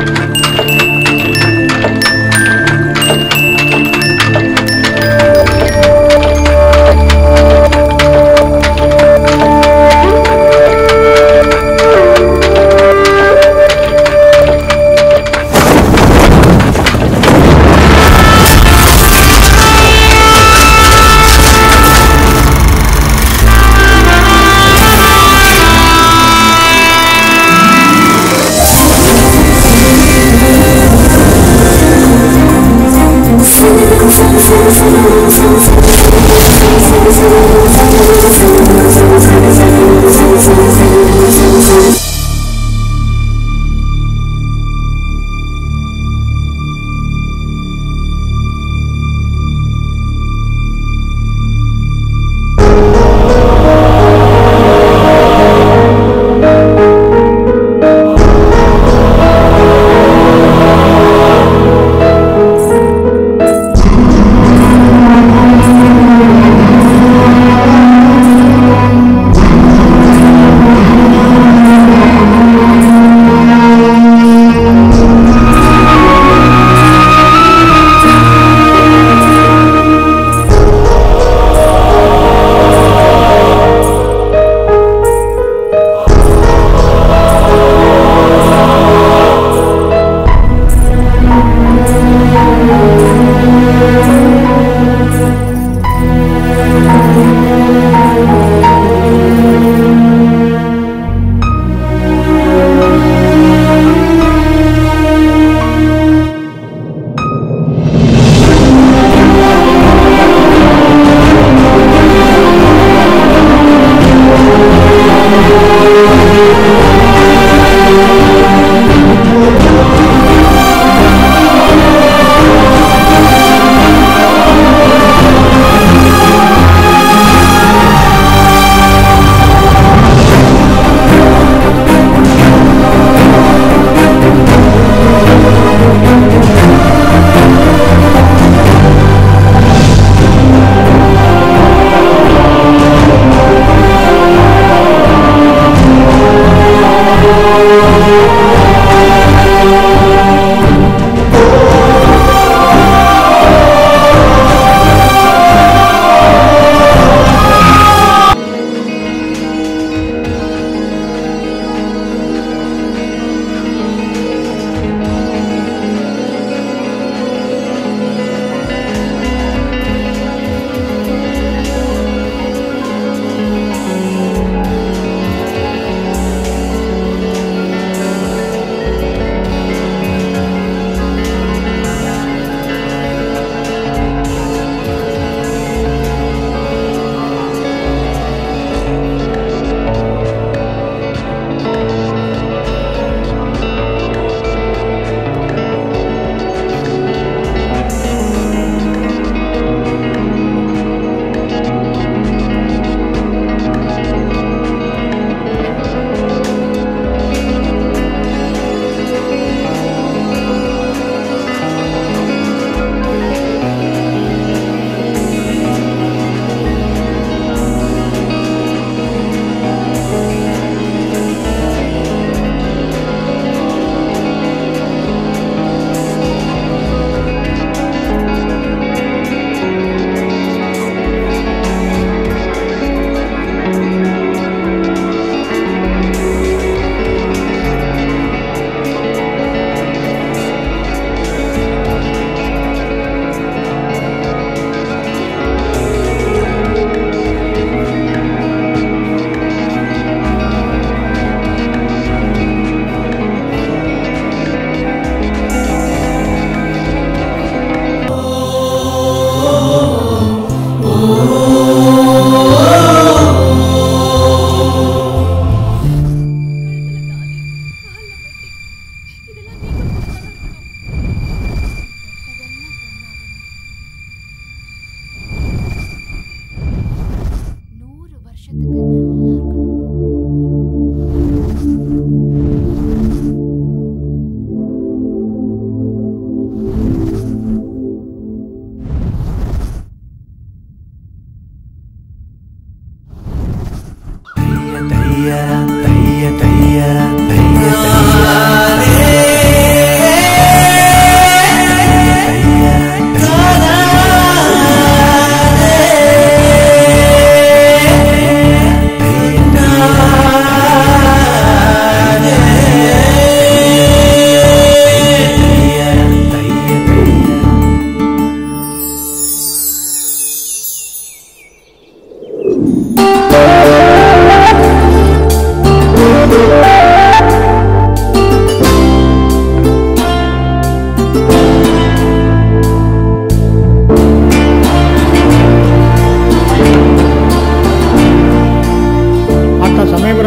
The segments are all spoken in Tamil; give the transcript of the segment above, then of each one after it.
ஆ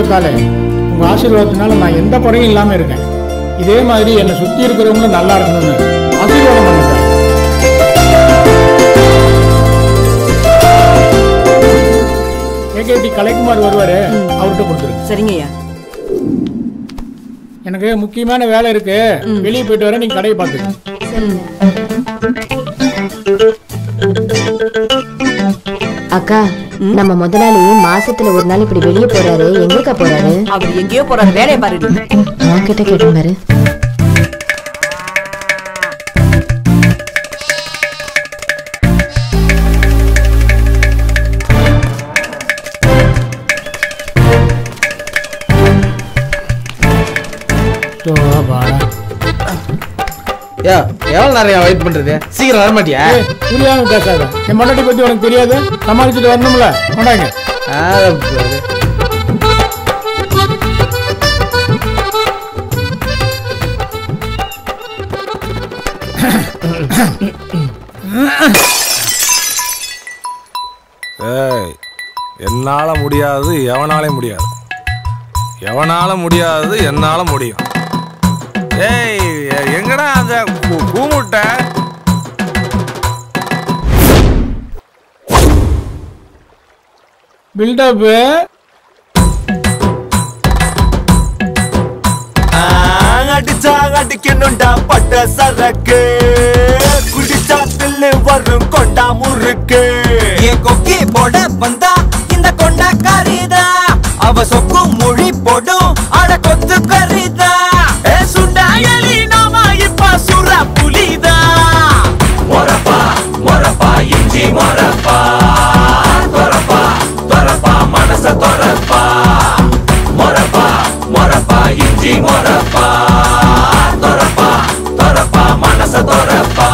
அக்காலே உங்க ஆசீர்வாதத்தினால நான் எந்த குறையும் இல்லாம இருக்கேன் இதே மாதிரி என்னை சுத்தி இருக்கிறவங்களும் நல்லா இருக்கணும்னு ஆசீர்வாதம் பண்ணிட்டேன் ஏகேடி கலைக்குமார் வருவாரு அவர்கிட்ட கொடுத்துருங்க சரிங்கய்யா எனக்கு முக்கியமான வேலை இருக்கு வெளியே போயிட்டு வரேன் நீங்க கடையை பார்த்துக்கங்க அக்கா நம்ம முதலாளி மாசத்துல ஒரு நாள் இப்படி வெளியே போறாரு எங்கக்கா போறாரு அவர் எங்கேயோ போறாரு வேலையை பாருடி நான் கிட்ட கேட்டேன் பாரு யா எவ்வளவு நேரம் வெயிட் பண்றது சீக்கிரம் வர மாட்டியா ஏய், புரியாம பேசாத என் பொண்டாட்டி பத்தி உனக்கு தெரியாது சமாளிச்சுட்டு வரணும்ல கொண்டாங்க ஏய் என்னால முடியாது எவனாலே முடியாது எவனால முடியாது என்னால முடியும் ஏய் எ- எங்கடா அந்த கூ- கூமுட்டை பில்டப் அடிச்சா அடிக்கணும்டா பட்ட சரக்கு குடிச்சா தில்லு வரும் கொண்டா முறுக்கு என் கொக்கி போட வந்தா இந்த கொண்டா கரிதா அவ சொக்கு மொழி போடும் அட கொத்து கரிதா ஏ சுண்டா எலி நாம இப்ப சுர புலிதா மொரப்பா மொரப்பா இஞ்சி மொரப்பா தொரப்பா தொரப்பா மனச தொரப்பா மொரப்பா மொரப்பா இஞ்சி மொரப்பா தொரப்பா தொரப்பா மனச தொரப்பா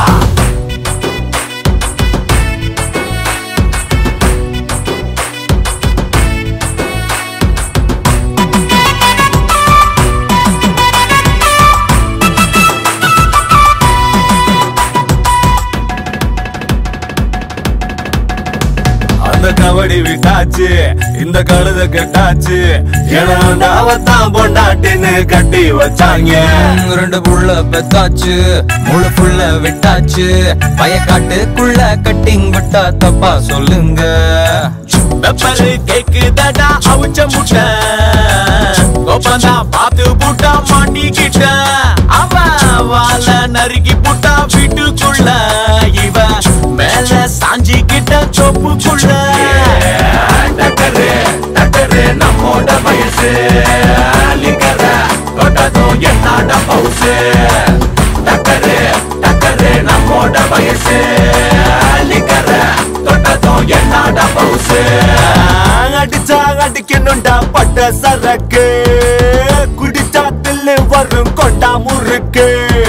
அந்த கபடி விட்டாச்சு இந்த கழுத கெட்டாச்சு ஏன்னா அவத்தான் பொண்டாட்டின்னு கட்டி வச்சாங்க ரெண்டு புள்ள பெத்தாச்சு முழு புள்ள விட்டாச்சு வயக்காட்டுக்குள்ள கட்டிங் விட்டா தப்பா சொல்லுங்க வெப்பல் கேக்குதடா அவுச்ச முட்டை கோப்பந்தா பார்த்து புட்டா மாட்டிக்கிட்ட அவன் வாழ நறுக்கி புட்டா வீட்டுக்குள்ள இவ மேல சாஞ்சிக்கிட்ட சொப்புக்குள்ள டக்கரு டக்கரு நம்மோட வயசு லிக்கர கொட்டதும் என்னோட பவுசு டக்கரு டக்கரு நம்மோட வயசு லிக்கர தொட்டதும் என்னோட பவுசு அடிச்சா அடிக்கணும்டா பட்ட சரக்கு குடிச்சா தில்லு வரும் கொண்டா முறுக்கு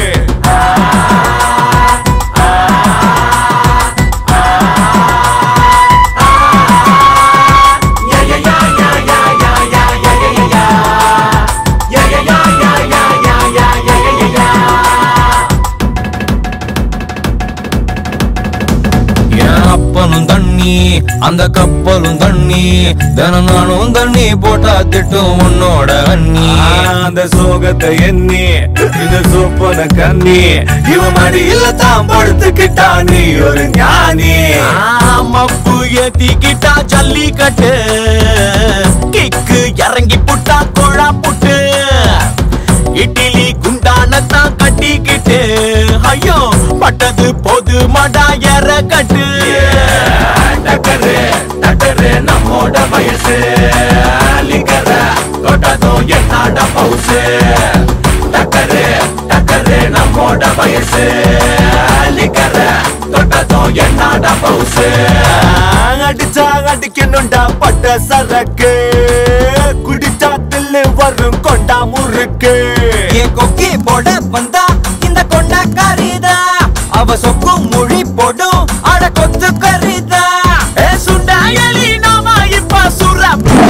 என் அப்பனும் தண்ணி அந்த கப்பலும் தண்ணி தினம் நானும் தண்ணி போட்டா திட்டும் உன்னோட அண்ணி அந்த சோகத்தை எண்ணி இந்த சோப்பன கண்ணி இவன் மடியில தான் படுத்துக்கிட்டா நீ ஒரு ஞானி மப்பு ஏத்திக்கிட்டா ஜல்லிக்கட்டு கிக்கு இறங்கி புட்டா கொழா புட்டு இட்லி குண்டானத்தான் கட்டிக்கிட்டு ஐயோ பட்டது போது மடா எற கட்டு டக்கரு டக்கரு நம்மோட வயசு லிக்கர தொட்டதும் என்னோட பவுசு டக்கரு டக்கரு நம்மோட வயசு லிக்கர தொட்டதும் என்னோட பவுசு அடிச்சா அடிக்கணும்டா பட்ட சரக்கு குடிச்சா தில்லு வரும் கொண்டா முறுக்கு என் கொக்கி போட வந்தா இந்த கொண்டா கரிதா அவ சொக்கு மொழி போடும் அட கொத்து கரிதா ஏ சுண்டா எலி நாம இப்ப சுர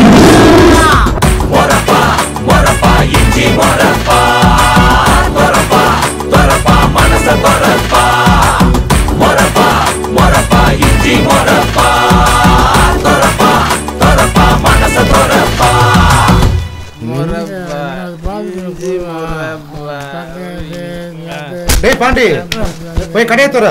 மொரப்பா மொரப்பா இஞ்சி மொரப்பா தொரப்பா தொரப்பா மனச தொரப்பா மொரப்பா மொரப்பா இஞ்சி மொரப்பா தொரப்பா தொரப்பா மனச தொரப்பா பாண்டி போய் கடையை தர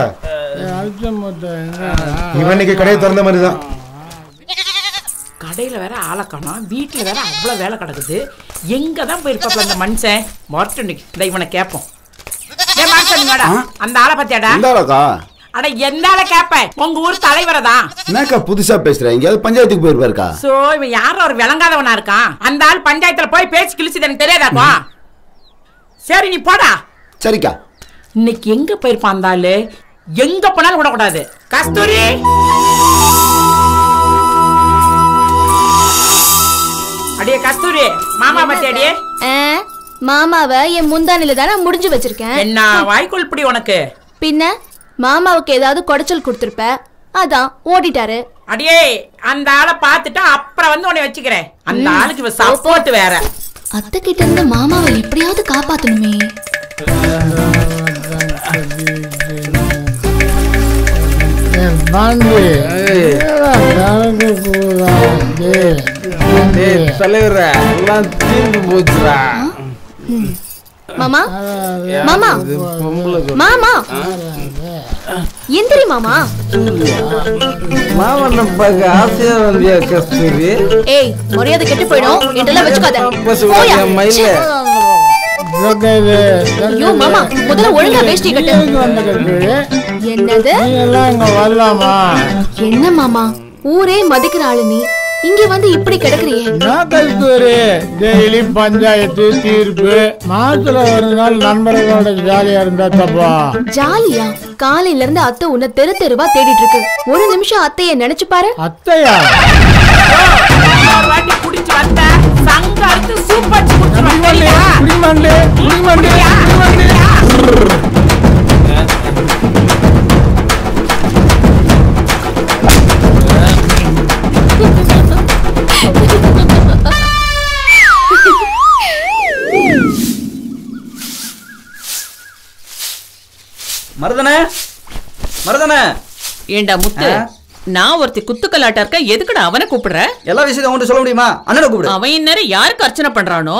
இவன் இன்னைக்கு கடையை திறந்த மாதிரி தான் கடையில வேற ஆளை காணோம் வீட்டுல வேற அவ்வளவு வேலை கிடக்குது எங்க தான் போயிருப்பாப்ல அந்த மனுஷன் வரட்டும் இன்னைக்கு இந்த இவனை கேட்போம் டேய் மனுஷன் வாடா அந்த ஆளை பத்தியாடா இந்தாடாக்கா அட எந்த ஆளை கேப்பேன் உங்க ஊர் தலைவரை தான் என்னக்கா புதுசா பேசுற எங்கேயாவது பஞ்சாயத்துக்கு போயிருப்பாருக்கா சோ இவன் யாரும் ஒரு விளங்காதவனா இருக்கான் அந்த ஆள் பஞ்சாயத்துல போய் பேச்சு கிழிச்சது எனக்கு தெரியாதாப்பா சரி நீ போடா சரிக்கா இன்னைக்கு எங்க போயிருப்பான் அந்த ஆளு எங்க போனாலும் விடக்கூடாது கஸ்தூரி அடியே கஸ்தூரி மாமா பத்தி அடியே ஆ, மாமாவை என் முந்தானில தானே முடிஞ்சு வச்சிருக்கேன் என்ன வாய்க்குள் இப்படி உனக்கு பின்ன மாமாவுக்கு ஏதாவது குடைச்சல் கொடுத்துருப்ப அதான் ஓடிட்டாரு அடியே அந்த ஆளை பார்த்துட்டு அப்புறம் வந்து உன்னை வச்சுக்கிறேன் அந்த ம். ஆளுக்கு இவ சப்போர்ட் வேற அத்தை கிட்ட இருந்து மாமாவை எப்படியாவது காப்பாத்தணுமே பாண்டி டேய் தலைவர எல்லாம் தீர்ந்து போச்சுடா மாமா மாமா இது பொம்பளை கொ- மாமா எந்திரி மாமா மாமன் பார்க்க ஆசையா வந்தியா கஸ்தூரி ஏய் மரியாதை கெட்டு போயிடும் என்றெல்லாம் வச்சுக்காத பசு போயா. வாங்க, மயில. ஐயோ மாமா முதல்ல ஒழுங்கா வேஷ்டி கட்டு என்னது இங்க வரலாமா என்ன மாமா ஊரே மதிக்கிற ஆளு நீ இங்க வந்து இப்படி கிடக்குறியே நான் கஸ்தூரி டெய்லி பஞ்சாயத்து தீர்ப்பு மாசத்துல ஒரு நாள் நண்பர்களோட ஜாலியா இருந்தா தப்பா ஜாலியா காலையில இருந்து அத்தை உன்னை தெரு தெருவா தேடிட்டு இருக்கு ஒரு நிமிஷம் அத்தைய நினைச்சு பாரு அத்தையா ஒரு வாட்டி குடிச்சு வந்த சங்க அறுத்து சூப்பர் குடிச்சு குடிமண்டு குடிமண்டு மருதனே மருதனே ஏண்டா முத்து நான் ஒருத்தி குத்துக்கலாட்டா இருக்க எதுக்குடா அவனை கூப்பிடுற எல்லா விஷயத்தையும் அவன்கிட்ட சொல்ல முடியுமா அண்ணனை கூப்பிடு அவன் இந்நேரம் யாருக்கு அர்ச்சனை பண்றானோ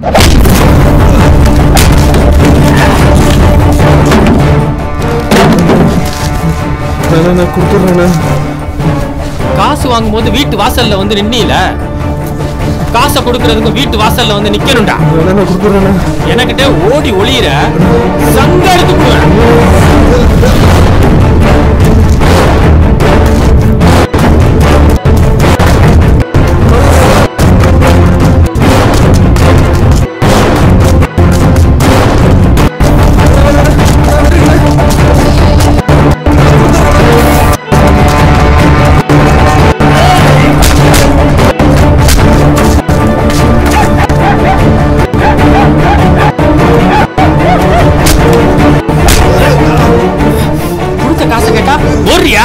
நான் கொடுத்துட்றேண்ணே காசு வாங்கும்போது வீட்டு வாசல்ல வந்து நின்னீல காசை கொடுக்கறதுக்கு வீட்டு வாசல்ல வந்து நிக்கணும்டா நான் கொடுத்துட்றேண்ணே எனக்கிட்ட ஓடி ஒளியிற சங்க எடுத்து போடுவேன் கொடுத்த காசை கேட்டா ஓடுறியா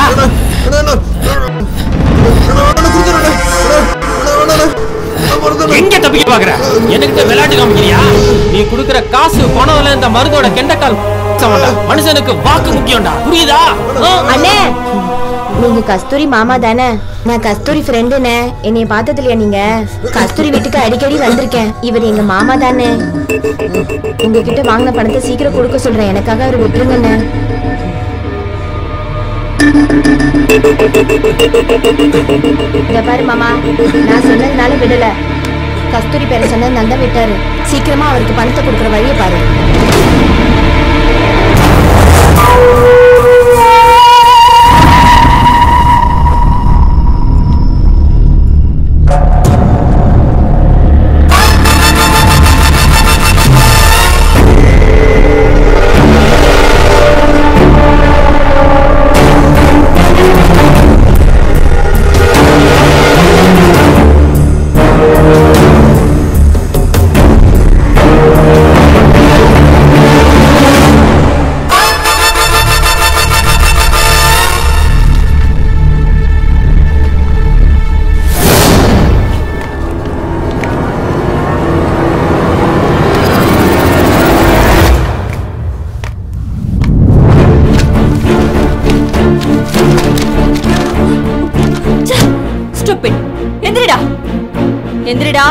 எங்க தப்பிக்க பாக்குற என்கிட்ட விளையாட்டு காமிக்கிறியா நீ குடுக்குற காசு பணம்ல இந்த மருந்தோட கெண்டக்கால் சமண்டா மனுஷனுக்கு வாக்கு முக்கியம்டா புரியுதா ஆ? அண்ணே நீங்க கஸ்தூரி மாமா தானே நான் கஸ்தூரி ஃப்ரெண்டுனே என்னைய பார்த்ததுலையா நீங்க கஸ்தூரி வீட்டுக்கு அடிக்கடி வந்திருக்கேன் இவர் எங்க மாமா தானே உங்ககிட்ட வாங்கின பணத்தை சீக்கிரம் கொடுக்க சொல்றேன் எனக்காக அவர் விட்டுருங்கண்ணே இங்க பாரு மாமா நான் சொன்னதுனால விடல கஸ்தூரி பேரை சொன்னதுனால தான் விட்டாரு சீக்கிரமா அவருக்கு பணத்தை கொடுக்குற வழியை பாரு ஸ்டூபிட் எந்திரிடா எந்திரிடா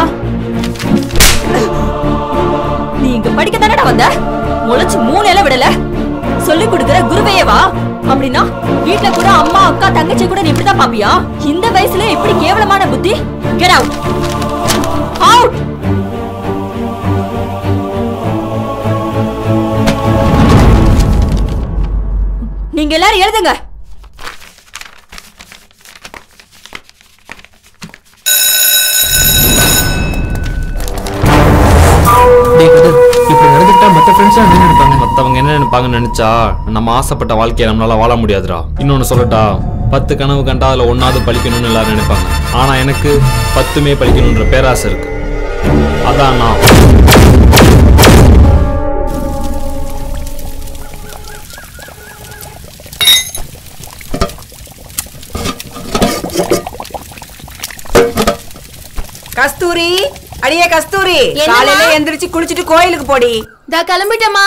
நீ இங்க படிக்க தானடா வந்த முளைச்சு மூணு இலை விடல இப்படியேவா அப்படின்னா வீட்ல கூட அம்மா அக்கா தங்கச்சி கூட நீ இப்படிதான் பாப்பியா இந்த வயசுல இப்படி கேவலமான புத்தி கெட் அவுட் அவுட் நீங்க எல்லாரும் எழுதுங்க டேய் கதிர், இப்படி நடந்துக்கிட்டா மத்த ஃப்ரெண்ட்ஸ் என்ன நினைப்பாங்க மத்தவங்க என்ன நினைப்பாங்கன்னு நினைச்சா நம்ம ஆசைப்பட்ட வாழ்க்கையை நம்மளால வாழ முடியாதுடா இன்னொன்னு சொல்லட்டா பத்து கனவு கண்டா அதுல ஒன்னாவது பழிக்கணும்னு எல்லாரும் நினைப்பாங்க ஆனா எனக்கு பத்துமே பழிக்கணுன்ற பேராசை இருக்கு அதான் நான் கஸ்தூரி அடியே கஸ்தூரி என்னம்மா? காலையில எந்திரிச்சு குளிச்சிட்டு கோயிலுக்கு போடி தா கிளம்பிட்டேம்மா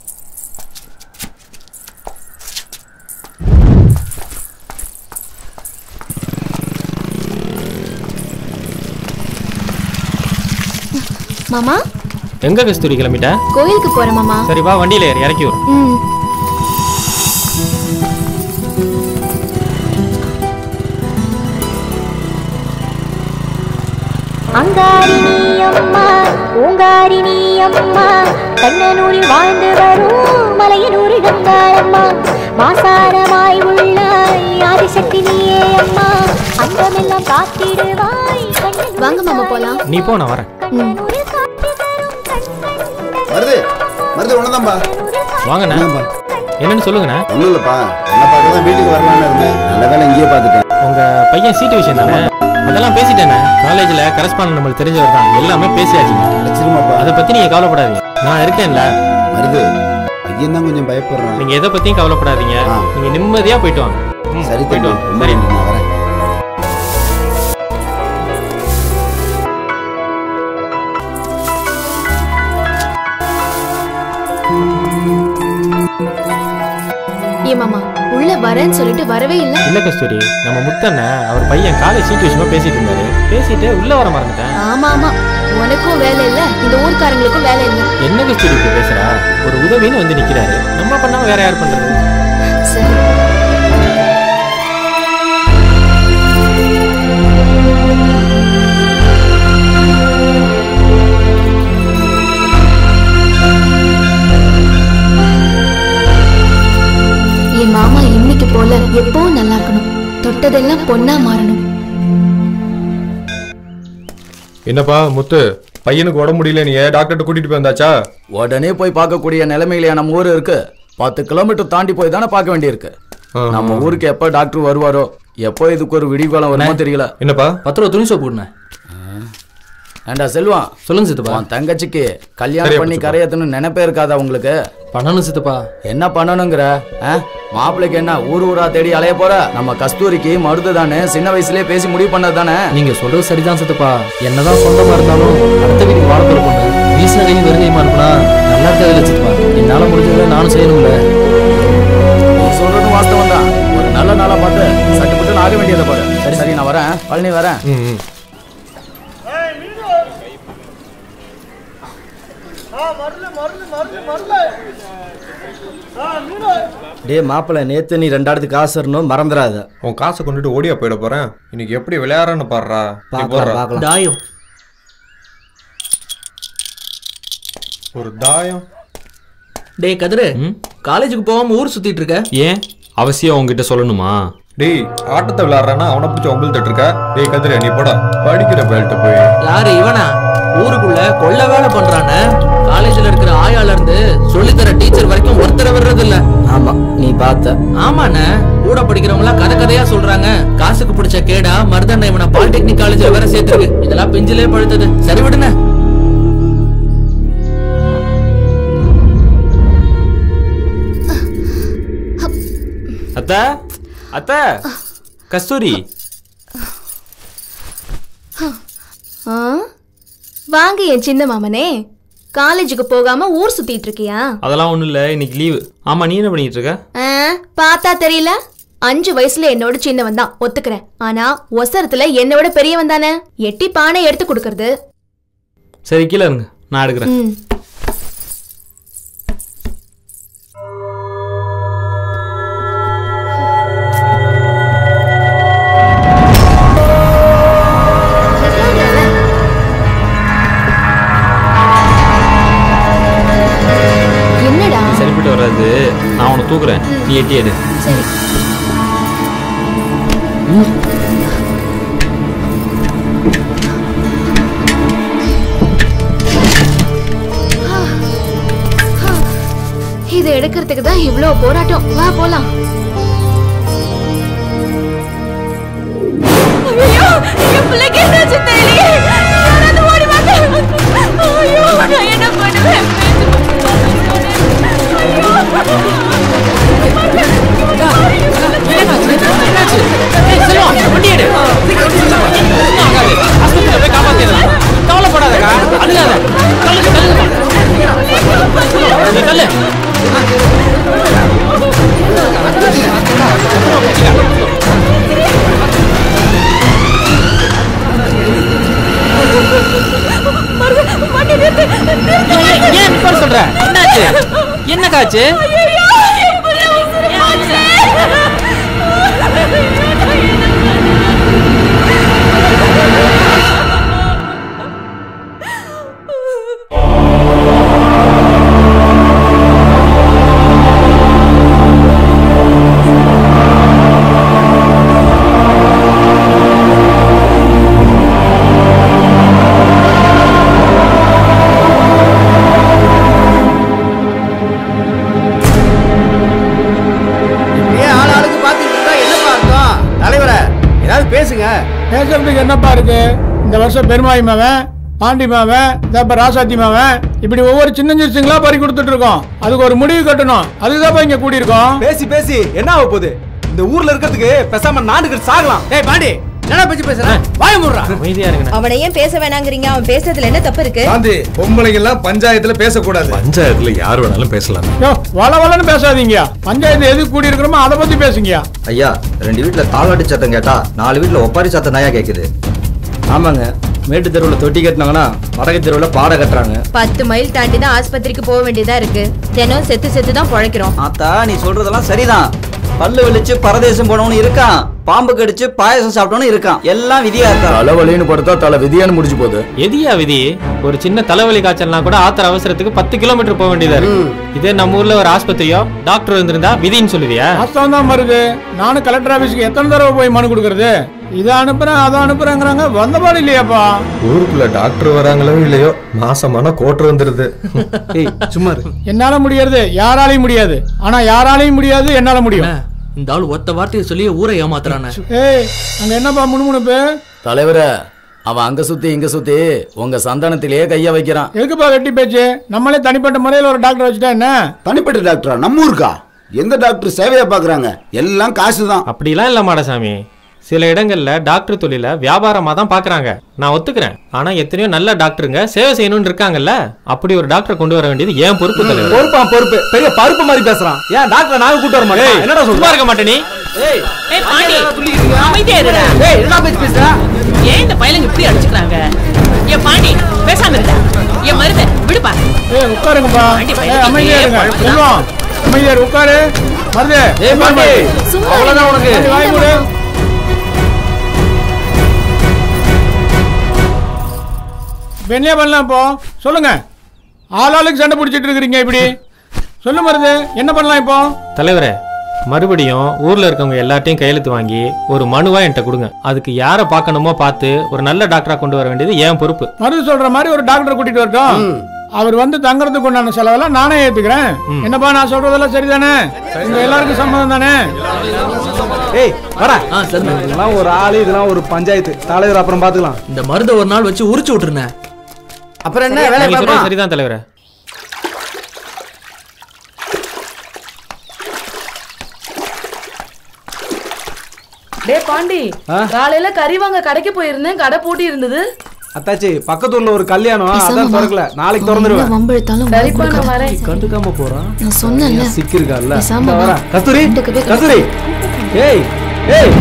மாமா எங்க கஸ்தூரி கிளம்பிட்ட கோயிலுக்கு போறேன் மாமா சரி வா வண்டியில ஏறு இறக்கி வரும் ம் அங்காரினி அம்மா பூங்காரினி அம்மா கண்ணனூரில் வாழ்ந்து வரும் மலையனூரில் கங்காளம்மா மாசாரமாய் உள்ள ஆதிசக்தி நீயே அம்மா அந்தமெல்லாம் காத்திடுவாய் வாங்க மாமா போலாம் நீ போ நான் வரேன் ம் மருது மருது ஒண்ணுதான்பா வாங்கண்ணே என்னன்னு சொல்லுங்கண்ணே ஒண்ணும் இல்லப்பா என்ன பார்க்க தான் வீட்டுக்கு வரலாம்னு இருந்தேன் நல்ல வேலை இங்கேயே பார்த்துட்டேன் உங்க பையன் சீட்டு விஷயம் தானே அதெல்லாம் பேசிட்டேனே காலேஜ்ல கரஸ்பாண்ட் நம்மளுக்கு தெரிஞ்சவர் தான் எல்லாமே பேசியாச்சுங்க கிடைச்சிருமாப்பா அதை பத்தி நீங்க கவலைப்படாதீங்க நான் இருக்கேன்ல மருது பையன் தான் கொஞ்சம் பயப்படுறான் நீங்க எதை பத்தியும் கவலைப்படாதீங்க நீங்க நிம்மதியா போயிட்டு வாங்க ம், சரி போயிட்டு தம்பி வாங்க சரி சரி நான் வரேன் ஏன் மாமா உள்ள வரேன்னு சொல்லிட்டு வரவே இல்ல இல்ல கஸ்தூரி நம்ம முத்தண்ண அவர் பையன் காலேஜ் சீட்டு விஷயமா பேசிட்டு இருந்தாரு பேசிட்டு உள்ள வர மறந்துட்டேன் ஆமா ஆமா உனக்கும் வேலை இல்ல இந்த ஊர்க்காரங்களுக்கும் வேலை இல்ல என்ன கஸ்தூரி இப்படி பேசுறா ஒரு உதவின்னு வந்து நிக்கிறாரு நம்ம பண்ணாம வேற யார் பண்றது சரி என் மாமா இன்னைக்கு போல எப்பவும் நல்லா இருக்கணும் தொட்டதெல்லாம் பொண்ணா மாறணும் என்னப்பா முத்து பையனுக்கு உடம்பு முடியல நீ டாக்டர்கிட்ட கூட்டிட்டு போய் வந்தாச்சா உடனே போய் பார்க்கக்கூடிய நிலைமையில நம்ம ஊர் இருக்கு பத்து கிலோமீட்டர் தாண்டி போய் தானே பார்க்க வேண்டியிருக்கு நம்ம ஊருக்கு எப்ப டாக்டர் வருவாரோ எப்போ இதுக்கு ஒரு விடிவுகாலம் வருமோ தெரியல என்னப்பா பத்து ரூபா துணி சோப்பு கொடுண்ணே ஏண்டா செல்வம் சொல்லுங்க சித்தப்பா உன் தங்கச்சிக்கு கல்யாணம் சரியா பண்ணி போச்சுப்பா. கரையத்தணும் நினைப்பே இருக்காதா உங்களுக்கு பண்ணணும் சித்தப்பா என்ன பண்ணணுங்கிற ஆ? மாப்பிள்ளைக்கு என்ன ஊர் ஊரா தேடி அலைய போற நம்ம கஸ்தூரிக்கு மருது தானே சின்ன வயசுலயே பேசி முடிவு பண்ணது தானே நீங்க சொல்றது சரிதான் சித்தப்பா என்னதான் சொந்தமா இருந்தாலும் அடுத்த வீட்டுக்கு வாழப்போற பொண்ணு வீசின கை வெறுங்கையுமா இருப்பா நல்லா இருக்காது சித்தப்பா என்னால முடிஞ்சதை நானும் செய்யணும்ல நீ சொல்றது வாஸ்தவம் தான் ஒரு நல்ல நாளா பார்த்து சட்டுப்பட்டு ஆக வேண்டியதை பாரு சரி சரி நான் வரேன் பழனி வரேன் ம் ம். டேய் மாப்பிள்ள நேத்து நீ ரெண்டாயிரத்துக்கு காசு வரணும் மறந்துடாத உன் காசை கொண்டுட்டு ஓடியா போயிட போறேன் இன்னைக்கு எப்படி விளையாடுறன்னு பாடுறா நீ பார்க்கலாம், போடுறா. பார்க்கலாம். தாயம் ஒரு தாயம் டேய் கதிரு காலேஜுக்கு போகாம ஊர் சுத்திட்டு இருக்க ஏன் அவசியம் உங்ககிட்ட சொல்லணுமா டேய் ஆட்டத்தை விளையாடுறானா அவனை பிடிச்சி ஒம்பல் தட்டு டேய் கதிர நீ போடா படிக்கிற பேல்ட்ட போய் யாரு இவனா ஊருக்குள்ள கொள்ள வேலை பண்றானே காலேஜ்ல இருக்கிற ஆயால இருந்து சொல்லித்தர டீச்சர் வரைக்கும் ஒருத்தர வர்றது இல்ல ஆமா நீ பார்த்த ஆமாண்ணே கூட படிக்கிறவங்க எல்லாம் கதை கதையா சொல்றாங்க காசுக்கு பிடிச்ச கேடா மருதண்ண இவனை பாலிடெக்னிக் காலேஜ்ல வேற சேர்த்திருக்கு இதெல்லாம் பெஞ்சிலே பழுத்தது சரி விடுண்ணே அத்த அத்த கஸ்தூரி ஆ? வாங்க என் சின்ன மாமனே காலேஜுக்கு போகாம ஊர் சுத்திட்டு இருக்கியா அதெல்லாம் ஒண்ணும் இல்ல இன்னைக்கு லீவு ஆமா நீ என்ன பண்ணிட்டு இருக்க ஆ, பார்த்தா தெரியல அஞ்சு வயசுல என்னோட சின்னவன் தான் ஒத்துக்கிறேன் ஆனா ஒசரத்துல என்னோட பெரியவன் தானே எட்டி பானை எடுத்து கொடுக்கறது சரி கீழே இருங்க நான் எடுக்கிறேன் ம். தூக்குறேன் நீ எட்டி எடு சரி இதை எடுக்கிறதுக்கு தான் இவ்ளோ போராட்டம் வா போலாம் ஐயோ என் பிள்ளைக்கு என்னாச்சு தெரியலையே யாராவது ஓடி வாங்க ஐயோ நான் என்ன பண்ணுவேன் கவலைப்படாதக்கா அழுகாத தள்ளுங்க தள்ளுங்க தள்ளு ஏன் ஏன் இப்ப சொல்ற என்னாச்சு என்ன காச்சு ஏன் ஆள் ஆளுக்கு பாத்துட்டு இருந்தா என்னப்பா அர்த்தம் தலைவரே ஏதாவது பேசுங்க பேசுறதுக்கு என்னப்பா இருக்கு இந்த வருஷம் பெருமாய் மாவன் பாண்டி மாவன் இப்ப ராசாத்தி மாவன் இப்படி ஒவ்வொரு சின்ன சின்னங்களா பறி கொடுத்துட்டு இருக்கோம் அதுக்கு ஒரு முடிவு கட்டணும் அதுதான் இங்க கூடி இருக்கோம் பேசி பேசி என்ன ஆக போகுது இந்த ஊர்ல இருக்கிறதுக்கு பேசாம நாடுகள் சாகலாம் ஏய் பாண்டி என்ன பேச்சு பேசுற வாய முடுறா அமைதியா இருங்க அவனை ஏன் பேச வேணாங்கிறீங்க அவன் பேசுறதுல என்ன தப்பு இருக்கு காந்தி பொம்பளைங்க எல்லாம் பஞ்சாயத்துல பேசக்கூடாது பஞ்சாயத்துல யார் வேணாலும் பேசலாம் யோ வள வளன்னு பேசாதீங்க பஞ்சாயத்து எதுக்கு கூடி இருக்கிறோமோ அதை பத்தி பேசுங்க ஐயா ரெண்டு வீட்ல தாளாட்டு சத்தம் கேட்டா நாலு வீட்ல ஒப்பாரி சத்தம் தாயா கேக்குது ஆமாங்க மேட்டு தெருவுல தொட்டி கட்டினாங்கன்னா வடக்கு தெருவுல பாட கட்டுறாங்க பத்து மைல் தாண்டி தான் ஆஸ்பத்திரிக்கு போக வேண்டியதா இருக்கு தினம் செத்து செத்து தான் பொழைக்கிறோம் ஆத்தா நீ சொல்றதெல்லாம் சரிதான் பல்லு வலிச்சு பரதேசம் போனவனு இருக்கான் பாம்பு கடிச்சு பாயசம் சாப்பிட்டவனு இருக்கான் எல்லாம் விதியா இருக்கா தலைவலின்னு படுத்தா தலை விதியான்னு முடிஞ்சு போகுது எதியா விதி ஒரு சின்ன தலைவலி காய்ச்சல்னா கூட ஆத்திர அவசரத்துக்கு பத்து கிலோமீட்டர் போக வேண்டியதா இருக்கு இதே நம்ம ஊர்ல ஒரு ஆஸ்பத்திரியோ டாக்டர் இருந்திருந்தா விதின்னு சொல்லுவியா வாஸ்தவம் தான் வருது நானும் கலெக்டர் ஆபீஸ்க்கு எத்தனை தடவை போய் மனு கொடுக்கறது இதை அனுப்புறேன் அதை அனுப்புறேங்கிறாங்க வந்தபாடு இல்லையாப்பா ஊருக்குள்ள டாக்டர் வராங்களோ இல்லையோ மாசமான கோட்டர் வந்துருது சும்மா என்னால முடியாது யாராலையும் முடியாது ஆனா யாராலையும் முடியாது என்னால முடியும் இந்த ஆள் ஒத்த வார்த்தையை சொல்லி ஊரை ஏமாத்துறானே ஏய் அங்க என்னப்பா முணுமுணுப்பு தலைவரே அவன் அங்க சுத்தி இங்க சுத்தி உங்க சந்தானத்திலேயே கைய வைக்கிறான் எதுக்குப்பா வெட்டி பேச்சு நம்மளே தனிப்பட்ட முறையில் ஒரு டாக்டர் வச்சுட்டா என்ன தனிப்பட்ட டாக்டரா நம்ம ஊருக்கா எந்த டாக்டர் சேவையை பாக்குறாங்க எல்லாம் காசு தான் அப்படிலாம் இல்ல மாடசாமி சில இடங்கள்ல டாக்டர் தொழில வியாபாரமா தான் பாக்குறாங்க நான் ஒத்துக்கிறேன் ஆனா எத்தனையோ நல்ல டாக்டருங்க சேவை செய்யணும்னு இருக்காங்கல்ல அப்படி ஒரு டாக்டரை கொண்டு வர வேண்டியது ஏன் பொறுப்பு தலைவர் பொறுப்பா பொறுப்பு பெரிய பருப்பு மாதிரி பேசுறான் ஏன் டாக்டர் நாங்க கூட்டு வர மாட்டோம் என்னடா சும்மா சொல்ற இருக்க மாட்டே நீ ஏய் ஏய் பாண்டி அமைதியா இருடா ஏய் என்ன பேச்சு பேசுற ஏன் இந்த பையலுங்க இப்படி அடிச்சுக்கிறாங்க ஏன் பாண்டி பேசாம இருடா என் மருத விடுப்பா ஏய் உட்காருங்கப்பா பாண்டி ஏய் பையலுக்கு அமைதியா இதே இருங்க பழக்கம். செல்வம் அமைதியா இரு, உட்காரு மருது ஏய் பாண்டி அவ்வளவுதான் உனக்கு பாண்டி, வாய் மூடு இப்ப என்ன பண்ணலாம் இப்போ சொல்லுங்க ஆளாளுக்கு சண்டை பிடிச்சிட்டு இருக்கிறீங்க இப்படி சொல்லு மருது என்ன பண்ணலாம் இப்போ தலைவரே மறுபடியும் ஊர்ல இருக்கவங்க எல்லாத்தையும் கையெழுத்து வாங்கி ஒரு மனுவா என்கிட்ட கொடுங்க அதுக்கு யாரை பார்க்கணுமோ பார்த்து ஒரு நல்ல டாக்டரா கொண்டு வர வேண்டியது ஏன் பொறுப்பு மருது சொல்ற மாதிரி ஒரு டாக்டர் கூட்டிட்டு வரட்டும் அவர் வந்து தங்கறதுக்கு உண்டான செலவெல்லாம் நானே ஏத்துக்கிறேன் என்னப்பா நான் சொல்றதெல்லாம் சரிதானே உங்க எல்லாருக்கும் சம்மதம் தானே ஏய் வாடா இதெல்லாம் ஒரு ஆளு இதெல்லாம் ஒரு பஞ்சாயத்து தலைவர் அப்புறம் பாத்துக்கலாம் இந்த மருந்தை ஒரு நாள் வச்சு உரிச்சு விட்டுருனே அப்புறம் என்ன வேலை நீங்க சொல்றது பார்ப்போம் சரிதான் தலைவரே டே பாண்டி காலையில கறி வாங்க கடைக்கு போயிருந்தேன் கடை பூட்டி இருந்தது அத்தாச்சி பக்கத்து ஊர்ல ஒரு கல்யாணம் அதான் திறக்கல நாளைக்கு திறந்துருவேன் வம்பிழுத்தாலும் சரிப்பா நான் வரேன் கண்டுக்காம போறான் நான் சொன்னேன்ல சிக்கிருக்கால பேசாம வா. கஸ்தூரி ரெண்டுக்குமே கஸ்தூரி ஏய் ஏய்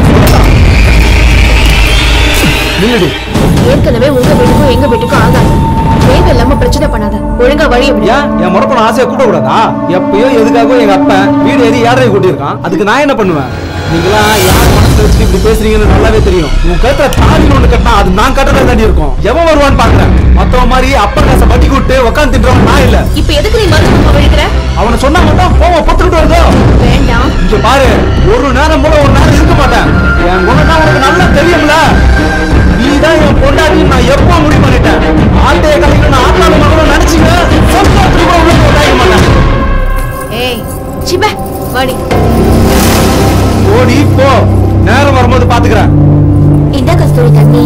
நில்லுடி ஏற்கனவே உங்க வீட்டுக்கும் எங்க வீட்டுக்கும் ஆகாது தேவையில்லாம பிரச்சனை பண்ணாத ஒழுங்கா வழி எப்படி ஏன் என் முறப்பன ஆசையை கூட்ட கூடாதா எப்பயோ எதுக்காகவோ எங்க அப்பன் வீடு ஏறி ஏழரை கூட்டியிருக்கான் அதுக்கு நான் என்ன பண்ணுவேன் நீங்களாம் யார் மனசுல வச்சுட்டு இப்படி பேசுறீங்கன்னு நல்லாவே தெரியும் உன் கழுத்துல தாலி ஒண்ணு கட்டினா அது நான் கட்டுறதா தாண்டி இருக்கும் எவன் வருவான்னு பாக்குறேன் மத்தவன் மாதிரி அப்பா காசை வட்டி கூட்டு உட்காந்து தின்றவன் நான் இல்ல இப்ப எதுக்கு நீ மருத்துவ விழுக்கிற அவனை சொன்னா மட்டும் கோவம் பொத்துக்கிட்டு வருதோ வேண்டாம் இங்க பாரு ஒரு நேரம் போல ஒரு நேரம் இருக்க மாட்டேன் என் குணம் தான் உனக்கு நல்லா தெரியும்ல நீ தான் என் பொண்டாட்டி நான் எப்போ முடிவு பண்ணிட்டேன் ஆட்டைய கலைக்கு நான் ஆட்டாள மகனும் நினைச்சீங்க சம்சாரத்துக்கு கூட உள்ள கொண்டாய மாட்டேன் ஏய் சிப வாடி ஓடி போ நேரம் வரும்போது பாத்துக்கிறேன் இந்த கஸ்தூரி தண்ணி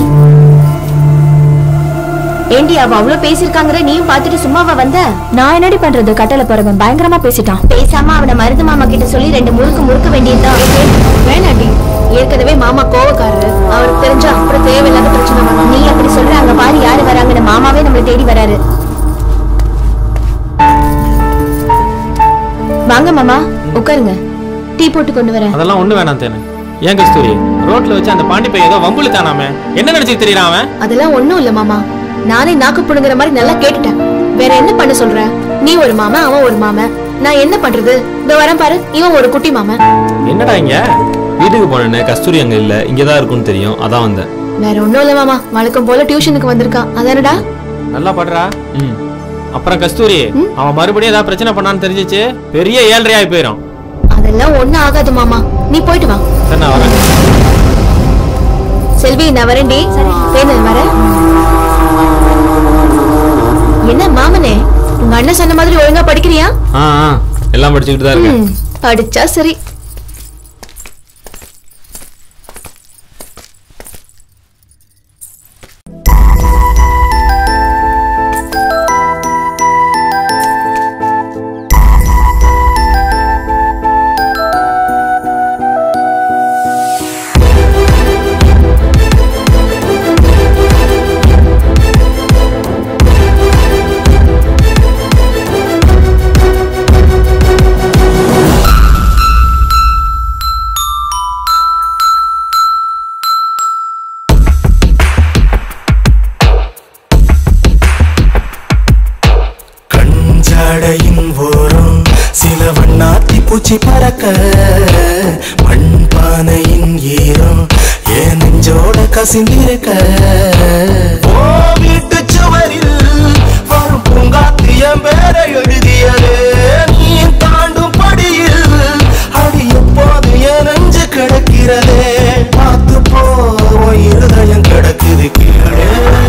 ஏண்டி அவ அவ்வளவு பேசிருக்காங்கற நீயும் பார்த்துட்டு சும்மாவா வந்த நான் என்னடி பண்றது கட்டளை போறவன் பயங்கரமா பேசிட்டான் பேசாம அவன மருது மாமா கிட்ட சொல்லி ரெண்டு முறுக்கு முறுக்க வேண்டியதுதான் வேணாண்டி ஏற்கனவே மாமா கோவக்காரரு அவருக்கு தெரிஞ்சா அப்புறம் தேவையில்லாத பிரச்சனை வரும் நீ அப்படி சொல்ற அங்க பாரு யாரு வராங்கன்னு மாமாவே நம்மளை தேடி வராரு வாங்க மாமா உட்காருங்க டீ போட்டு கொண்டு வரேன் அதெல்லாம் ஒண்ணு வேணாம் தேனு ஏன் கஸ்தூரி ரோட்ல வச்சு அந்த பாண்டி பையன் ஏதோ வம்புல தானாமே என்ன நினைச்சு தெரியறான் அவன் அதெல்லாம் ஒண்ணும் இல்ல மாமா நானே நாக்கு புடுங்குற மாதிரி நல்லா கேட்டுட்டேன் வேற என்ன பண்ண சொல்ற நீ ஒரு மாமன் அவன் ஒரு மாமன் நான் என்ன பண்றது இந்த வரேன் பாரு இவன் ஒரு குட்டி மாமன் என்னடா இங்க வீட்டுக்கு போனேன்னு கஸ்தூரி அங்க இல்ல இங்கதான் இருக்கும்னு தெரியும் அதான் வந்தேன் வேற ஒண்ணும் இல்ல மாமா வழக்கம் போல டியூஷனுக்கு வந்திருக்கான் அதானடா நல்லா படுறா ம் அப்புறம் கஸ்தூரி அவன் மறுபடியும் ஏதாவது பிரச்சனை பண்ணான்னு தெரிஞ்சிச்சு பெரிய ஏழ்றையாய் போயிடும் அதெல்லாம் ஒண்ணும் ஆகாது மாமா நீ போயிட்டு வா சரி நான் வரேன் செல்வி நான் வரேன்டி தேனு வரேன் என்ன மாமனே உங்க அண்ணன் சொன்ன மாதிரி ஒழுங்கா படிக்கிறியா ஆ ஆ, எல்லாம் படிச்சுக்கிட்டு தான் இருக்கேன் ம், படிச்சா சரி கஞ்சாடையின் ஓரம் சில வண்ணாத்தி பூச்சி பறக்க மண்பானையின் ஈரம் என் நெஞ்சோட கசிந்திருக்க ஓ வீட்டு சுவரில் வரும் பூங்காத்து என் பேரை எழுதியதே நீ தாண்டும் படியில் அடி எப்போது என் நெஞ்சு கிடக்கிறதே பார்த்து போ உன் இருதயம் கிடக்குது கீழே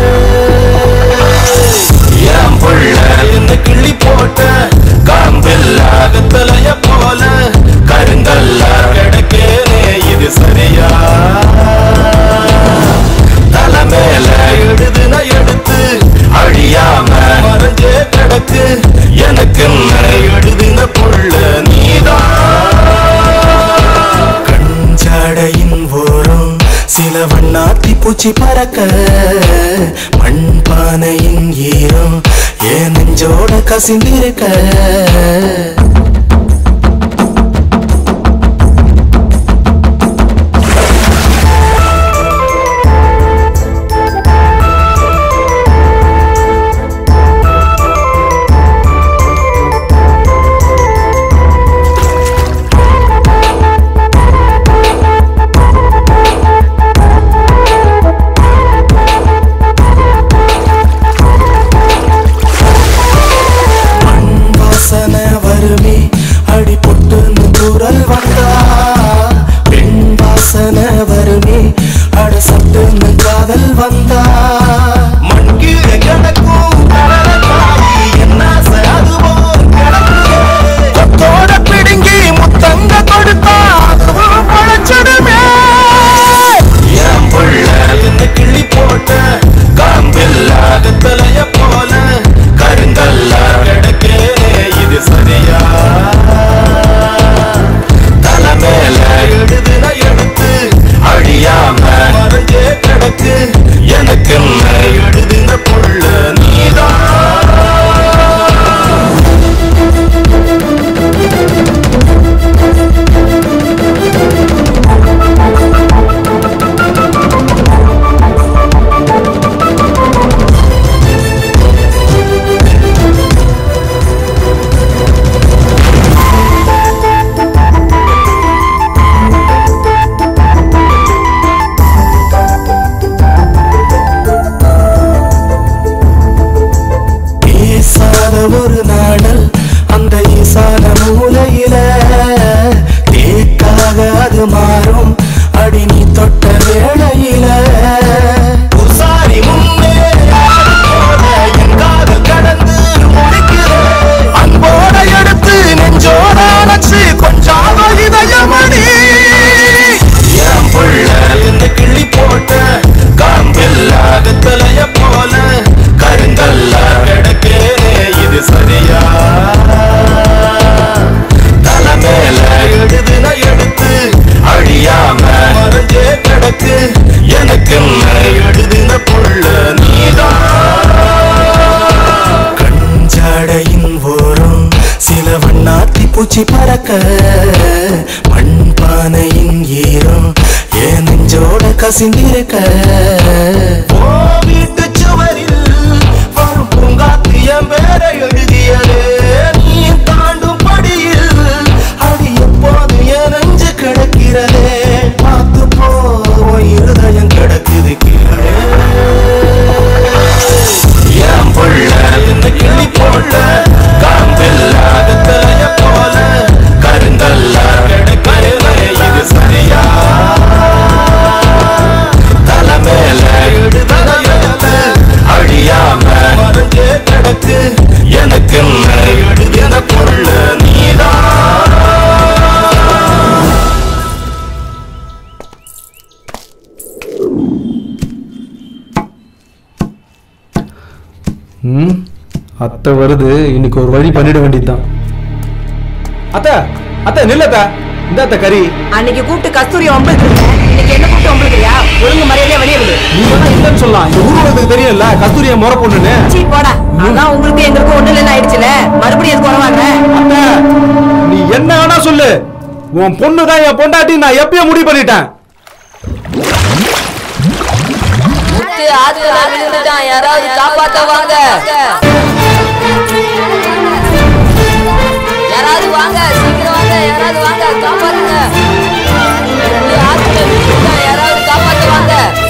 என் புள்ள என்ன கிள்ளி போட்ட காம்பில்லாத தலைய போல கருங்கல்லா கிடக்கேனே இது சரியா தலை மேல எடுதுன எடுத்து அழியாம மறைஞ்சே கிடக்கு எனக்கு எழுதுன புள்ள நீதான் கஞ்சாடையின் ஓரம் சில வண்ணாத்தி பூச்சி பறக்க மண்பானையின் ஈரம் என் நெஞ்சோட கசிந்திருக்க வாசனை வரும் மண்பானையின் ஈரம் என் நெஞ்சோட கசிந்திருக்க ஓ வீட்டு சுவரில் வரும் பூங்காத்து என் பேரை எழுதியதே நீ தாண்டும் படியில் அடி எப்போது என் நெஞ்சு கிடக்கிறதே பார்த்து போ உன் இருதயம் கிடக்குது கீழே என் புள்ள இந்த கிளி போல காம்பில்லாத தலைய போல கருங்கல்ல கிடக்கிறதே இது சரியா தலை மேல இடுதலையில அழியாம மறைஞ்சே கிடக்கு எனக்கு எழுதின பொருள் நீதான் ம் அத்தை வருது இன்னைக்கு ஒரு வழி பண்ணிட வேண்டியதுதான் அத்த அத்த நில்லத்த இந்த அத்த கறி அன்னைக்கு கூப்பிட்டு கஸ்தூரி ஒம்பளுக்கு இன்னைக்கு என்ன கூப்பிட்டு ஒம்பளுக்குறியா ஒழுங்கு மரியாதையா வெளியே விடு நீ வேணா இல்லைன்னு சொல்லலாம் இந்த ஊர்வலத்துக்கு தெரியும்ல கஸ்தூரிய முறை பொண்ணுன்னு சீ போடா அதான் உங்களுக்கு எங்களுக்கும் ஒண்ணு இல்லைன்னு ஆயிடுச்சுல மறுபடியும் எதுக்கு வரவாங்க அத்த நீ என்ன வேணா சொல்லு உன் பொண்ணு தான் என் பொண்டாட்டி நான் எப்பயே முடிவு பண்ணிட்டேன் முத்து ஆத்துல விழுந்துட்டான் யாராவது காப்பாத்த வாங்க யாராவது வாங்க சீக்கிரம் வாங்க யாராவது வாங்க காப்பாத்துங்க முத்து ஆத்துல விழுந்துட்டான் யாராவது காப்பாத்த வாங்க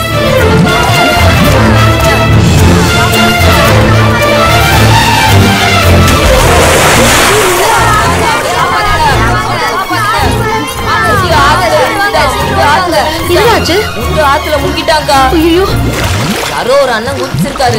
என்னாச்சு முத்து ஆத்துல முங்கிட்டாங்கா ஐயோ யாரோ ஒரு அண்ணன் குதிச்சிருக்காரு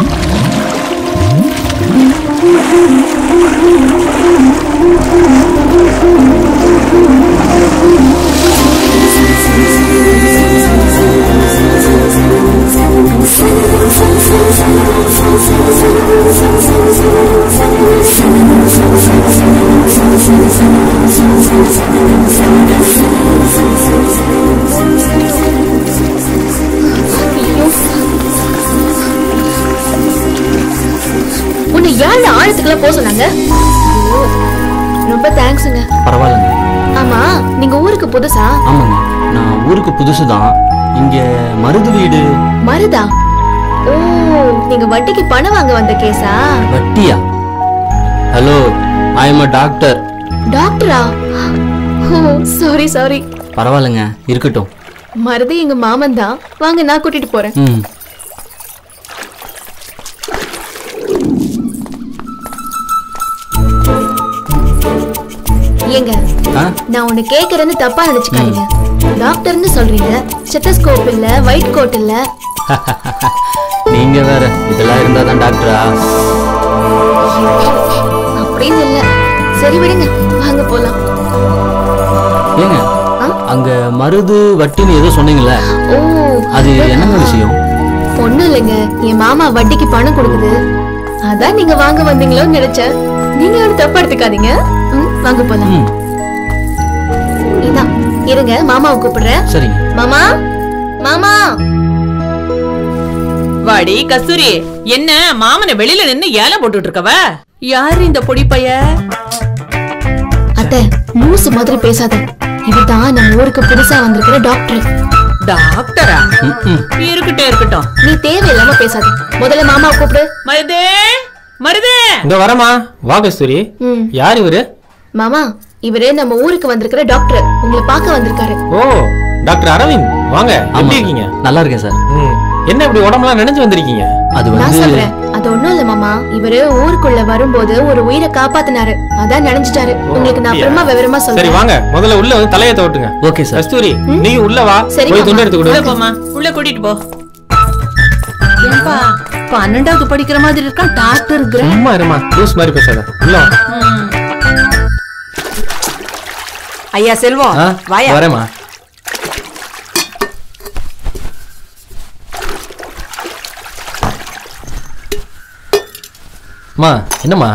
உன்னை யாரு ஆழத்துக்குள்ள போக சொன்னாங்க ஐயோ, ரொம்ப தேங்க்ஸுங்க பரவாயில்லைங்க ஆமா நீங்க ஊருக்கு புதுசா ஆமாங்க நான் ஊருக்கு புதுசு தான் இங்க மருது வீடு மருதா ஓ நீங்க வட்டிக்கு பணம் வாங்க வந்த கேஸா வட்டியா hello I am a doctor டாக்டரா ஓ சாரி சாரி பரவாயில்லைங்க இருக்கட்டும் மருது எங்க மாமன் தான் வாங்க நான் கூட்டிட்டு போறேன் ம் ஏங்க ஆ நான் உன்னை கேக்குறேன்னு தப்பா நினைச்சுக்காதீங்க டாக்டர்னு சொல்றீங்க ஸ்டெத்தஸ்கோப் இல்ல ஒயிட் கோட் இல்ல நீங்க வேற இதெல்லாம் இருந்தா தான் டாக்டரா அப்படின்னு இல்ல சரி விடுங்க வாங்க போலாம் ஏங்க அங்க மருது வட்டின்னு ஏதோ சொன்னீங்கல்ல ஓ அது என்னங்க விஷயம் ஒண்ணும் இல்லைங்க என் மாமா வட்டிக்கு பணம் கொடுக்குது அதான் நீங்க வாங்க வந்தீங்களோன்னு நினைச்சேன் நீங்க ஒன்றும் தப்பா எடுத்துக்காதீங்க ம், வாங்க போலாம் இதான் இருங்க மாமாவை கூப்பிடுறேன் சரிங்க மாமா மாமா வாடி கஸ்தூரி என்ன மாமனை வெளியில நின்னு ஏலம் போட்டுட்டு இருக்கவ யாரு இந்த பொடி பைய அத்தை லூசு மாதிரி பேசாத இவர்தான் நம்ம ஊருக்கு புதுசா வந்திருக்கிற டாக்டர் டாக்டரா இருக்கட்டும் இருக்கட்டும் நீ தேவையில்லாம பேசாத முதல்ல மாமாவை கூப்பிடு மருதே மருதே இந்த வரமா வா கஸ்தூரி ம். யார் இவரு மாமா இவரு நம்ம ஊருக்கு வந்திருக்கிற டாக்டர் உங்களை பார்க்க வந்திருக்காரு ஓ டாக்டர் அரவிந்த் வாங்க எப்படி இருக்கீங்க நல்லா இருக்கேன் சார் என்ன இப்படி உடம்பெல்லாம் நினைஞ்சு வந்திருக்கீங்க அது நான் சொல்றேன் அது ஒண்ணும் இல்ல மாமா இவரு ஊருக்குள்ள வரும்போது ஒரு உயிரை காப்பாத்தினாரு அதான் நினைச்சிட்டாரு உங்களுக்கு நான் அப்புறமா விவரமா சரி சொல்றேன் வாங்க முதல்ல உள்ள வந்து தலையை தோட்டுங்க ஓகே சார் கஸ்தூரி நீங்க உள்ள வா சரி, போய் மாமா. துண்டு எடுத்து உள்ள கொடு போமா உள்ள கூட்டிட்டு போ ஏன்பா பன்னெண்டாவது படிக்கிற மாதிரி இருக்கான் டாக்டர் இருக்கிற சும்மா இருமா லூஸ் மாதிரி பேசாத உள்ள வா ஐயா செல்வம் ஆ, வாயா வரேம்மா அம்மா என்னம்மா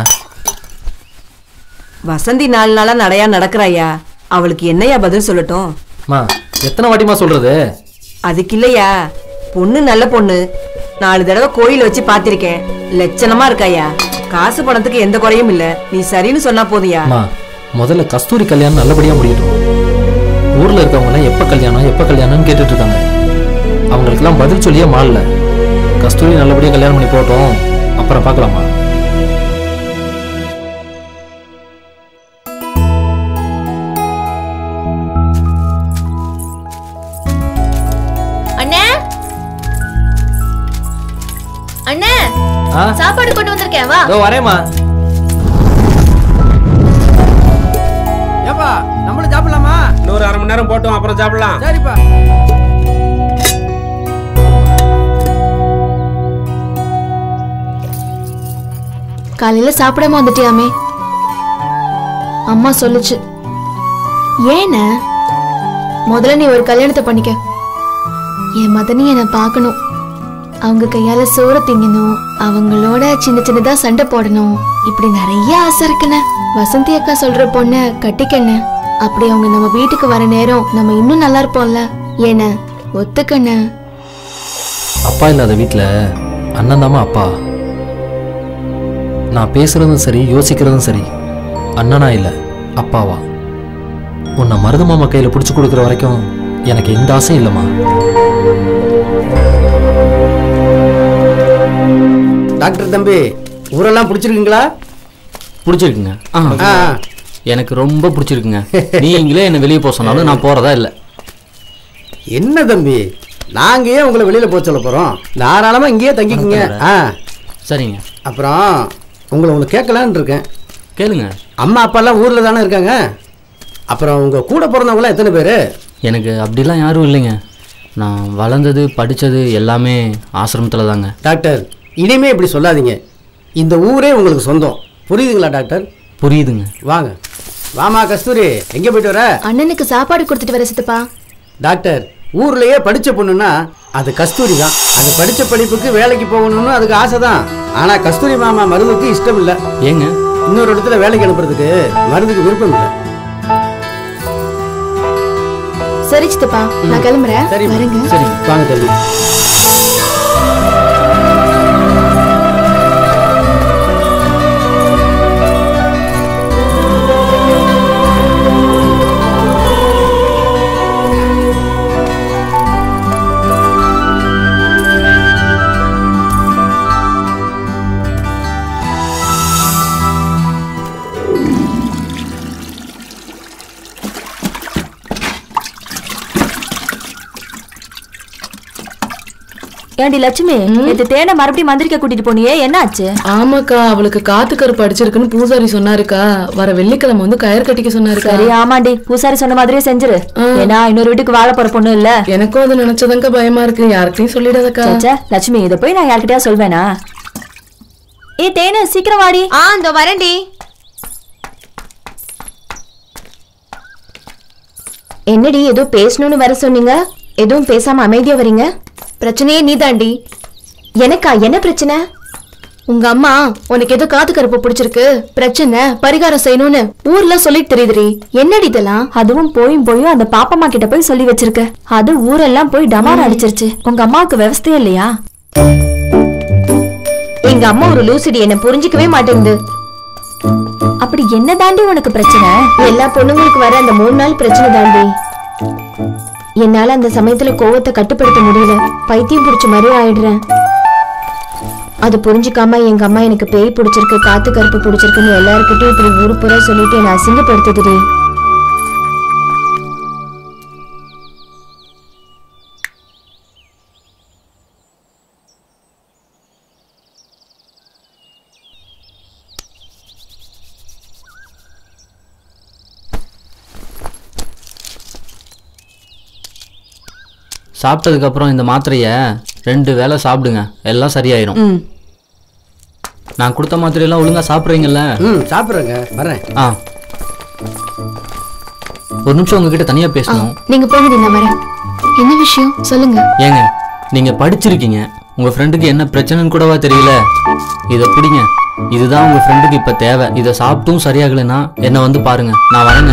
வசந்தி நாலு நாளா நடையா நடக்கிறாயா அவளுக்கு என்னையா பதில் சொல்லட்டும் அம்மா எத்தனை வாட்டிமா சொல்றது அதுக்கு இல்லையா பொண்ணு நல்ல பொண்ணு நாலு தடவை கோயில் வச்சு பார்த்திருக்கேன் லட்சணமா இருக்காயா காசு பணத்துக்கு எந்த குறையும் இல்ல நீ சரின்னு சொன்னா போதுயா அம்மா முதல்ல கஸ்தூரி கல்யாணம் நல்லபடியா முடியட்டும் ஊர்ல இருக்கவங்க எல்லாம் எப்ப கல்யாணம் எப்ப கல்யாணம்னு கேட்டுட்டு இருக்காங்க அவங்களுக்கெல்லாம் பதில் சொல்லியே மாறல கஸ்தூரி நல்லபடியா கல்யாணம் பண்ணி போட்டோம் அப்புறம் பார்க்கலாமா அண்ணே அண்ணே ஆ? சாப்பாடு கொண்டு வந்திருக்கேன் வா இதோ வரேம்மா ஏப்பா நம்மளும் சாப்பிடலாமா இன்னொரு அரை மணி நேரம் போட்டோம் அப்புறம் சாப்பிடலாம் சரிப்பா காலையில சாப்பிடாம வந்துட்டியாமே அம்மா சொல்லுச்சு ஏன முதல்ல நீ ஒரு கல்யாணத்தை பண்ணிக்க என் மதனி என்னை பார்க்கணும் அவங்க கையால சோறு திங்கணும் அவங்களோட சின்ன சின்னதா சண்டை போடணும் இப்படி நிறைய ஆசை இருக்குண்ணே வசந்தி அக்கா சொல்ற பொண்ண கட்டிக்கண்ண அப்படி அவங்க நம்ம வீட்டுக்கு வர நேரம் நம்ம இன்னும் நல்லா இருப்போம்ல ஏன ஒத்துக்கண்ண அப்பா இல்லாத வீட்டில் அண்ணன் தாம்மா அப்பா நான் பேசுறதும் சரி யோசிக்கிறதும் சரி அண்ணனா இல்லை அப்பாவா உன்னை மருது மாமா கையில் பிடிச்சி கொடுக்குற வரைக்கும் எனக்கு எந்த ஆசையும் இல்லைம்மா டாக்டர் தம்பி ஊரெல்லாம் பிடிச்சிருக்குங்களா பிடிச்சிருக்குங்க ஆ. எனக்கு ரொம்ப பிடிச்சிருக்குங்க நீங்களே என்ன வெளியே போக சொன்னாலும் நான் போறதா இல்லை என்ன தம்பி நாங்க ஏன் உங்களை வெளியில போக சொல்ல போறோம் தாராளமா இங்கேயே தங்கிக்குங்க ஆ சரிங்க அப்புறம் உங்களை ஒன்று கேட்கலான்னு இருக்கேன் கேளுங்க அம்மா அப்பாலாம் ஊர்ல தானே இருக்காங்க அப்புறம் உங்க கூட பிறந்தவங்களாம் எத்தனை பேர் எனக்கு அப்படிலாம் யாரும் இல்லைங்க நான் வளர்ந்தது படித்தது எல்லாமே ஆசிரமத்தில் தாங்க டாக்டர் இனிமே இப்படி சொல்லாதீங்க இந்த ஊரே உங்களுக்கு சொந்தம் புரியுதுங்களா டாக்டர் புரியுதுங்க வாங்க வாமா கஸ்தூரி எங்க போயிட்டு வர அண்ணனுக்கு சாப்பாடு கொடுத்துட்டு வர சித்தப்பா டாக்டர் ஊர்லயே படிச்ச பொண்ணுன்னா அது கஸ்தூரி தான் அது படிச்ச படிப்புக்கு வேலைக்கு போகணும்னு அதுக்கு ஆசை தான் ஆனா கஸ்தூரி மாமா மருதுக்கு இஷ்டம் இல்ல ஏங்க இன்னொரு இடத்துல வேலைக்கு அனுப்புறதுக்கு மருதுக்கு விருப்பம் இல்லை சரி சித்தப்பா நான் கிளம்புறேன் சரி வரேங்க சரி வாங்க தம்பி ஏண்டி லட்சுமி நேத்து தேனை மறுபடியும் மந்திரிக்க கூட்டிட்டு போனியே என்ன ஆச்சு ஆமாக்கா அவளுக்கு காத்து கருப்பு அடிச்சிருக்குன்னு பூசாரி சொன்னாருக்கா வர வெள்ளிக்கிழமை வந்து கயிறு கட்டிக்க சொன்னாருக்கா சரி ஆமாண்டி பூசாரி சொன்ன மாதிரியே செஞ்சிரு ஏன்னா இன்னொரு வீட்டுக்கு வாழ போற பொண்ணு இல்ல எனக்கும் அது நினைச்சதாங்க பயமா இருக்கு யார்கிட்டயும் சொல்லிடாதக்கா ச்சே, லட்சுமி இத போய் நான் யார்கிட்டயா சொல்வேனா ஏ தேனு சீக்கிரம் வாடி ஆ இந்த வரேன்டி என்னடி ஏதோ பேசணும்னு வர சொன்னீங்க எதுவும் பேசாம அமைதியா வரீங்க பிரச்சனையே நீதாண்டி எனக்கா என்ன பிரச்சனை உங்க அம்மா உனக்கு ஏதோ காத்து கருப்பு பிடிச்சிருக்கு பிரச்சனை பரிகாரம் செய்யணும்னு ஊர்ல சொல்லிட்டு தெரியுதுடி என்னடி இதெல்லாம் அதுவும் போயும் போயும் அந்த பாப்பம்மா கிட்ட போய் சொல்லி வச்சிருக்க அது ஊரெல்லாம் போய் டமார் அடிச்சிருச்சு உங்க அம்மாவுக்கு விவசாயம் இல்லையா எங்க அம்மா ஒரு லூசிடி என்ன புரிஞ்சுக்கவே மாட்டேங்குது அப்படி என்ன தாண்டி உனக்கு பிரச்சனை எல்லா பொண்ணுங்களுக்கு வர அந்த மூணு நாள் பிரச்சனை தாண்டி என்னால அந்த சமயத்துல கோவத்தை கட்டுப்படுத்த முடியல பைத்தியம் பிடிச்ச மாதிரி ஆயிடுறேன் அது புரிஞ்சுக்காம எங்க அம்மா எனக்கு பேய் பிடிச்சிருக்கு காத்து கருப்பு பிடிச்சிருக்குன்னு எல்லாருக்கிட்டையும் இப்படி ஊரு பூரா சொல்லிட்டு என்ன அசிங்கப்படுத்துதுடி சாப்பிட்டதுக்கு அப்புறம் இந்த மாத்திரைய ரெண்டு வேளை சாப்பிடுங்க எல்லாம் சரியாயிரும் ம் நான் கொடுத்த மாத்திரையெல்லாம் ஒழுங்கா சாப்பிட்றீங்கல்ல ம் சாப்பிட்றேங்க வரேன் ஆ ஒரு நிமிஷம் உங்ககிட்ட தனியா பேசணும் நீங்க போங்கடி நான் வரேன் என்ன விஷயம் சொல்லுங்க ஏங்க நீங்க படிச்சிருக்கீங்க உங்க ஃப்ரெண்டுக்கு என்ன பிரச்சனைன்னு கூடவா தெரியல இதை பிடிங்க இதுதான் உங்க ஃப்ரெண்டுக்கு இப்ப தேவை இதை சாப்பிட்டும் சரியாகலைன்னா என்ன வந்து பாருங்க நான் வரேங்க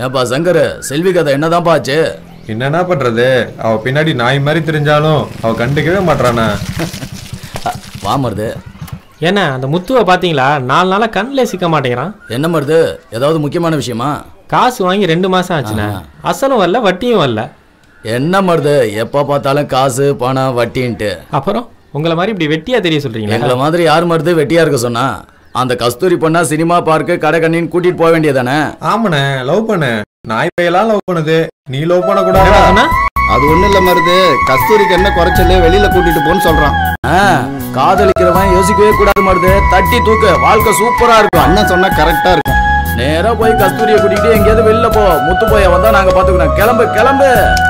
ஏப்பா சங்கர் செல்வி கதை என்னதான்ப்பா ஆச்சு என்னன்னா பண்றது அவ பின்னாடி நாய் மாதிரி தெரிஞ்சாலும் அவ கண்டுக்கவே மாட்றானே வா மருது என்ன அந்த முத்துவை பாத்தீங்களா நாலு நாளா கண்ணில் சிக்க மாட்டேங்கிறான் என்ன மருது ஏதாவது முக்கியமான விஷயமா காசு வாங்கி ரெண்டு மாசம் ஆச்சுண்ணே அசலும் வரல வட்டியும் வரல என்ன மருது எப்போ பார்த்தாலும் காசு பணம் வட்டின்ட்டு அப்புறம் உங்களை மாதிரி இப்படி வெட்டியா தெரிய சொல்றீங்களா எங்களை மாதிரி யார் மருது வெட்டியா இருக்க சொன்னா அந்த கஸ்தூரி பொண்ணா சினிமா பார்க்கு கடை கண்ணின்னு கூட்டிட்டு போக வேண்டியதானே ஆமாண்ணே லவ் பண்ணு நாய் பையெல்லாம் லவ் பண்ணுது நீ லவ் பண்ண கூடாது அது ஒண்ணும் இல்ல மருது கஸ்தூரிக்கு என்ன குறைச்சல் வெளியில கூட்டிட்டு போன்னு சொல்றான் காதலிக்கிறவன் யோசிக்கவே கூடாது மருது தட்டி தூக்கு வாழ்க்கை சூப்பரா இருக்கும் அண்ணன் சொன்னா கரெக்டா இருக்கும் நேரா போய் கஸ்தூரியை கூட்டிட்டு எங்கேயாவது வெளில போ முத்து போய வந்தா நாங்க பாத்துக்கிறோம் கிளம்பு கிளம்பு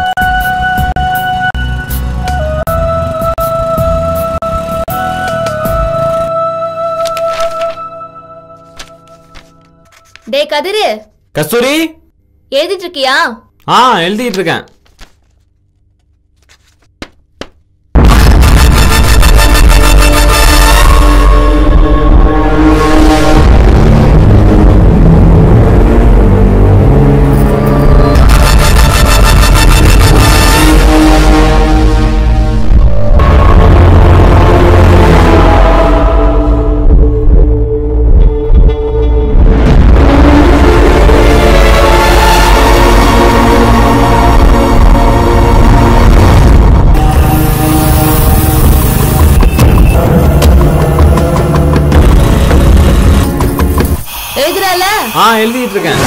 டே கதிரு கஸ்தூரி எழுதிட்டு இருக்கியா ஆ எழுதிட்டு இருக்கேன் எழுதுறல ஆ எழுதிட்டு இருக்கேன்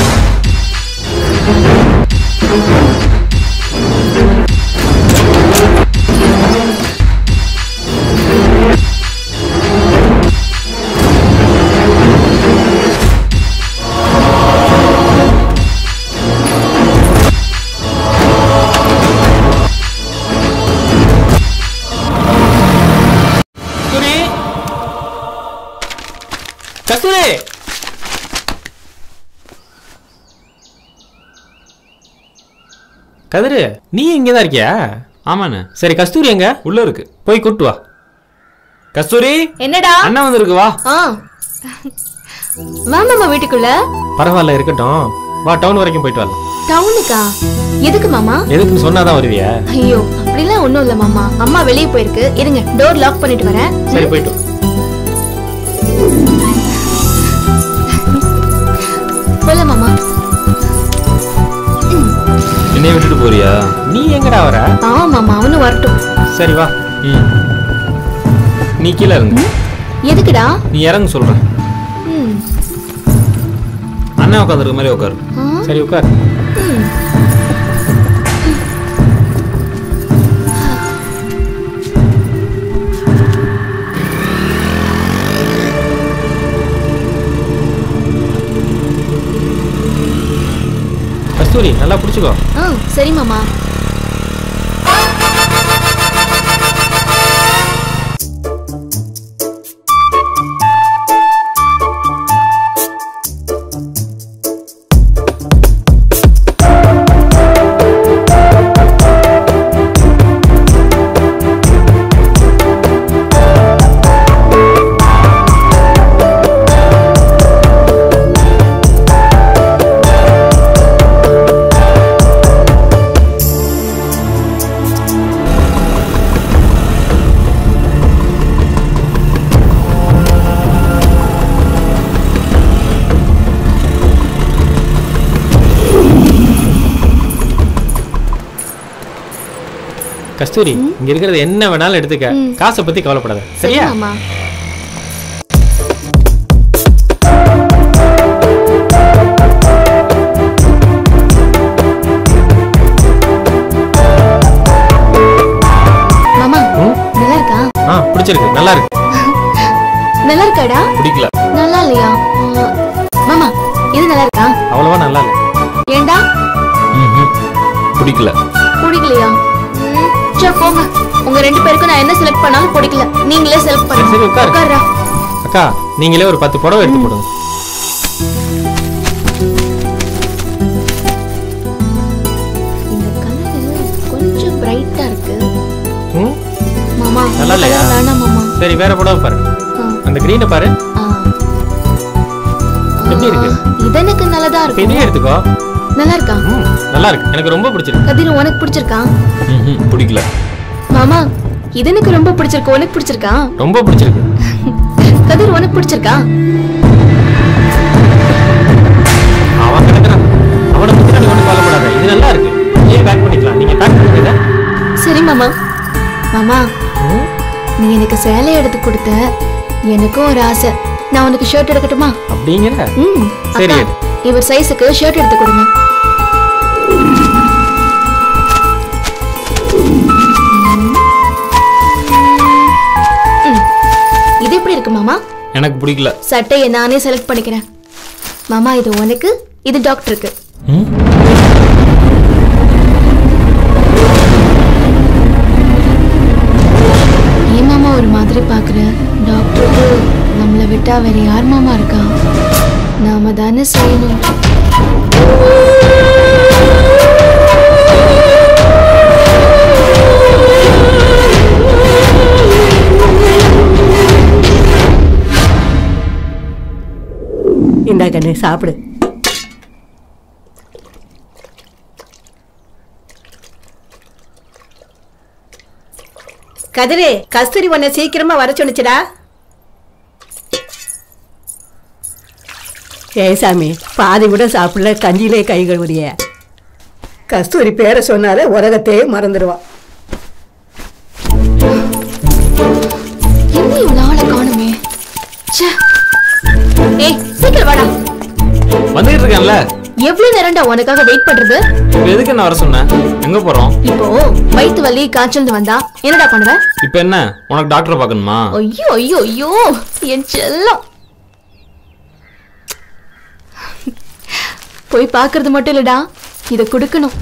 கஸ்தூரி கஸ்தூரி கதிரு நீ இங்கே தான் இருக்கியா ஆமாண்ணே சரி கஸ்தூரி எங்க உள்ள இருக்கு போய் கூட்டு வா கஸ்தூரி என்னடா அண்ணா வந்திருக்கு வா ஆ மாமாமா வீட்டுக்குள்ள பரவாயில்ல இருக்கட்டும் வா டவுன் வரைக்கும் போயிட்டு வரலாம் டவுனுக்கா எதுக்கு மாமா எதுக்குன்னு சொன்னாதான் வருவியா ஐயோ அப்படிலாம் ஒண்ணும் இல்ல மாமா அம்மா வெளியே போயிருக்கு இருங்க டோர் லாக் பண்ணிட்டு வரேன் சரி போயிட்டு வா. போல மாமா என்னைய விட்டுட்டு போறியா நீ எங்கடா வர ஆமா மாமா அவனும் வரட்டும் சரி வா ம் நீ கீழே இறங்கு எதுக்குடா நீ இறங்கு சொல்றேன் ம், அண்ணன் உட்காந்துருக்க மாதிரி உட்காரு ஆ, சரி உட்கார் ம். கஸ்தூரி நல்லா பிடிச்சிக்கோ ஆ சரி மாமா கஸ்தூரி இங்க இருக்கிறது என்ன வேணாலும் எடுத்துக்க காசை பத்தி கவலைப்படாத சரி சரியா மாமா மாமா நல்லா இருக்கா ஆ பிடிச்சிருக்கு நல்லா இருக்கு நல்லா இருக்காடா பிடிக்கல நல்லா இல்லையா ஆ, மாமா இது நல்லா இருக்கா அவ்வளவா நல்லா இல்லை ஏண்டா பிடிக்கல பிடிக்கலையா ம், சரி போங்க உங்க ரெண்டு பேருக்கும் நான் என்ன செலக்ட் பண்ணாலும் பிடிக்கல நீங்களே செலக்ட் சரி பண்ணுங்க உட்காரு உட்காருடா அக்கா நீங்களே ஒரு பத்து புடவை எடுத்து போடுங்க இந்த கலர் கொஞ்சம் பிரைட்டா இருக்கு ம் மாமா நல்லா இந்த இல்லையா colour வேணாம் மாமா சரி வேற புடவை பாரு அந்த கிரீனை பாரு ஆ. எப்படி இருக்கு இது எனக்கு நல்லதா இப்ப இருக்கும் இதையே எடுத்துக்கோ நல்லா இருக்கா நல்லா இருக்கு எனக்கு ரொம்ப பிடிச்சிருக்கு கதிர் உனக்கு பிடிச்சிருக்கா ம்ஹும், பிடிக்கல மாமா இது எனக்கு ரொம்ப பிடிச்சிருக்கு உனக்கு பிடிச்சிருக்கா ரொம்ப பிடிச்சிருக்கு கதிர் உனக்கு பிடிச்சிருக்கா அவன் கிடக்குறான் அவனை பத்தி நீ ஒன்றும் கவலைப்படாத இது நல்லா இருக்கு ஏன் பேக் பண்ணிக்கலாம் நீங்க பேக் பண்ணுங்க சரி மாமா மாமா நீ எனக்கு சேலை எடுத்து கொடுத்த எனக்கும் ஒரு ஆசை நான் உனக்கு ஷர்ட் எடுக்கட்டுமா அப்படிங்கிற ம் சரி அக்கா, இவர் சைஸுக்கு ஷர்ட் எடுத்து கொடுங்க ம். இது எப்படி இருக்கு மாமா எனக்கு பிடிக்கல சட்டையை நானே செலக்ட் பண்ணிக்கிறேன் மாமா இது உனக்கு இது டாக்டருக்கு ஏன் மாமா ஒரு மாதிரி பாக்குற டாக்டருக்கு நம்மளை விட்டா வேற யார் மாமா இருக்கா நாம தானே செய்யணும் இந்தா கண்ணு சாப்பிடு கதிரே கஸ்தூரி உன்னை சீக்கிரமா வர சொன்னுச்சுடா ஏய் சாமி பாதி கூட சாப்பிடல கஞ்சியிலே கை கழுவுறிய கஸ்தூரி பேரை சொன்னாலே உலகத்தையே மறந்துடுவா என்ன இவ்வளவு ஆளை காணுமே ச்சே. ஏய் சீக்கிரம் வாடா வந்துகிட்டு இருக்கேன்ல எவ்வளவு நேரம்டா உனக்காக வெயிட் பண்றது இப்போ எதுக்கு நான் வர சொன்னேன் எங்க போறோம் இப்போ வயித்து வலி காய்ச்சல் வந்தா என்னடா பண்ணுவ இப்போ என்ன உனக்கு டாக்டரை பார்க்கணுமா ஐயோ ஐயோ ஐயோ என் செல்லம் போய் பார்க்கிறது மட்டும் இல்லடா இத கொடுக்கணும்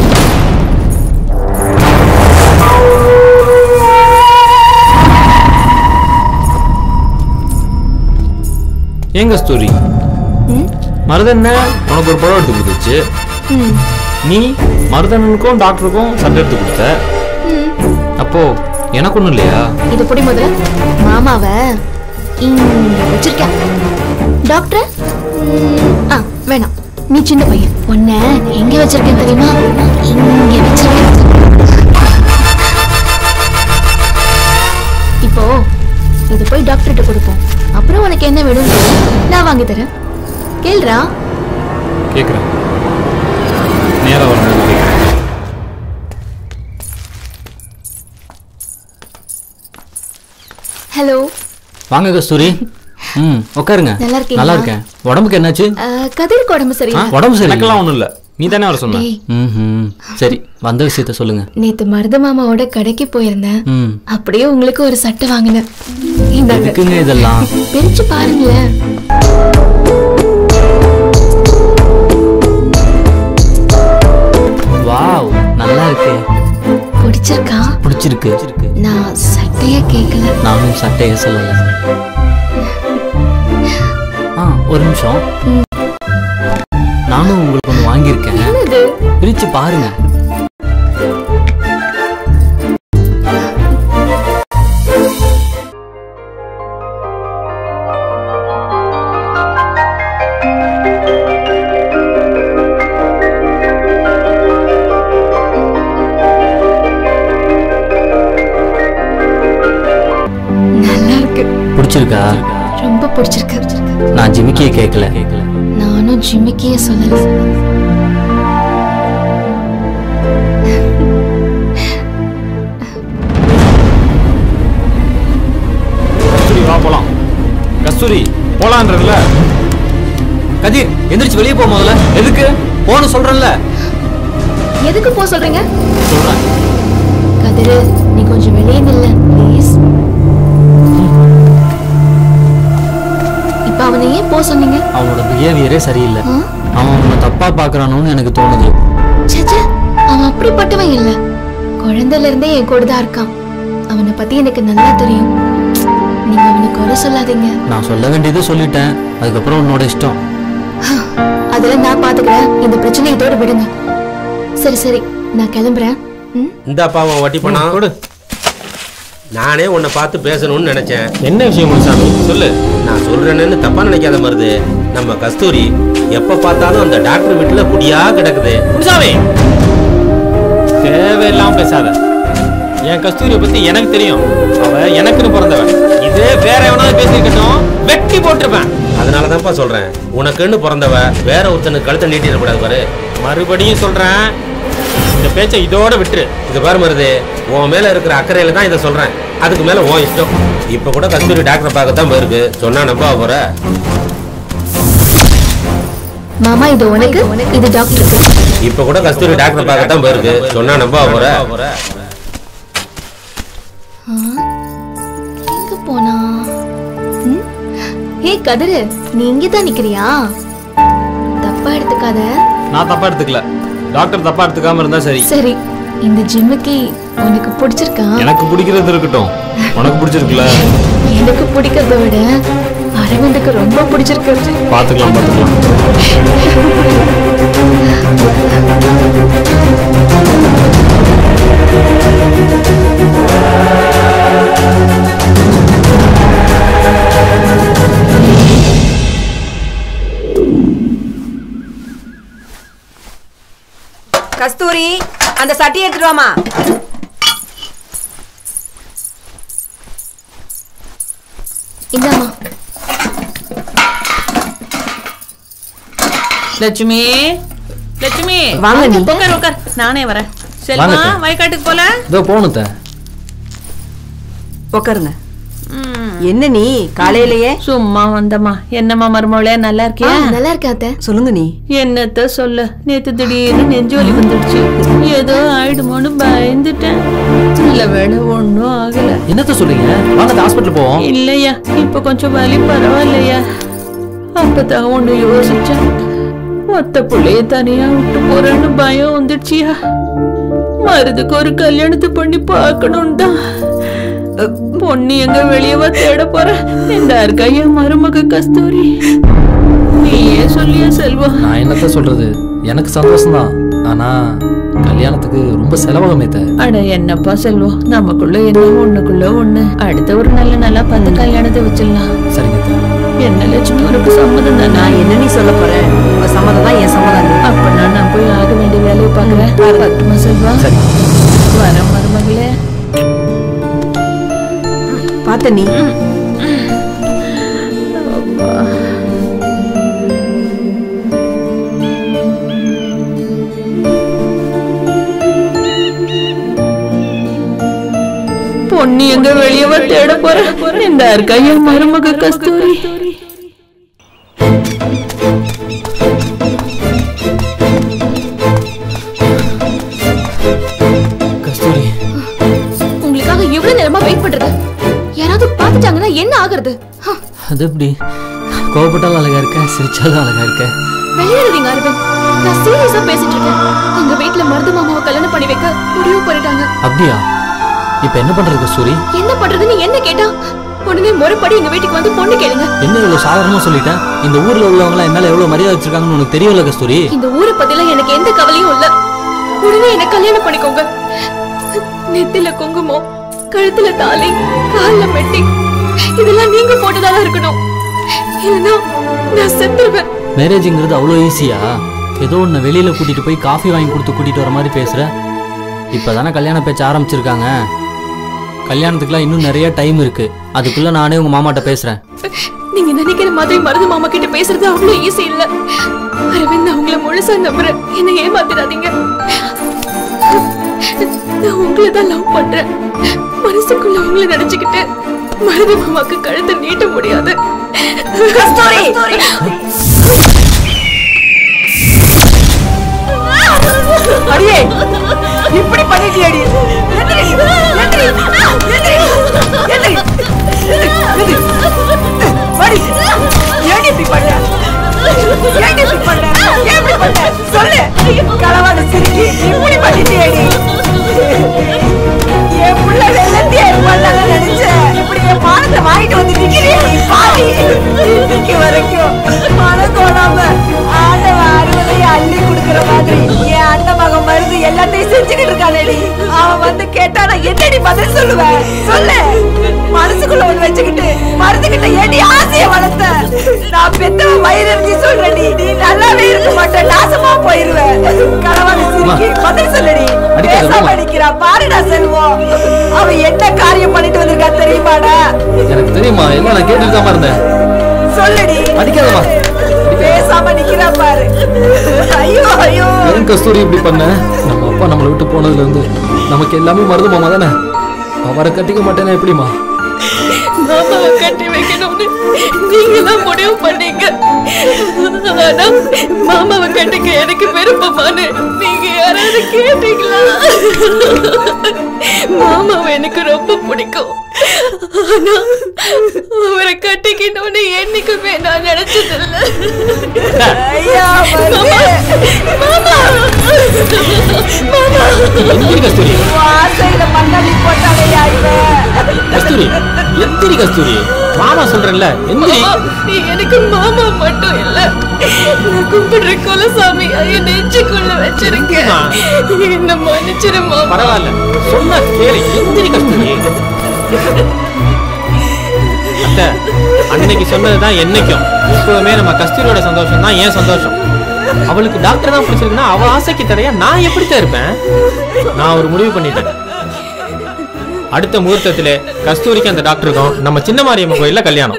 ஏங்க ஸ்டோரி ம்? மருதண்ண உனக்கு ஒரு படம் எடுத்து கொடுத்துச்சு ம், நீ மருதண்ணனுக்கும் டாக்டருக்கும் சண்டை எடுத்து கொடுத்த ம். அப்போ எனக்கு ஒன்றும் இல்லையா இது புடி முதல்ல மாமாவ இங்க வச்சிருக்கேன் டாக்டர் ம், ஆ வேணாம் நீ சின்ன பையன் உன்ன எங்க வச்சிருக்கேன் தெரியுமா இங்க வச்சிருக்கேன் இப்போ இது போய் டாக்டர்கிட்ட கொடுப்போம் அப்புறம் உனக்கு என்ன வேணும் நான் வாங்கி தரேன் கேள்றா கேட்குறேன் நேராக வரும்போது கேட்குறேன் ஹலோ வாங்க கஸ்தூரி ம் உட்காருங்க நல்லா இருக்கீங்களா? நல்லா இருக்கேன் உடம்புக்கு என்னாச்சு கதிருக்கு உடம்பு ஆ, சரியில்லை உடம்பு சரி எனக்கெல்லாம் ஒன்றும் இல்லை நீ தானே வர சொன்ன டேய். ம் சரி வந்த விஷயத்த சொல்லுங்க நேத்து மருத மாமாவோட கடைக்கு போயிருந்தேன் ம் அப்படியே உங்களுக்கு ஒரு சட்டை வாங்கினேன் இந்தாங்க. எதுக்குங்க இதெல்லாம் பிரிச்சு பாருங்களேன் வாவ் நல்லா இருக்கு பிடிச்சிருக்கா பிடிச்சிருக்கு நான் சட்டைய கேட்கல நானும் சட்டைய சொல்லல ஆ ஒரு நிமிஷம் நானும் உங்களுக்கு ஒன்று வாங்கியிருக்கேன் என்னது பிரிச்சு பாருங்க நல்லா இருக்கு பிடிச்சிருக்கா ரொம்ப பிடிச்சிருக்கு நான் ஜிமிக்கியை கேட்கல நானும் ஜிமிக்கியே சொல்லல கஸ்தூரி வா போலாம் கஸ்தூரி போலான்றதுல கதிர் எந்திரிச்சு வெளியே போ முதல்ல எதுக்கு போன சொல்றேன்ல எதுக்கு போ சொல்றீங்க சொல்றேன் கதிரு நீ கொஞ்சம் வெளியே நில்ல ப்ளீஸ் இப்ப அவனை ஏன் போ சொன்னீங்க அவனோட பிஹேவியரே சரியில்லை ஆ? அவன் உன்னை தப்பா பாக்குறானோன்னு எனக்கு தோணுது ச்சே, ச்சே, அவன் அப்படிப்பட்டவன் இல்ல குழந்தையில இருந்தே என் கூட தான் இருக்கான் அவனை பத்தி எனக்கு நல்லா தெரியும் நீங்க அவனை குறை சொல்லாதீங்க நான் சொல்ல வேண்டியதை சொல்லிட்டேன் அதுக்கப்புறம் உன்னோட இஷ்டம் அதெல்லாம் நான் பாத்துக்கிறேன் இந்த பிரச்சனை இதோட விடுங்க சரி சரி நான் கிளம்புறேன் ம்? இந்தாப்பா உன் வட்டி பணம் கொடு நானே உன்னை பார்த்து பேசணும்னு நினைச்சேன் என்ன விஷயம் முனுசாமி சொல்லு நான் சொல்றேன்னு தப்பா நினைக்காத மருது நம்ம கஸ்தூரி எப்ப பார்த்தாலும் அந்த டாக்டர் வீட்டுல குடியா கிடக்குது குருசாமி தேவையில்லாம பேசாத என் கஸ்தூரியை பத்தி எனக்கு தெரியும் அவ எனக்குன்னு பிறந்தவன் இதே வேற எவனாவது பேசியிருக்கட்டும் வெட்டி போட்டிருப்பேன் அதனாலதான்ப்பா சொல்றேன் உனக்குன்னு பிறந்தவ வேற ஒருத்தனுக்கு கழுத்தை நீட்டிடக்கூடாது பாரு மறுபடியும் சொல்றேன் இந்த பேச்சை இதோட விட்டுரு இது பாரு மருது உன் மேல இருக்கிற அக்கறையில தான் இதை சொல்றேன் அதுக்கு மேல உன் இஷ்டம் இப்ப கூட கஸ்தூரி டாக்டரை பார்க்க தான் போயிருக்கு சொன்னா நம்ப போற மாமா இது உனக்கு இது டாக்டருக்கு இப்ப கூட கஸ்தூரி டாக்டரை பார்க்க தான் போயிருக்கு சொன்னா நம்ப போற ஆ, எங்க போனா ம்? ஏய் கதிரு நீ இங்கே தான் நிக்கிறியா தப்பா எடுத்துக்காத நான் தப்பா எடுத்துக்கல டாக்டர் தப்பா எடுத்துக்காம இருந்தா சரி சரி இந்த ஜிம்முக்கு உனக்கு பிடிச்சிருக்கா எனக்கு பிடிக்கிறது இருக்கட்டும் உனக்கு பிடிச்சிருக்குல்ல எனக்கு பிடிக்கிறத விட அரவிந்துக்கு ரொம்ப பிடிச்சிருக்கு பாத்துக்கலாம் பாத்துக்கலாம் கஸ்தூரி அந்த சட்டி எடுத்துட்டு வாமா இந்தாம்மா லட்சுமி லட்சுமி வாங்க நீ. உட்கார் உட்கார் நானே வரேன் செல்வா வாங்க அத்தை. வயக்காட்டுக்கு போல இதோ போகணும் தே உட்காருங்க என்ன நீ காலையிலேயே சும்மா வந்தம்மா என்னம்மா மருமவளே நல்லா இருக்கியா நல்லா இருக்கா அத்தை சொல்லுங்க நீ என்னத்த சொல்ல நேத்து திடீர்னு நெஞ்சு வலி வந்துடுச்சு ஏதோ ஆயிடுமோன்னு பயந்துட்டேன் இல்ல வேணா ஒண்ணும் ஆகல என்னத்த சொல்றீங்க வாங்க ஹாஸ்பிட்டல் போவோம் இல்லையா இப்ப கொஞ்சம் வலி பரவாயில்லையா அப்பதான் ஒண்ணு யோசிச்சேன் ஒத்த புள்ளைய தனியா விட்டு போறேன்னு பயம் வந்துடுச்சியா மருதுக்கு ஒரு கல்யாணத்தை பண்ணி பார்க்கணும் தான் பொண்ணு எங்க வெளியவா தேட போற இந்த இருக்கா என் மருமக கஸ்தூரி நீயே சொல்லியா செல்வம் நான் என்னத்த சொல்றது எனக்கு சந்தோஷம்தான் ஆனா கல்யாணத்துக்கு ரொம்ப செலவாகுமே தே அட என்னப்பா செல்வம் நமக்குள்ள என்ன ஒண்ணுக்குள்ள ஒண்ணு அடுத்த ஒரு நல்ல நல்லா பார்த்து கல்யாணத்தை வச்சிடலாம் சரிங்க தே என்ன லட்சுமி உனக்கு சம்மதம் தானா நான் என்ன நீ சொல்ல போற உங்க சம்மதம் தான் என் சம்மதம் அப்ப நான் போய் ஆக வேண்டிய வேலையை பாக்குறேன் பத்துமா செல்வா சரி வரேன் மருமகளே பார்த்த நீ பொண்ணு எங்க வெளியவா தேட போற இந்த இருக்கா என் மருமக கஸ்தூரி கஸ்தூரி உங்களுக்காக எவ்வளவு நேரமா வெயிட் பண்றது யாராவது பார்த்துட்டாங்கன்னா என்ன ஆகுறது ஹ, அது எப்படி கோவப்பட்டாலும் அழகா இருக்க சிரிச்சாலும் அழகா இருக்க விளையாடுறீங்க அரவிந்த் நான் சீரியஸா பேசிட்டு இருக்கேன் எங்க வீட்ல மருது மாமாவை கல்யாணம் பண்ணி வைக்க முடிவு பண்ணிட்டாங்க அப்படியா இப்ப என்ன பண்றது கஸ்தூரி என்ன பண்றதுன்னு என்ன கேட்டா உடனே முறைப்படி எங்க வீட்டுக்கு வந்து பொண்ணு கேளுங்க என்ன இவ்வளவு சாதாரணமா சொல்லிட்டேன் இந்த ஊர்ல உள்ளவங்க எல்லாம் என் மேல எவ்வளவு மரியாதை வச்சிருக்காங்கன்னு உனக்கு தெரியல கஸ்தூரி இந்த ஊரை பத்தில எனக்கு எந்த கவலையும் இல்ல உடனே என்ன கல்யாணம் பண்ணிக்கோங்க நெத்தில குங்குமம் கழுத்துல தாலி கால்ல மெட்டி இதெல்லாம் நீங்க போட்டதாதான் இருக்கணும் இல்லைன்னா நான் செத்துருவேன் மேரேஜ்ங்கிறது அவ்வளோ ஈஸியா ஏதோ ஒன்று வெளியில கூட்டிட்டு போய் காஃபி வாங்கி கொடுத்து கூட்டிட்டு வர மாதிரி பேசுற இப்பதானே கல்யாண பேச்ச ஆரம்பிச்சிருக்காங்க கல்யாணத்துக்குலாம் இன்னும் நிறைய டைம் இருக்கு அதுக்குள்ள நானே உங்க மாமாட்ட பேசுறேன் நீங்க நினைக்கிற மாதிரி மருது மாமா கிட்ட பேசுறது அவ்வளவு ஈஸி இல்ல அரவிந்த் நான் உங்களை முழுசா நம்புறேன் என்ன ஏமாத்திராதீங்க நான் உங்களை தான் லவ் பண்றேன் மனசுக்குள்ள உங்களை நினைச்சுக்கிட்டு மருது மாமாக்கு கழுத்தை நீட்ட முடியாது கஸ்தூரி அடியே இப்படி பண்ணிட்டியடி எந்திரி எந்திரி எந்திரி எந்திரி எந்திரி மடி ஏன் இப்படி பண்ண ஏன் இப்படி பண்ண ஏன் இப்படி பண்ண சொல்லு களவாத சிரிக்கி இப்படி பண்ணிட்டியடி என் புள்ள வெள்ளத்தியே பண்ணல நினைச்சேன் இப்படி என் மானத்தை வாங்கிட்டு வந்து நிக்கிறியே நீ பாவி இன்னைக்கு வரைக்கும் மனம் தோணாம ஆண்டவன் அறுவதையும் அள்ளி கொடுக்குற மாதிரி என் அண்ணன் மகன் மருந்து எல்லாத்தையும் செஞ்சுக்கிட்டு இருக்கானேடி அவன் வந்து கேட்டா நான் என்னடி பதில் சொல்லுவேன் சொல்லு மனசுக்குள்ள ஒண்ணு வச்சுக்கிட்டு மருந்துகிட்ட ஏடி ஆசைய வளர்த்த நான் பெத்தவன் வயிறு சொல்றேன் நீ நல்லா சும்மாவே இருக்க மாட்டேன் நாசமா போயிருவேன் களவாணி சிரிக்கி பதில் சொல்லுடி அடிக்காத, பேசாம விடுமா. அடிக்கிறா பாருடா செல்வம் அவ என்ன காரியம் பண்ணிட்டு வந்திருக்கா தெரியுமாடா எனக்கு தெரியுமா எல்லாம் நான் கேட்டுட்டு தான் இருந்தேன் சொல்லுடி அடிக்காதம்மா பேசாம நிக்கிறா பாரு ஐயோ ஐயோ ஏன் கஸ்தூரி இப்படி பண்ண நம்ம அப்பா நம்மளை விட்டு போனதுல இருந்து நமக்கு எல்லாமே மருது மாமா தானே அவரை கட்டிக்க மாட்டேன்னா எப்படிமா மாமாவை கட்டி வைக்கணும்னு நீங்க தான் முடிவு பண்ணீங்க ஆனா மாமாவை கட்டிக்க எனக்கு விருப்பமானு நீங்க யாராவது கேட்டீங்களா மாமாவை எனக்கு ரொம்ப பிடிக்கும் ஆனா அவரை கட்டிக்கணும்னு என்னைக்குமே நான் நினைச்சதில்ல ஐயா மாமா மாமா மாமா எந்திரி கஸ்தூரி வாசையில மண்ணாடி போட்டாலையா இவன் கஸ்தூரி எந்திரி கஸ்தூரி மாமா சொல்றேன்ல எந்திரி மாமா, நீ எனக்கு மாமா மட்டும் இல்ல நான் கும்பிடுற குலசாமி என் நெஞ்சுக்குள்ள வச்சிருக்கேன் என்ன மன்னிச்சிரு மாமா பரவாயில்ல சொன்னா கேளு எந்திரி கஸ்தூரி அத்தை அன்னைக்கு சொன்னதுதான் என்னைக்கும் எப்பவுமே நம்ம கஸ்தூரியோட சந்தோஷம் தான் ஏன் சந்தோஷம் அவளுக்கு டாக்டர் தான் பிடிச்சிருக்குன்னா அவ ஆசைக்கு தடையா நான் எப்படித்தான் இருப்பேன் நான் ஒரு முடிவு பண்ணிட்டேன் அடுத்த முகூர்த்தத்திலே கஸ்தூரிக்கும் அந்த டாக்டருக்கும் நம்ம சின்ன மாரியம்மன் கோயில்ல கல்யாணம்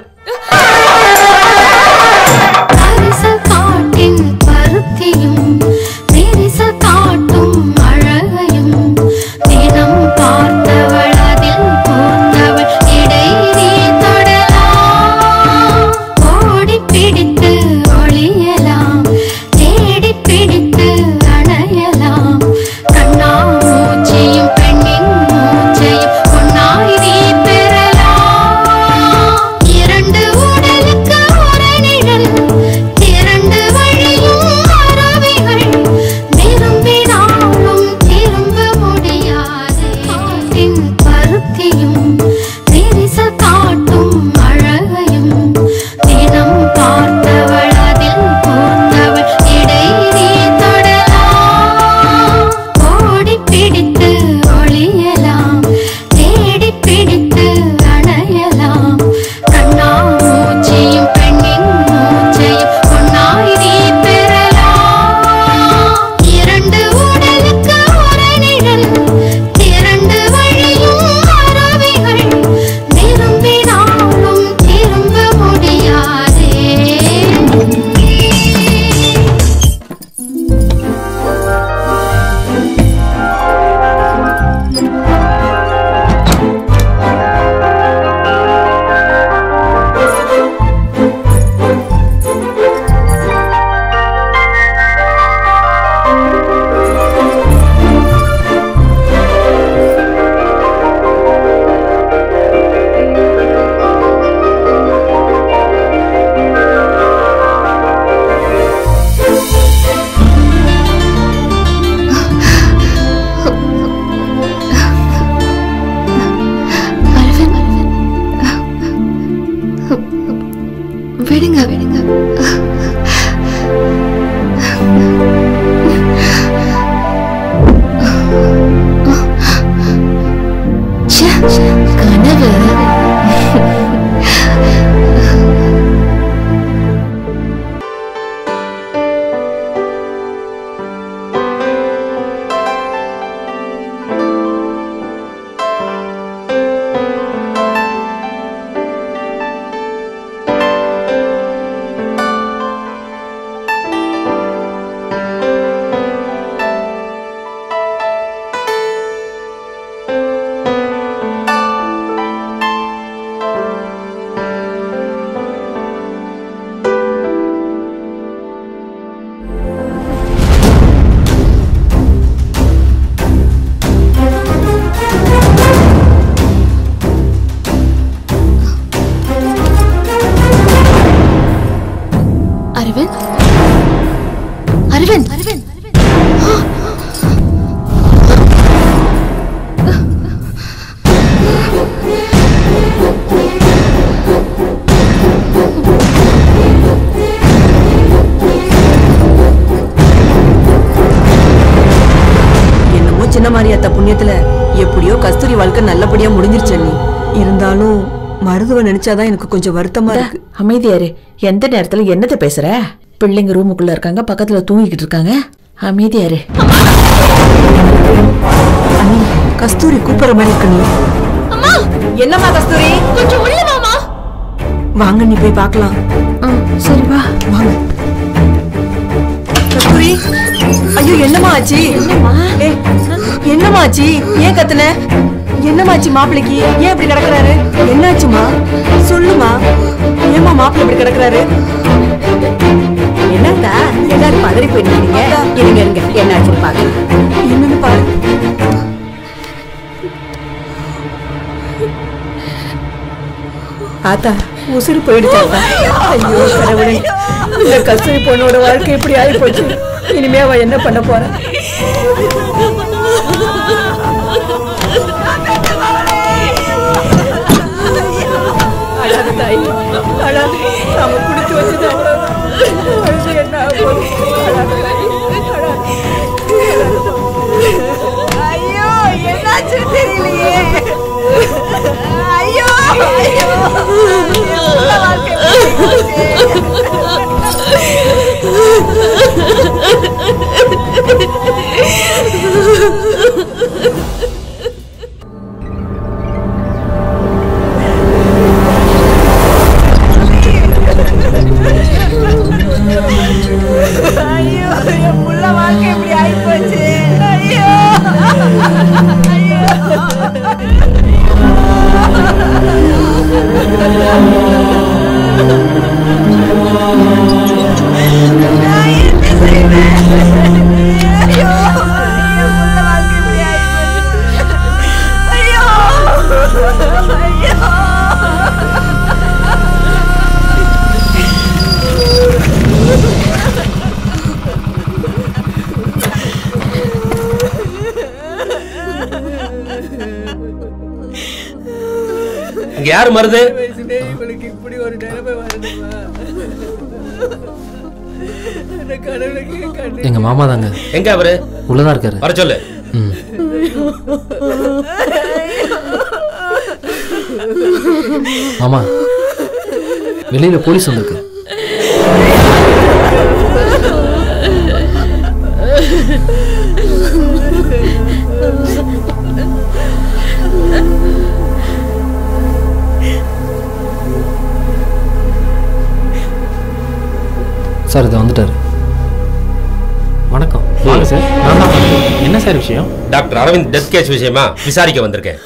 காட்டின் பருத்தியும் நெரிச காட்டும் அழகையும் தினம் பார்த்தவள் அதில் போந்தவள் இடை நீ தொடலாம் ஓடி பிடித்து ஒளியலாம் தேடி பிடித்து அணையலாம் கண்ணா மூச்சியும் பெண்ணின் மூச்சையும் பொன்னாய் நீ பெறலாம் இரண்டு உடலுக்கு ஒரு நிழல் இரண்டு வழியும் அறவைகள் விரும்பினாலும் திரும்ப முடியாது காட்டின் பருத்தியும் நெரிச காட்டும் அழகையும் தினம் பார்த்தவள் அதில் போந்தவள் இடை நீ தொடலாம் ஓடி பிடித்து ஒளியலாம் தேடி பிடித்து அணையலாம் கண்ணா மூச்சியும் பெண்ணின் மூச்சையும் பொன்னாய் நீ பெறலாம் இரண்டு உடலுக்கு ஒரு நிழல் இரண்டு வழியும் அறவைகள் விரும்பினாலும் திரும்ப முடியாதே விடுங்க விடுங்க ச்சே, கனவு அரவிந்த் அரவிந்த் அரவிந்த் என்னமோ சின்ன மாரியாத்தா புண்ணியத்துல எப்படியோ கஸ்தூரி வாழ்க்கை நல்லபடியா முடிஞ்சிருச்சு நீ இருந்தாலும் மருதுவ நினைச்சாதான் எனக்கு கொஞ்சம் வருத்தமா இருக்கு அமைதியாரு எந்த நேரத்துல என்னத்த பேசுற பிள்ளைங்க ரூமுக்குள்ள இருக்காங்க பக்கத்துல தூங்கிக்கிட்டு இருக்காங்க அமைதியாரு கஸ்தூரி கூப்பிடுற மாதிரி இருக்கு நீ அம்மா என்னம்மா கஸ்தூரி கொஞ்சம் உள்ள வாமா வாங்க நீ போய் பார்க்கலாம் சரி வா வாங்க கஸ்தூரி ஐயோ என்னம்மா ஆச்சு ஏய், என்னம்மா ஆச்சு ஏன் கத்துன என்னம்மா ஆச்சு மாப்பிளைக்கு ஏன் இப்படி கிடக்குறாரு என்னாச்சுமா சொல்லுமா ஏமா மாப்பிள்ளை இப்படி கிடக்குறாரு என்னத்தா எல்லாரும் பதறி போயிருக்கீங்க இருங்க இருங்க என்னாச்சுன்னு பாக்கலாம் என்னன்னு பாரு ஆத்தா உசுறு போயிடுச்சாத்தா ஐயோ கடவுளே இந்த கஸ்தூரி பொண்ணோட வாழ்க்கை இப்படி ஆகி போச்சு இனிமே அவ என்ன பண்ண போறா அழாத தாய் அழாத நாம குடிச்சு வச்சது அவ்வளவுதான் அழுது என்ன ஆக போகுது? அழாத தாய் ஐயோ என்னாச்சு தெரியலையே ஐயோ ஐயோ என் புள்ள வாழ்க்கை இப்படி ஐயோ என் புள்ள வாழ்க்கை இப்படி ஆயிப்போச்சு ஐயோ இங்க யாரு மருது இவளுக்கு இப்படி ஒரு நிலைமை வருதுமா அந்த கடவுளுக்கு கண்ணு எங்க மாமா தாங்க எங்க அவரு உள்ளதான் இருக்காரு வர சொல்லு ம் மாமா வெளியில போலீஸ் வந்திருக்கு சார் இது வந்துட்டாரு வணக்கம் வாங்க சார் நான் தான் வந்தேன். என்ன சார் விஷயம் டாக்டர் அரவிந்த் டெத் கேஸ் விஷயமா விசாரிக்க வந்திருக்கேன்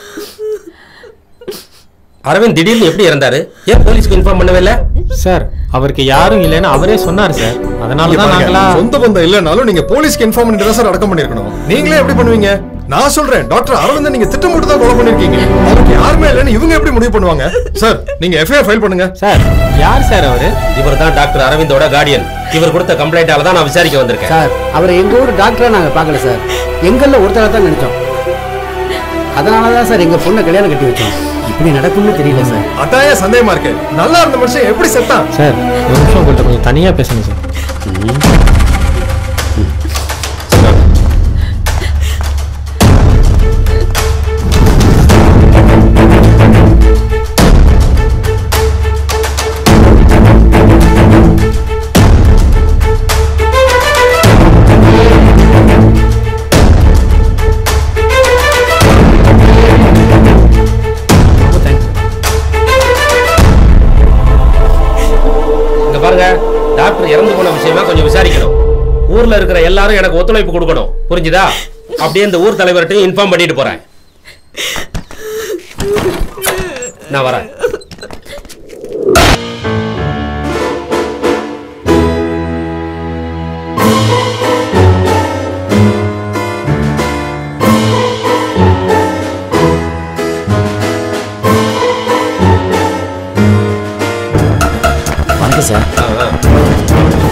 அரவிந்த் திடீர்னு எப்படி இறந்தாரு ஏன் போலீஸ்க்கு இன்ஃபார்ம் பண்ணவே இல்ல சார் அவருக்கு யாரும் இல்லைன்னு அவரே சொன்னார் சார் அதனால இங்க தான் பாருங்க, நாங்களா சொந்த பந்தம் இல்லனாலும் நீங்க போலீஸ்க்கு இன்ஃபார்ம் பண்ணிட்டு தான் சார் அடக்கம் பண்ணிருக்கணும் நீங்களே எப்படி பண்ணுவீங்க நான் சொல்றேன் டாக்டர் அரவிந்த் நீங்க திட்டமிட்டு தான் கொலை பண்ணிருக்கீங்க அவருக்கு யாருமே இல்லைன்னு இவங்க எப்படி முடிவு பண்ணுவாங்க சார் நீங்க எஃப்ஐஆர் ஃபைல் பண்ணுங்க சார் யார் சார் அவரு இவர் தான் டாக்டர் அரவிந்தோட கார்டியன் இவர் கொடுத்த கம்ப்ளைண்டால தான் நான் விசாரிக்க வந்திருக்கேன் சார் அவரை எங்க ஊர் டாக்டரா நாங்க பார்க்கல சார் எங்கள்ல ஒருத்தரை தான் நினைச்சோம் அதனால தான் சார் எங்க பொண்ணை கல்யாணம் கட்டி வச்சோம் இப்படி நடக்கும்னு தெரியல சார் அதாய சந்தேகமா இருக்கு நல்லா இருந்த மனுஷன் எப்படி செத்தான் சார் ஒரு நிமிஷம் உங்கள்கிட்ட கொஞ்சம் தனியா பேசணும் சார் இங்க பாருங்க டாக்டர் இறந்து போன விஷயமா கொஞ்சம் விசாரிக்கணும் ஊர்ல இருக்கிற எல்லாரும் எனக்கு ஒத்துழைப்பு கொடுக்கணும் புரிஞ்சுதா அப்படியே இந்த ஊர் தலைவர்கிட்டையும் இன்ஃபார்ம் பண்ணிட்டு போறேன் நான் வரேன் வணக்கம் சார் ஆ, ஆ.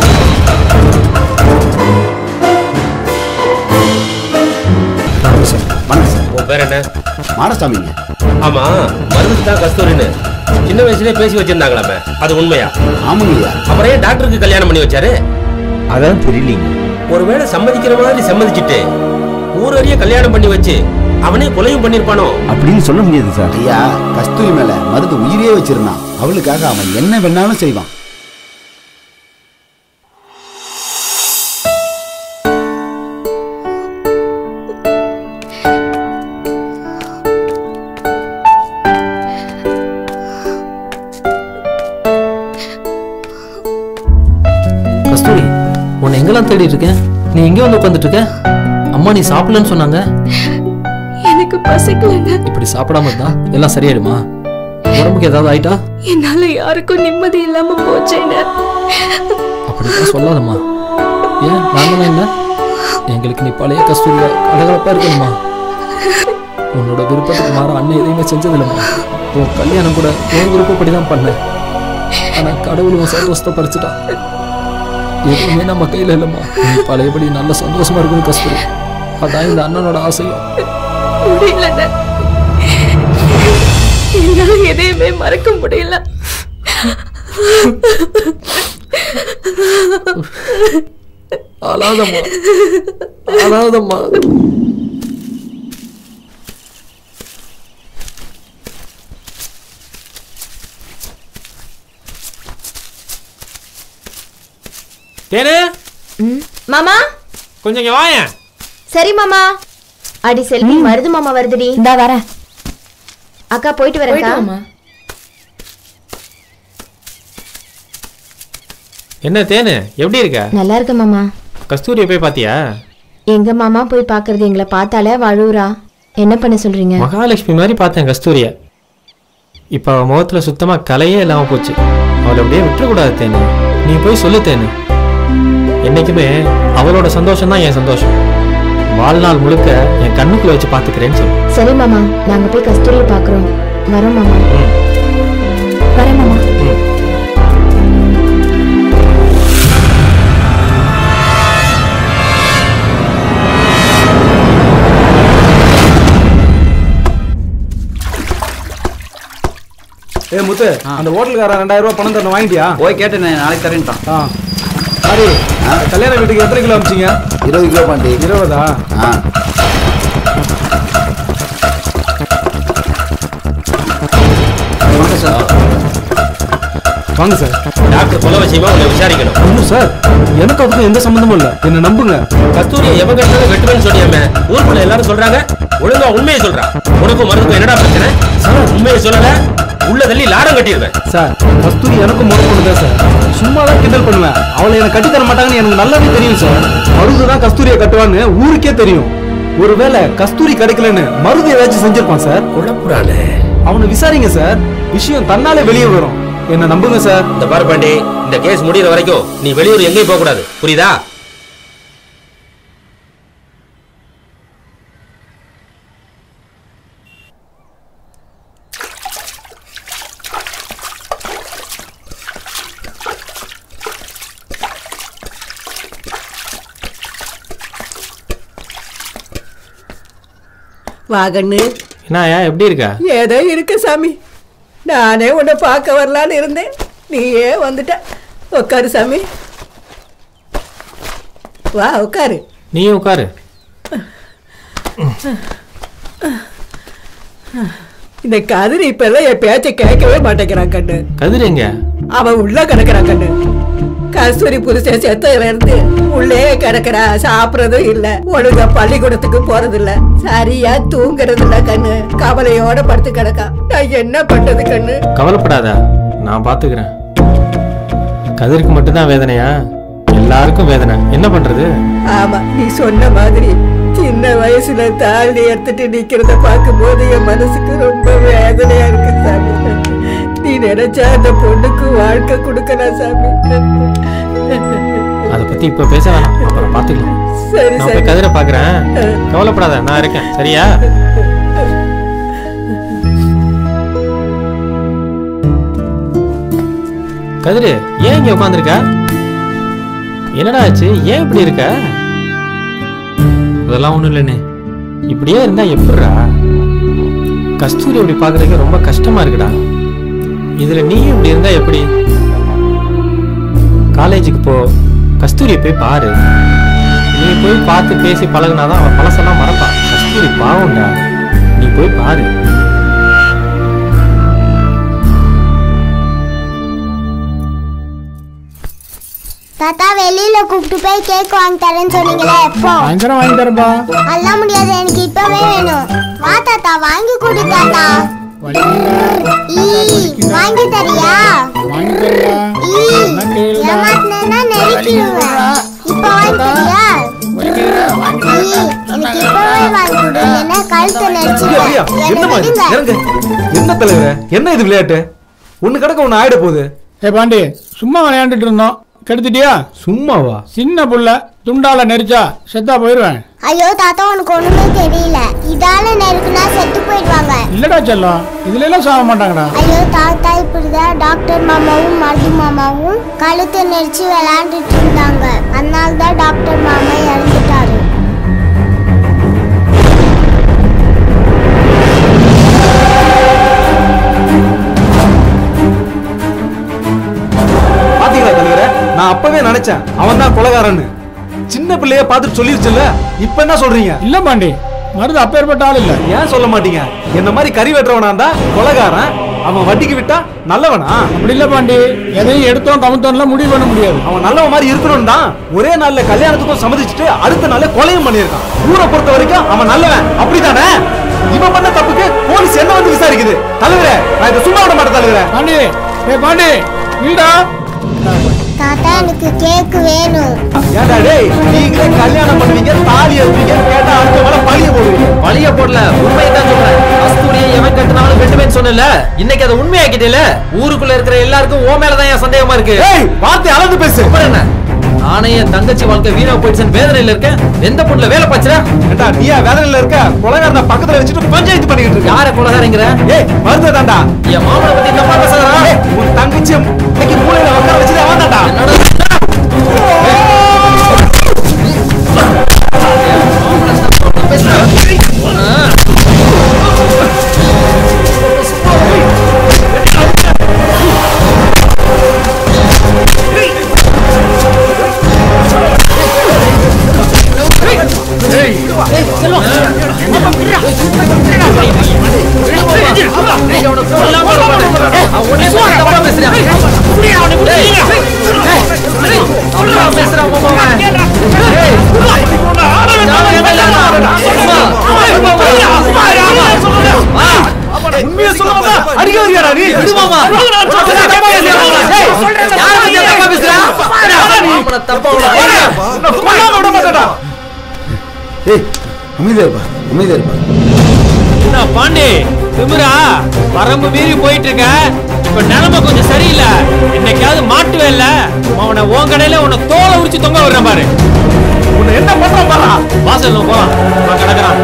வணக்கம் சார் வணக்கம் சார் உன் பேர் என்ன மாடசாமிங்க ஆமா மருந்து தான் கஸ்தூரின்னு சின்ன வயசுலயே பேசி வச்சிருந்தாங்களாமே அது உண்மையா ஆமாங்கய்யா அப்புறம் ஏன் டாக்டருக்கு கல்யாணம் பண்ணி வச்சாரு அதான் தெரியலீங்க ஒருவேளை சம்மதிக்கிற மாதிரி சம்மதிச்சுட்டு ஊரறிய கல்யாணம் பண்ணி வச்சு அவனே கொலையும் பண்ணிருப்பானோ அப்படின்னு சொல்ல முடியாது சார் ஐயா கஸ்தூரி மேல மருந்து உயிரே வச்சிருந்தான் அவளுக்காக அவன் என்ன வேணாலும் செய்வான் உன்னை எங்கெல்லாம் தேடிட்டு இருக்கேன் நீ எங்கே வந்து உட்காந்துட்டு இருக்க அம்மா நீ சாப்பிடலன்னு சொன்னாங்க எனக்கு பசிக்கலங்க இப்படி சாப்பிடாம இருந்தா எல்லாம் சரியாயிடுமா உடம்புக்கு ஏதாவது ஆயிட்டா என்னால யாருக்கும் நிம்மதி இல்லாம போச்சேங்க அப்படிலாம் சொல்லாதம்மா ஏன் நாங்களாம் இல்லை எங்களுக்கு நீ பழைய கஸ்தூரியா கலகலப்பா இருக்கணுமா உன்னோட விருப்பத்துக்கு மாற அண்ணன் எதையுமே செஞ்சதில்லைம்மா உன் கல்யாணம் கூட உன் விருப்பப்படி தான் பண்ணேன் ஆனா கடவுள் உன் சந்தோஷத்தை பறிச்சுட்டான் எதுவுமே நம்ம கையில இல்லைம்மா நீ பழையபடி நல்ல சந்தோஷமா இருக்கணும் கஸ்தூரி அதான் இந்த அண்ணனோட ஆசையும் முடியலங்க என்னால எதையுமே மறக்க முடியல அழாதம்மா அழாதம்மா தேனு மாமா கொஞ்சம் இங்க வாயேன் சரி மாமா அடி செல்வி மருது மாமா வருதுடி இந்தா வரேன் அக்கா போயிட்டு வரேன்க்கா என்ன தேனு எப்படி இருக்க நல்லா இருக்க மாமா கஸ்தூரியை போய் பாத்தியா எங்க மாமா போய் பாக்குறது எங்களை பார்த்தாலே வழுவுறா என்ன பண்ண சொல்றீங்க மகாலட்சுமி மாதிரி பார்த்தேன் கஸ்தூரிய இப்போ அவ முகத்துல சுத்தமா கலையே இல்லாம போச்சு அவளை அப்படியே விட்டுறக்கூடாது தேனு நீ போய் சொல்லு தேனு என்னைக்குமே அவளோட சந்தோஷம் தான் என் சந்தோஷம் வாழ்நாள் முழுக்க என் கண்ணுக்குள்ள வச்சு பாத்துக்கிறேன்னு சொல்லு சரி மாமா நாங்க போய் கஸ்தூரியை பாக்குறோம் வரோம் மாமா வரேன் மாமா ஏ முத்து அந்த ஹோட்டலுக்காரன் ரெண்டாயிரம் ரூபாய் பணம் தரணும் வாங்கிட்டியா போய் கேட்டேன் நாளைக்கு தரேன்ட்டான் ஆ சரி கல்யாண வீட்டுக்கு எத்தனை கிலோ அமிச்சிங்க இருபது கிலோ பாண்டி இருபதா ஆ வாங்க சார் டாக்டர் கொலை விஷயமா உங்களை விசாரிக்கணும் ஒன்றும் சார் எனக்கு அதுக்கும் எந்த சம்மந்தமும் இல்லை என்ன நம்புங்க கஸ்தூரியை எவன் கட்டினாலும் வெட்டுவேன்னு சொன்னியாமே ஊருக்குள்ள எல்லாரும் சொல்றாங்க ஒழுங்கா உண்மையை சொல்றா உனக்கும் மருந்துக்கும் என்னடா பிரச்சனை உண்மையை சொல்லல உள்ள தள்ளி லாடம் கட்டிடுவேன் சார் கஸ்தூரி எனக்கும் முறை பொண்ணு தான் சார் சும்மா தான் கிண்டல் பண்ணுவேன் அவளை எனக்கு கட்டி தர மாட்டாங்கன்னு எனக்கு நல்லாவே தெரியும் சார் மருது தான் கஸ்தூரியை கட்டுவான்னு ஊருக்கே தெரியும் ஒருவேளை கஸ்தூரி கிடைக்கலன்னு மருது ஏதாச்சும் செஞ்சிருப்பான் சார் குழப்புறானே அவனை விசாரிங்க சார் விஷயம் தன்னாலே வெளியே வரும் என்ன நம்புங்க சார் இந்த பாரு பாண்டி இந்த கேஸ் முடியிற வரைக்கும் நீ வெளியூர் எங்கேயும் போக கூடாது புரியுதா வாகண்ணு என்னயா எப்படி இருக்க ஏதோ இருக்கு சாமி நானே உன்னை பார்க்க வரலான்னு இருந்தேன் நீயே வந்துட்ட உட்காரு சாமி வா உட்காரு நீயும் உட்காரு இந்த கதிர் இப்ப எல்லாம் என் பேச்சை கேட்கவே மாட்டேங்கிறான் கண்ணு கதிர் எங்க அவன் உள்ள கிடக்குறான் கண்ணு கஸ்தூரி புருஷன் செத்ததுல இருந்து உள்ளே கிடக்குறா சாப்பிடறதும் இல்ல ஒழுங்கா பள்ளிக்கூடத்துக்கு போறது இல்ல சரியா தூங்குறது இல்ல கண்ணு கவலையோட படுத்து கிடக்கா நான் என்ன பண்றது கண்ணு கவலைப்படாத நான் பாத்துக்கிறேன் கதிருக்கு மட்டும்தான் வேதனையா எல்லாருக்கும் வேதனை என்ன பண்றது ஆமா நீ சொன்ன மாதிரி சின்ன வயசுல தாண்டி எடுத்துட்டு நிக்கிறத பார்க்கும்போது என் மனசுக்கு ரொம்ப வேதனையா இருக்கு சாமி நீ நினைச்சா அந்த பொண்ணுக்கு வாழ்க்கை கொடுக்கலாம் சாமி அதை பத்தி இப்ப பேச வேணாம் அப்புறம் பாத்துக்கலாம் சரி நான் சரி போய் கதிரை பாக்குறேன் கவலைப்படாத நான் இருக்கேன் சரியா கதிரு ஏன் இங்க உட்காந்துருக்க என்னடா ஆச்சு ஏன் இப்படி இருக்க அதெல்லாம் ஒண்ணும் இல்லைண்ணே இப்படியே இருந்தா எப்படிடா கஸ்தூரி அப்படி பாக்குறதுக்கு ரொம்ப கஷ்டமா இருக்குடா இதுல நீயும் இப்படி இருந்தா எப்படி காலேஜுக்கு போ கஸ்தூரியை போய் பாரு நீ போய் பார்த்து பேசி பழகுனாதான் அவன் பழசெல்லாம் மறப்பான் கஸ்தூரி பாவம்டா நீ போய் பாரு தாத்தா வெளியில கூப்பிட்டு போய் கேக் வாங்கி தரேன்னு சொன்னீங்களே எப்போ சாயந்தரம் வாங்கி தரேன்பா அதெல்லாம் முடியாது எனக்கு இப்பவே வேணும் வா தாத்தா வாங்கி கொடு தாத்தா ஈ, வாங்கி தரியா ஈ, ஏமாத்துனேன்னா நெருக்கிடுவேன் இப்ப எனக்கு இப்பவே வாங்கி கொடு இல்லைன்னா கழுத்தை அப்படியா நெரிச்சிடுவேன் என்ன என்னை மாதிரி விடுங்க இறங்க என்ன தலைவரே என்ன இது விளையாட்டு ஒண்ணு கிடக்க ஒண்ணு ஆயிட போகுது ஏ பாண்டி சும்மா விளையாண்டுட்டு இருந்தோம் கெடுத்துட்டியா சும்மாவா சின்ன புள்ள துண்டால நெரிச்சா செத்தா போயிருவேன் ஐயோ தாத்தா உனக்கு ஒண்ணுமே தெரியல இதால நெருக்குனா செத்து போயிடுவாங்க இல்லடா செல்லம் இதுல எல்லாம் சாக மாட்டாங்கடா ஐயோ தாத்தா இப்படிதான் டாக்டர் மாமாவும் மருது மாமாவும் கழுத்தை நெரிச்சு விளையாண்டுட்டு இருந்தாங்க அதனால தான் டாக்டர் மாமா இறந்துட்டாரு பாத்தீங்களா தலைவரே நான் அப்பவே நினைச்சேன் அவன் தான் கொலகாரன்னு சின்ன பிள்ளைய பார்த்துட்டு சொல்லிருச்சுல்ல இப்ப என்ன சொல்றீங்க இல்ல பாண்டி மருது அப்பேற்பட்ட ஆள் இல்ல ஏன் சொல்ல மாட்டீங்க என்ன மாதிரி கறி வெட்டுறவனா இருந்தா கொலகாரன் அவன் வட்டிக்கு விட்டா நல்லவனா அப்படி இல்ல பாண்டி எதையும் எடுத்தோம் கமுத்தோம்லாம் முடிவு பண்ண முடியாது அவன் நல்லவன் மாதிரி இருக்கணும் தான் ஒரே நாள்ல கல்யாணத்துக்கும் சம்மதிச்சுட்டு அடுத்த நாள்ல கொலையும் பண்ணியிருக்கான் ஊரை பொறுத்த வரைக்கும் அவன் நல்லவன் அப்படித்தானே இவன் பண்ண தப்புக்கு போலீஸ் என்ன வந்து விசாரிக்குது தலைவரே நான் இதை சும்மா விட மாட்டேன் தலைவரே பாண்டி ஏ பாண்டி இல்லடா தாத்தா எனக்கு கேக் வேணும் ஏன்டா டேய் நீங்களே கல்யாணம் பண்ணுவீங்க தாலி எடுப்பீங்க கேட்டா அடுத்த மேல பழிய போடுவீங்க பழிய போடல உண்மையை தான் சொல்றேன் கஸ்தூரியை எவன் கட்டினாலும் வெட்டுவேன்னு சொன்னல இன்னைக்கு அதை உண்மையாக்கிட்டேல ஊருக்குள்ள இருக்கிற எல்லாருக்கும் ஓ மேலதான் என் சந்தேகமா இருக்கு ஏய் வார்த்தை அளந்து பேசு அப்புறம் என்ன நானே என் தங்கச்சி வாழ்க்கை வீணா போயிடுச்சுன்னு வேதனையில இருக்கேன் எந்த பொண்ணுல வேலை பாச்சுற ஏண்டா நீயா வேதனையில இருக்க கொலகாரனை பக்கத்துல வச்சுட்டு பஞ்சாயத்து பண்ணிக்கிட்டு இருக்க யார கொலகாரங்கிற ஏய் மருந்த தாண்டா என் மாமனை பத்தி தப்பா பேசுறா ஏய், உன் தங்கச்சி இன்னைக்கு மூலையில உட்கார வச்சுட்டு அவன் தாண்டா உண்மையை சொல்லாம அடிக்க வரியாடா நீ விடுமாமா விட மாட்டேடா ஏய் அமைதியா இருப்பா அமைதியா இருப்பா என்ன பாண்டி திமிரா வரம்பு மீறி போயிட்டு இருக்க இப்ப நிலைமை கொஞ்சம் சரியில்லை என்னைக்காவது மாட்டுவே இல்ல அவனை உன் கடையில உன்னை தோலை உரிச்சு தொங்க விடுறேன் பாரு உன்னை என்ன பண்ற பாரா வாசல் போ நான் கிடக்குறான்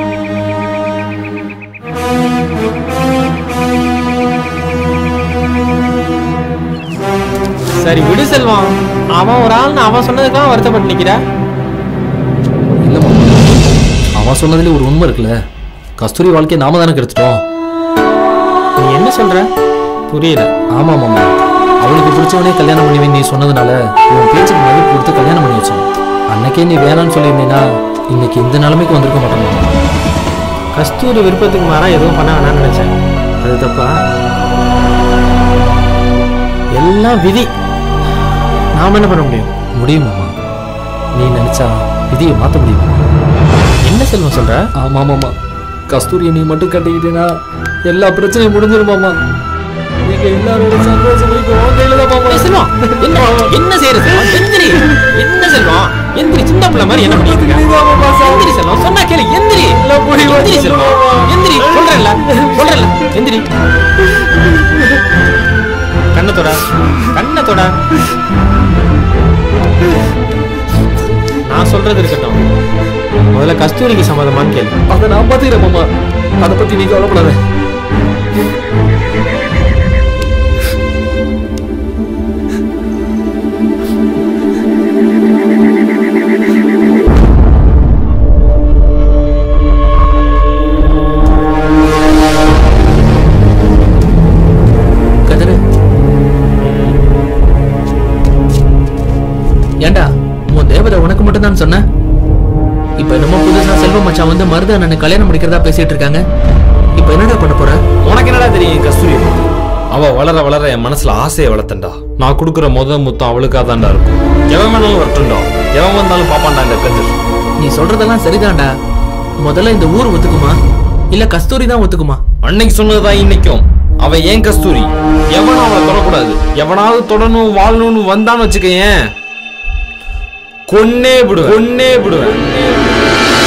சரி விடு செல்வம் அவன் ஒரு ஆள்னு அவன் சொன்னதுக்கெல்லாம் வருத்தப்பட்டு நிக்கிற இல்ல மாமா அவன் சொன்னதுல ஒரு உண்மை இருக்குல்ல கஸ்தூரி வாழ்க்கையை நாம தானே கெடுத்துட்டோம் நீ என்ன சொல்ற புரியல ஆமா மாமா அவளுக்கு பிடிச்சவனே கல்யாணம் பண்ணுவேன் நீ சொன்னதுனால உன் பேச்சுக்கு மதிப்பு கொடுத்து கல்யாணம் பண்ணி வச்சோம் அன்னைக்கே நீ வேணாம்னு சொல்லியிருந்தீங்கன்னா இன்னைக்கு இந்த நிலைமைக்கு வந்திருக்க மாட்டோம் மாமா கஸ்தூரி விருப்பத்துக்கு மாறா எதுவும் பண்ண வேணாம்னு நினைச்சேன் அது தப்பா எல்லாம் விதி நாம என்ன பண்ண முடியும் முடியும் மாமா நீ நினைச்சா விதியை மாத்த முடியும் என்ன செல்வம் சொல்ற ஆமா மாமா கஸ்தூரியை நீ மட்டும் கட்டிக்கிட்டேன்னா எல்லா பிரச்சனையும் முடிஞ்சிரும் மாமா நீங்க எல்லாரோட சந்தோஷம் உன் கையில தான் மாமா செல்வம் என்ன என்ன செய்யற செல்வம் எந்திரி என்ன செல்வம் எந்திரி சின்ன பிள்ளை மாதிரி என்ன பண்ணிட்டு இருக்க எந்திரி செல்வம் சொன்னா கேளு எந்திரி எந்திரி செல்வம் எந்திரி சொல்றேன்ல சொல்றேன்ல எந்திரி கண்ணத்தோட கண்ணத்தோட நான் சொல்றது இருக்கட்டும் முதல்ல கஸ்தூரிக்கு சம்மதமான்னு கேளு அதை நான் பாத்துக்கிறேன் மாமா அதை பத்தி நீ கவலைப்படாத கதிரு ஏண்டா உன் தேவதை உனக்கு மட்டும் தான் சொன்ன இப்ப என்னமோ புதுசா செல்வ மச்சான் வந்து மருத அண்ணனை கல்யாணம் முடிக்கிறதா பேசிட்டு இருக்காங்க இப்ப என்னடா பண்ண போற உனக்கு என்னடா தெரியும் கஸ்தூரி அவ வளர வளர என் மனசுல ஆசையை வளர்த்தண்டா நான் கொடுக்குற முத முத்தம் அவளுக்காக தான்டா இருக்கும் எவன் வேணாலும் வரட்டும்டா எவன் வந்தாலும் பாப்பான்டா இந்த கதிர் நீ சொல்றதெல்லாம் சரிதான்டா முதல்ல இந்த ஊர் ஒத்துக்குமா இல்ல கஸ்தூரி தான் ஒத்துக்குமா அன்னைக்கு சொன்னதுதான் இன்னைக்கும் அவ ஏன் கஸ்தூரி எவனும் அவளை தொடக்கூடாது எவனாவது தொடணும் வாழணும்னு வந்தான்னு வச்சுக்கயேன் கொன்னே விடுவேன் கொன்னே விடுவேன்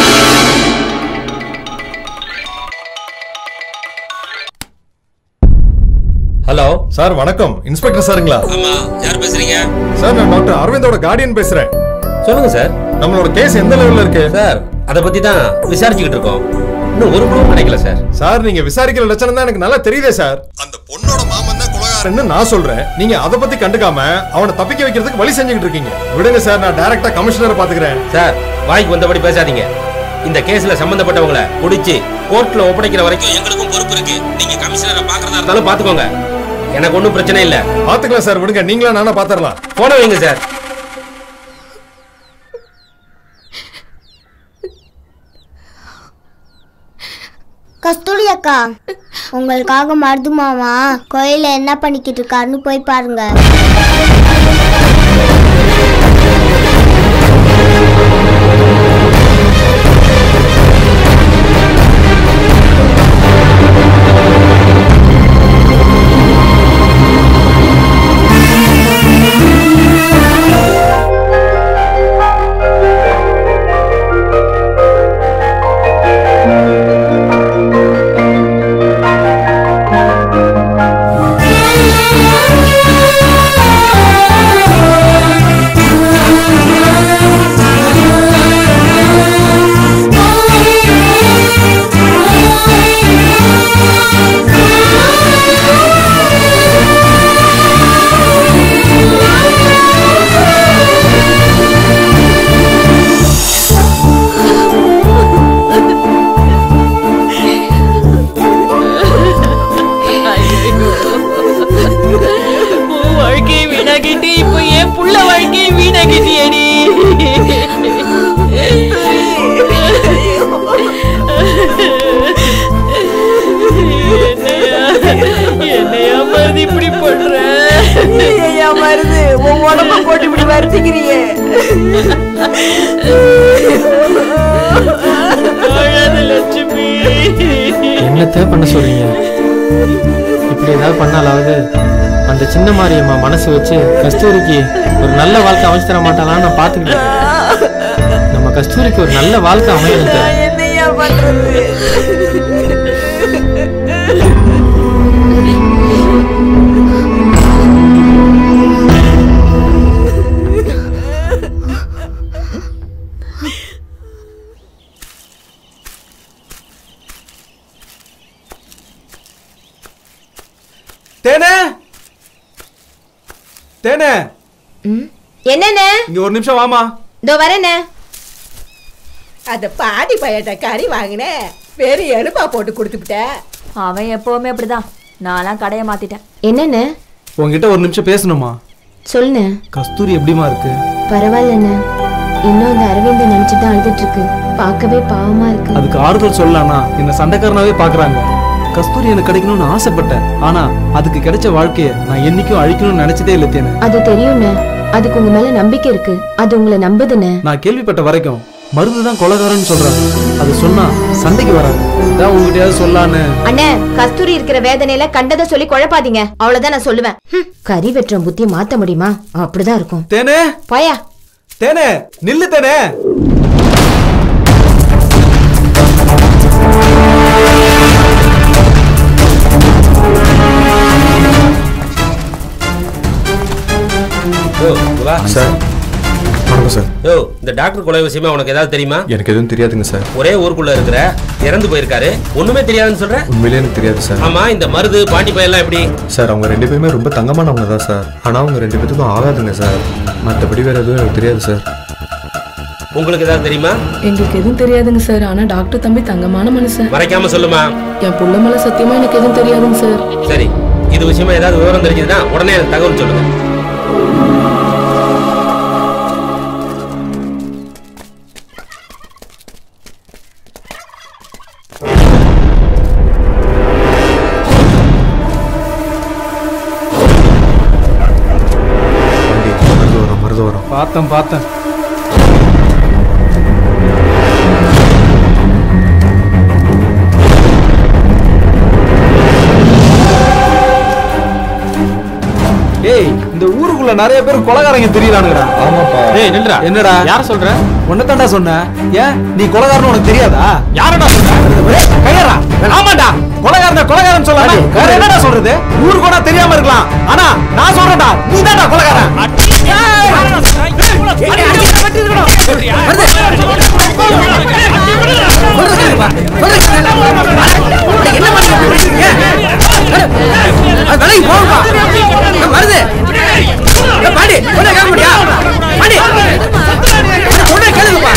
சார் வணக்கம் இன்ஸ்பெக்டர் சாருங்களா ஆமா யார் பேசுறீங்க சார் நான் டாக்டர் அரவிந்தோட கார்டியன் பேசுறேன் சொல்லுங்க சார் நம்மளோட கேஸ் எந்த லெவல்ல இருக்கு சார் அதை பத்தி தான் விசாரிச்சுக்கிட்டு இருக்கோம் இன்னும் ஒரு ப்ரூவ் கிடைக்கல சார் சார் நீங்க விசாரிக்கிற லட்சணம் தான் எனக்கு நல்லா தெரியுதே சார் அந்த பொண்ணோட மாமன் தான் கொலகாரன்னு நான் சொல்றேன் நீங்க அதை பத்தி கண்டுக்காம அவனை தப்பிக்க வைக்கிறதுக்கு வழி செஞ்சுக்கிட்டு இருக்கீங்க விடுங்க சார் நான் டைரக்டா கமிஷனரை பாத்துக்கிறேன் சார் வாய்க்கு வந்தபடி பேசாதீங்க இந்த கேஸ்ல சம்பந்தப்பட்டவங்கள பிடிச்சி கோர்ட்ல ஒப்படைக்கிற வரைக்கும் எங்களுக்கும் பொறுப்பு இருக்கு நீங்க கமிஷனரை பாக்குறதா இருந்தாலும் பாத்துக்கோங்க எனக்கு ஒன்றும் பிரச்சனை இல்ல பாத்துக்கலாம் சார் விடுங்க நீங்களா நானா பாத்துரலாம் போன வைங்க சார் கஸ்தூரி அக்கா உங்களுக்காக மருது மாமா கோயில என்ன பண்ணிக்கிட்டு இருக்காருன்னு போய் பாருங்க உன் வாழ்க்கையை வீணாக்கிட்டு இப்போ என் புள்ள வாழ்க்கையை வீணாக்கிட்டியடி என்னையா என்னையா மருதி இப்படி பண்ற ஐயா மருது உன் உடம்ப போட்டு இப்படி வருத்திக்கிறியே அழாத லட்சுமி என்னத்த பண்ண சொல்றீங்க இப்படி ஏதாவது பண்ணாலாவது அந்த சின்ன மாரியம்மா மனசு வச்சு கஸ்தூரிக்கு ஒரு நல்ல வாழ்க்கை அமைச்சு தர மாட்டாளான்னு நான் பார்த்துக்கிட்டேன் நம்ம கஸ்தூரிக்கு ஒரு நல்ல வாழ்க்கை அமையணும் சார் என்னையா பண்றது தேனே தேனே என்னண்ணே இங்க ஒரு நிமிஷம் வாமா இதோ வரேண்ணே அந்த பாடி பையட்ட கறி வாங்கினேன் பெரிய எலுப்பா போட்டு கொடுத்துட்டேன் அவன் எப்பவுமே அப்படிதான் நான்லாம் கடையை மாத்திட்டேன் என்னண்ணே உன்கிட்ட ஒரு நிமிஷம் பேசணுமா சொல்லுண்ணே கஸ்தூரி எப்படிமா இருக்கு பரவாயில்லண்ணே இன்னும் அந்த அரவிந்த நினைச்சிட்டு தான் அழுதுட்டு இருக்கு பார்க்கவே பாவமா இருக்கு அதுக்கு ஆறுதல் சொல்லலாம்னா என்ன சண்டைக்காரனாவே பாக்குறாங்க கஸ்தூரி எனக்கு கிடைக்கணும்னு ஆசைப்பட்டேன் ஆனா அதுக்கு கிடைச்ச வாழ்க்கைய நான் என்னைக்கும் அழிக்கணும்னு நினைச்சதே இல்லை தேனே அது தெரியும்ண்ணே அதுக்கு உங்க மேல நம்பிக்கை இருக்கு அது உங்களை நம்புதுண்ணே நான் கேள்விப்பட்ட வரைக்கும் மருந்து தான் கொலகாரன்னு சொல்றாங்க அது சொன்னா சண்டைக்கு வராது இதான் உங்ககிட்டயாவது சொல்லான்னு அண்ணே கஸ்தூரி இருக்கிற வேதனையில கண்டதை சொல்லி குழப்பாதீங்க அவ்வளவுதான் நான் சொல்லுவேன் ஹம், கறி வெட்டுற புத்தி மாத்த முடியுமா அப்படிதான் இருக்கும் தேனே போயா தேனே நில்லு தேனே யோ வா சார் வணக்கம் சார் யோ இந்த டாக்டர் கொலை விஷயமா உனக்கு ஏதாவது தெரியுமா எனக்கு எதுவும் தெரியாதுங்க சார் ஒரே ஊருக்குள்ள இருக்கிற இறந்து போயிருக்காரு ஒண்ணுமே தெரியாதுன்னு சொல்ற உண்மையிலே எனக்கு தெரியாது சார் ஆமா இந்த மருது பாண்டி பையெல்லாம் எப்படி சார் அவங்க ரெண்டு பேருமே ரொம்ப தங்கமானவங்க தான் சார் ஆனால் அவங்க ரெண்டு பேத்துக்கும் ஆகாதுங்க சார் மற்றபடி வேற எதுவும் எனக்கு தெரியாது சார் உங்களுக்கு ஏதாவது தெரியுமா எங்களுக்கு எதுவும் தெரியாதுங்க சார் ஆனா டாக்டர் தம்பி தங்கமான மனுஷன் மறைக்காம சொல்லுமா என் புள்ள மேல சத்தியமா எனக்கு எதுவும் தெரியாதுங்க சார் சரி இது விஷயமா ஏதாவது விவரம் தெரிஞ்சதுன்னா உடனே எனக்கு தகவல் சொல்லுங்க மருந்து வரும் மருந்து வரும் பார்த்தேன் பார்த்தேன் ஏய் இந்த ஊருக்குள்ள ஊர்ல நிறைய பேர் கொலகாரங்க தெரியறானுங்கடா ஆமாப்பா டேய் நில்றா என்னடா யார சொல்ற உன்னதான்டா சொன்னேன் ஏன் நீ கொலகாரன்னு உனக்கு தெரியாதா யாரடா சொல்ற கையறா ஆமாடா கொலகாரன கொலகாரன் சொல்லலாம் வேற என்னடா சொல்றது ஊருக்கு கூட தெரியாம இருக்கலாம் ஆனா நான் சொல்றேன்டா நீ தான்டா கொலகாரன் விலைக்கு போகும்பா வருது பாடி ஒண்ணு கேட்க முடியா பாடி ஒண்ணு கேளுங்கப்பா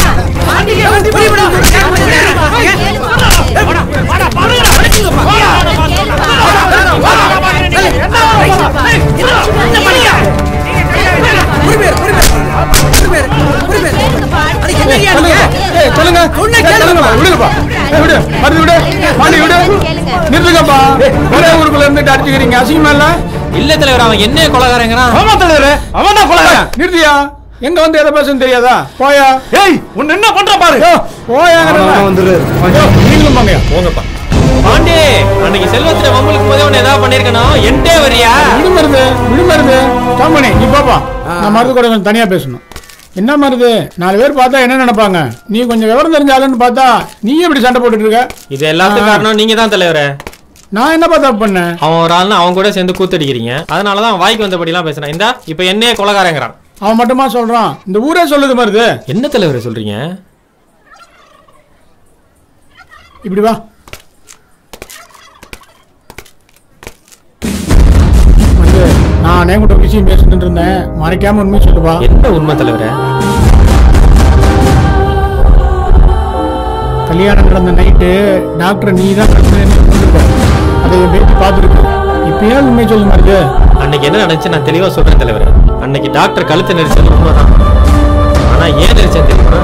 ஏய், சொல்லுங்க ஏய், சொல்லுங்கப்பா, விடுங்கப்பா ஏய், விடு மருந்து விடு பாண்டி விடு நிறுத்துங்கப்பா ஒரே ஊருக்குள்ள இருந்துட்டு அடிச்சுக்கிறீங்க அசிங்கமா இல்ல இல்ல தலைவர் அவன் என்ன கொலகாரங்கிறான் ஆமா தலைவர் அவன் தான் கொலகாரன் நிறுத்தியா எங்க வந்து எதை பேசுன்னு தெரியாதா போயா ஏய் உன்ன என்ன பண்ற பாரு போயாங்க வந்துரு நீங்களும் போங்க போங்கப்பா பாண்டி அன்னைக்கு செல்வத்துல மம்மளுக்கு போதே உன்னை ஏதாவது பண்ணிருக்கணும் என்கிட்டே வரியா விடுமருது விடுமருது காமணி நீ பாப்பா நான் மருந்து கூட கொஞ்சம் தனியா பேசணும் என்ன மருது நாலு பேர் பார்த்தா என்ன நினைப்பாங்க நீ கொஞ்சம் விவரம் தெரிஞ்ச ஆளுன்னு பார்த்தா நீ எப்படி சண்டை போட்டுட்டு இருக்க இது எல்லாத்துக்கும் காரணம் நீங்க தான் தலைவரே நான் என்ன பார்த்தா பண்ணேன் அவன் ஒரு ஆள்னு அவன் கூட சேர்ந்து கூத்தடிக்கிறீங்க அதனாலதான் அவன் வாய்க்கு வந்தபடிலாம் பேசுறான் இந்தா இப்ப என்னையே கொலகாரங்கிறான் அவன் மட்டுமா சொல்றான் இந்த ஊரே சொல்லுது மருது என்ன தலைவரை சொல்றீங்க இப்படி வா வந்து நானே கூட விஷயம் பேசிட்டு இருந்தேன் மறைக்காம உண்மை சொல்லுவா என்ன உண்மை தலைவரே கல்யாணம் நடந்த நைட்டு டாக்டர் நீ தான் அதை என் பேத்தி பார்த்துருக்கு இப்போ ஏன் உண்மை சொல்ல மாட்டேது அன்னைக்கு என்ன நினைச்சு நான் தெளிவா சொல்றேன் தலைவரே அன்னைக்கு டாக்டர் கழுத்து நெரிச்சது உண்மைதான் ஆனா ஏன் நெரிச்சேன் தெரியுமா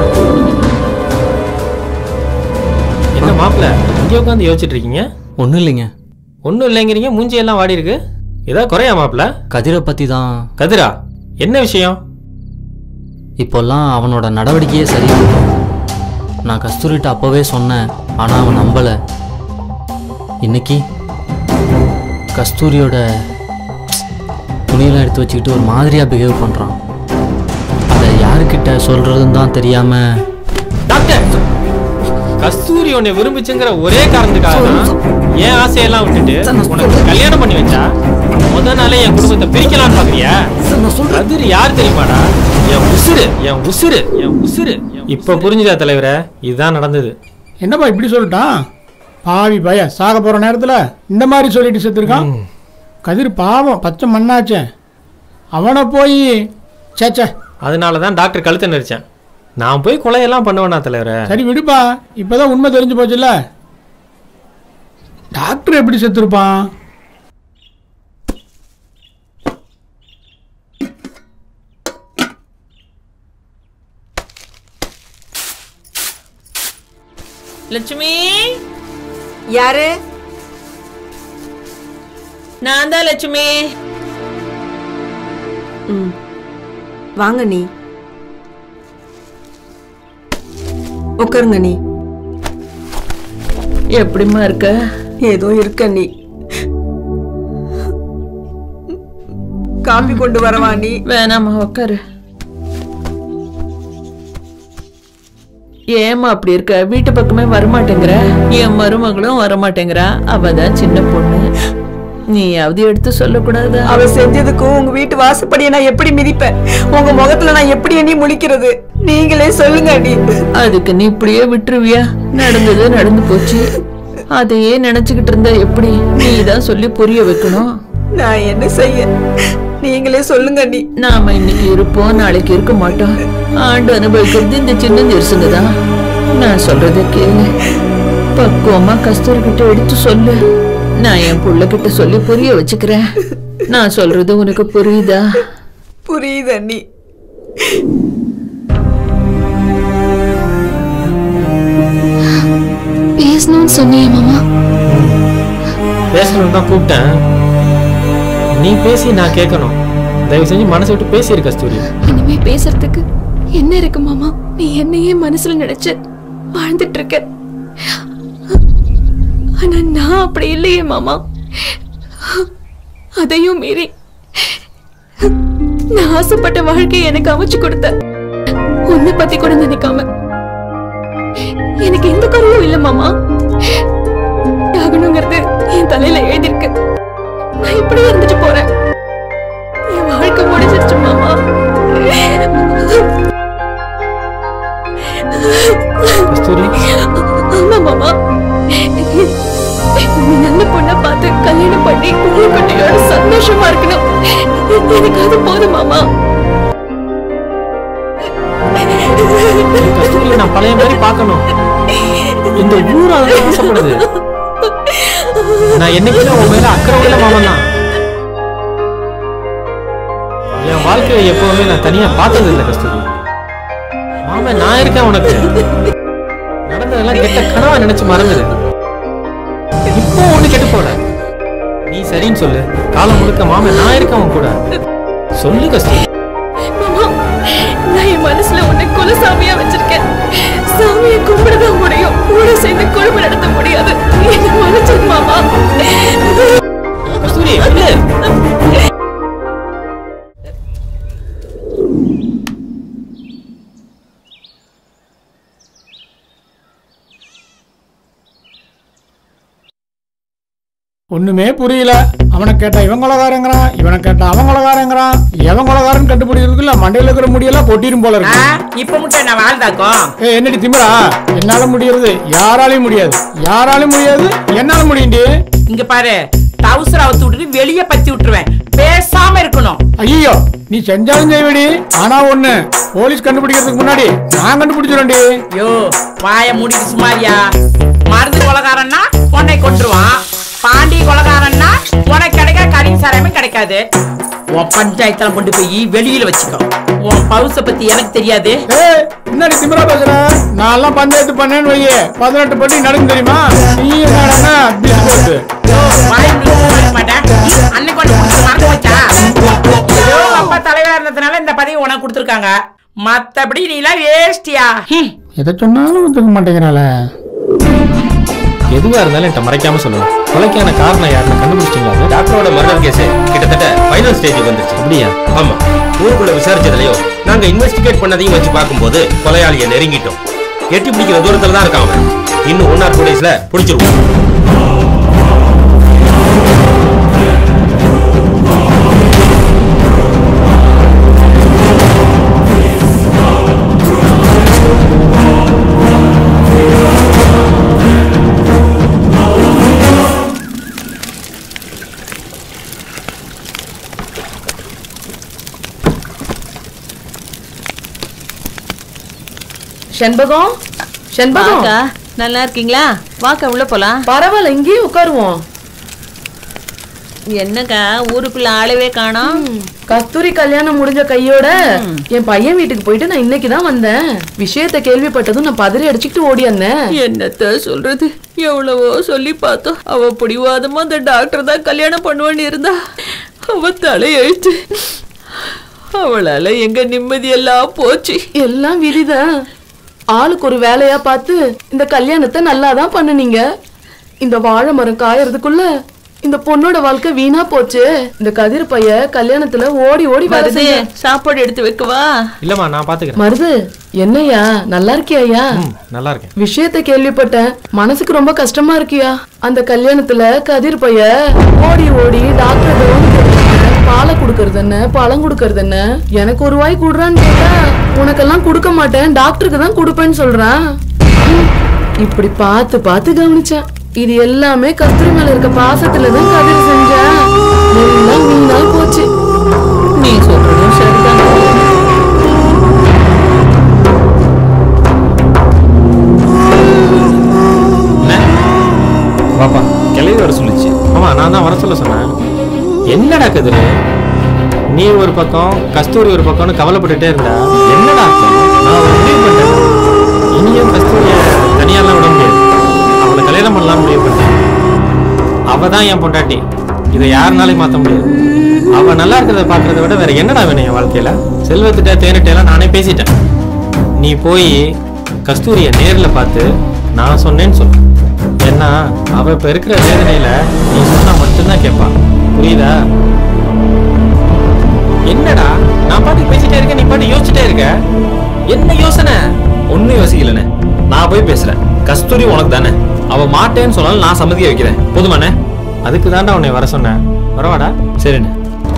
என்ன மாப்பிள்ள இங்கே உட்காந்து யோசிச்சுட்டு இருக்கீங்க ஒன்றும் இல்லைங்க ஒன்றும் இல்லைங்கிறீங்க மூஞ்சி எல்லாம் வாடி இருக்கு ஏதாவது குறையா மாப்பிள்ள கதிரை பற்றி தான் கதிரா என்ன விஷயம் இப்போல்லாம் அவனோட நடவடிக்கையே சரியில்லை நான் கஸ்தூரிட்ட அப்போவே சொன்னேன் ஆனால் அவன் நம்பலை இன்னைக்கு கஸ்தூரியோட துணியெல்லாம் எடுத்து வச்சுக்கிட்டு ஒரு மாதிரியாக பிஹேவ் பண்ணுறான் அதை யாருக்கிட்ட சொல்கிறதுன்னு தான் தெரியாமல் டாக்டர் கஸ்தூரி உன்னை விரும்பிச்சுங்கிற ஒரே காரணத்துக்காக தான் என் ஆசையெல்லாம் விட்டுட்டு உனக்கு கல்யாணம் பண்ணி வச்சா முத நாளே என் குடும்பத்தை பிரிக்கலாம்னு பாக்குறியா கதிர் யார் தெரியுமாடா என் உசுரு என் உசுரு என் உசுரு இப்ப புரிஞ்சுதா தலைவரே இதுதான் நடந்தது என்னப்பா இப்படி சொல்லிட்டான் பாவி பய சாக போற நேரத்துல இந்த மாதிரி சொல்லிட்டு செத்துருக்கான் கதிர் பாவம் பச்சை மண்ணாச்சே அவனை போய் சேச்சே அதனால தான் டாக்டர் கழுத்தை நெரிச்சேன் நான் போய் கொலையெல்லாம் பண்ணுவேனா தலைவரே சரி விடுப்பா இப்பதான் உண்மை தெரிஞ்சு போச்சுல்ல டாக்டர் எப்படி செத்துருப்பான் லட்சுமி யாரு நான் தான் லட்சுமி ம் வாங்க நீ உட்காருங்க நீ எப்படிம்மா இருக்க ஏதோ இருக்க நீ காபி கொண்டு வரவா நீ வேணாம்மா உட்காரு ஏம்மா அப்படி இருக்க வீட்டு பக்கமே வரமாட்டேங்கிற என் மருமகளும் வரமாட்டேங்கிறா அவ தான் சின்ன பொண்ணு நீயாவது எடுத்து சொல்லக்கூடாதா அவ செஞ்சதுக்கும் உங்க வீட்டு வாசப்படியை நான் எப்படி மிதிப்பேன் உங்க முகத்துல நான் எப்படி எண்ணி முழிக்கிறது நீங்களே சொல்லுங்க அடி அதுக்கு நீ இப்படியே விட்டுருவியா நடந்தது நடந்து போச்சு அதையே நினைச்சுக்கிட்டு இருந்தா எப்படி நீ தான் சொல்லி புரிய வைக்கணும் நான் என்ன செய்ய நீங்களே சொல்லுங்க அடி நாம இன்னைக்கு இருப்போம் நாளைக்கு இருக்க மாட்டோம் ஆண்டு அனுபவிக்கிறது இந்த சின்ன நெரிசங்க தான் நான் சொல்றத கேளு பக்குவமா கஸ்தூரி கிட்ட எடுத்து சொல்லு நான் என் புள்ள கிட்ட சொல்லி புரிய வச்சுக்கிறேன் நான் சொல்றது உனக்கு புரியுதா புரியுது அண்ணி பேசணும்னு சொன்னியே மாமா பேசணும்னு தான் கூப்பிட்டேன் நீ பேசி நான் கேட்கணும் தயவு செஞ்சு மனசை விட்டு பேசியிரு கஸ்தூரி இனிமே பேசுறதுக்கு என்ன இருக்கு மாமா நீ என்னையே மனசுல நினைச்சு வாழ்ந்துட்டு இருக்க ஆனா நான் அப்படி இல்லையே மாமா அதையும் மீறி நான் ஆசைப்பட்ட வாழ்க்கையை எனக்கு அமைச்சு கொடுத்த உன்னை பத்தி கூட நினைக்காம எனக்கு எந்த குறையும் இல்ல மாமா ஆகணுங்கிறது என் தலையில எழுதிருக்கு நான் இப்படியே இருந்துட்டு போறேன் என் வாழ்க்கை முடிஞ்சிருச்சு மாமா ஆமா மாமா நீ நல்ல பொண்ணை பார்த்து கல்யாணம் பண்ணி குட்டியோட சந்தோஷமா இருக்கணும் எனக்கு அது போதும் மாமா கஸ்தூரியை நான் பழைய மாதிரி பார்க்கணும் இந்த ஊர் அதை ஆசைப்படுது நான் என்னைக்குமே உன் மேல அக்கறை உள்ள மாமன் தான் என் வாழ்க்கையை எப்பவுமே நான் தனியா பார்த்தது இல்லை கஸ்தூரி மாமன் நான் இருக்கேன் உனக்கு நடந்ததெல்லாம் கெட்ட கனவா நினைச்சு மறந்துடு இப்போ ஒண்ணு கெட்டு போல நீ சரின்னு சொல்லு காலம் முழுக்க மாமன் நான் இருக்கேன் உன் கூட சொல்லு கஸ்தூரி மாமா நான் என் மனசுல உன்னை குலசாமியா வச்சிருக்கேன் சாமியை கும்பிடதான் முடியும் கூட சேர்ந்து குழும நடத்த முடியாது என்ன மன்னிச்சிரு மாமா கஸ்தூரி விடு. ஒண்ணுமே புரியல அவனை கேட்டா இவன் கொலகாரங்கிறான் இவனை கேட்டா அவன் கொலகாரங்கிறான் எவன் கொலகாரன் கண்டுபிடிக்கிறதுக்குள்ள மண்டையில இருக்கிற முடியெல்லாம் கொட்டிரும் போல இருக்கு இப்ப மட்டும் என்ன வாழ்ந்தாக்கும் ஏய் என்னடி திமிரா என்னால முடியறது யாராலையும் முடியாது யாராலையும் முடியாது என்னால முடியும்டி இங்க பாரு டவுசர் அவுத்து விட்டுட்டு வெளிய பத்தி விட்டுருவேன் பேசாம இருக்கணும் ஐயோ நீ செஞ்சாலும் செய்வடி ஆனா ஒண்ணு போலீஸ் கண்டுபிடிக்கிறதுக்கு முன்னாடி நான் கண்டுபிடிச்சிடும்டி யோ வாய மூடிட்டு சுமாரியா மருந்து கொலகாரன்னா உன்னை கொண்டுருவான் பாண்டி கொலகாரன்னா உனக்கு கிடைக்க கறி சாராயமே கிடைக்காது உன் பஞ்சாயத்துல கொண்டு போய் வெளியில வச்சுக்கோ உன் பவுச பத்தி எனக்கு தெரியாது ஏய் என்னடி திமிரா பேசுற நான் எல்லாம் பஞ்சாயத்து பண்ணேன்னு வையே பதினெட்டு பட்டி நடக்கும் தெரியுமா நீ என்னடா பிஸ்கோட்டு வாய் மூடிட்டு சும்மா மாட்டேன் அன்னைக்கு கொண்டு கொடுத்து மறந்து வச்சா ஏதோ அப்பா தலைவரா இருந்ததுனால இந்த பதவி உனக்கு கொடுத்துருக்காங்க மத்தபடி நீ எல்லாம் வேஸ்டியா எதை சொன்னாலும் ஒத்துக்க மாட்டேங்கிறாள எதுவா இருந்தாலும் என்கிட்ட மறைக்காம சொல்லுங்க கொலைக்கான காரணம் யாருன்னு கண்டுபிடிச்சிங்களா டாக்டரோட மர்டர் கேஸ் கிட்டத்தட்ட ஃபைனல் ஸ்டேஜுக்கு வந்துருச்சு அப்படியா ஆமா ஊருக்குள்ள விசாரிச்சதுலயும் நாங்க இன்வெஸ்டிகேட் பண்ணதையும் வச்சு பார்க்கும்போது கொலையாளியை நெருங்கிட்டோம் எட்டி பிடிக்கிற தூரத்துல தான் இருக்கான் அவன் இன்னும் ஒன் ஆர் டூ டேஸ்ல பிடிச்சிருவோம் செண்பகம் செண்பகம் வாக்கா நல்லா இருக்கீங்களா வாக்கா உள்ள போலாம் பரவாயில்ல இங்கேயே உட்காருவோம் என்னக்கா ஊருக்குள்ள ஆளவே காணோம் கஸ்தூரி கல்யாணம் முடிஞ்ச கையோட என் பையன் வீட்டுக்கு போயிட்டு நான் இன்னைக்கு தான் வந்தேன் விஷயத்த கேள்விப்பட்டதும் நான் பதறி அடிச்சுக்கிட்டு ஓடியாந்தேன் என்னத்த சொல்றது எவ்வளவோ சொல்லி பார்த்தோம் அவ பிடிவாதமா அந்த டாக்டர் தான் கல்யாணம் பண்ணுவான்னு இருந்தா அவ தலையெழுத்து அவளால எங்க நிம்மதியெல்லாம் போச்சு எல்லாம் விதிதான் ஆளுக்கு ஒரு வேலையா பார்த்து இந்த கல்யாணத்தை நல்லா தான் பண்ணுனீங்க இந்த வாழை மரம் காயறதுக்குள்ள இந்த பொண்ணோட வாழ்க்கை வீணா போச்சு இந்த கதிர் பைய கல்யாணத்துல ஓடி ஓடி வேலை வருது செஞ்சான். சாப்பாடு எடுத்து வைக்கவா இல்லம்மா நான் பாத்துக்கிறேன் மருது என்னய்யா நல்லா இருக்கியா நல்லா இருக்கேன் விஷயத்த கேள்விப்பட்டேன் மனசுக்கு ரொம்ப கஷ்டமா இருக்கியா அந்த கல்யாணத்துல கதிர் பைய ஓடி ஓடி டாக்டர் பாலை குடுக்கறது என்ன பழம் குடுக்கறது என்ன எனக்கு ஒரு வாய் குடுறான்னு கேட்டா உனக்கெல்லாம் கொடுக்க மாட்டேன் டாக்டருக்கு தான் கொடுப்பேன்னு சொல்றான் ம், இப்படி பார்த்து பார்த்து கவனிச்சேன் இது எல்லாமே கஸ்தூரி மேல இருக்க பாசத்துல தான் கதிர் செஞ்சேன் எல்லாம் வீணா போச்சு நீ சொல்றதும் சரிதான் வாப்பா கிளவி வர சொல்லுச்சு ஆமா நான் தான் வர சொல்ல சொன்னேன் என்னடா கதிரு நீ ஒரு பக்கம் கஸ்தூரி ஒரு பக்கம்னு கவலைப்பட்டுட்டே இருந்தா என்னடா அர்த்தம்? நான் ஒரு முடிவு பண்ணேன் இனியும் கஸ்தூரிய தனியாலாம் விட முடியாது அவளை கல்யாணம் பண்ணலாம் முடிவு பண்ணேன் அவ தான் என் பொண்டாட்டி இதை யாருனாலையும் மாத்த முடியாது அவ நல்லா இருக்கிறத பாக்குறத விட வேற என்னடா வேணும் என் வாழ்க்கையில செல்வத்திட்ட தேனிட்ட எல்லாம் நானே பேசிட்டேன் நீ போய் கஸ்தூரிய நேர்ல பார்த்து நான் சொன்னேன்னு சொல்லு ஏன்னா அவ இப்ப இருக்கிற வேதனையில நீ சொன்னா மட்டும்தான் கேட்பா புரியுதா என்னடா பாட்டுக்கு பேசிட்டே இருக்க நீ பாட்டு யோசிச்சுட்டே இருக்க என்ன யோசனை ஒன்னும் யோசிக்கலண்ணே நான் போய் பேசுறேன் கஸ்தூரி உனக்கு தானே அவ மாட்டேன்னு சொன்னாலும் நான் சம்மதிக்க வைக்கிறேன் போதுமாண்ணே அதுக்கு தாண்டா உன்னை வர சொன்னேன் வரவாடா சரிண்ணே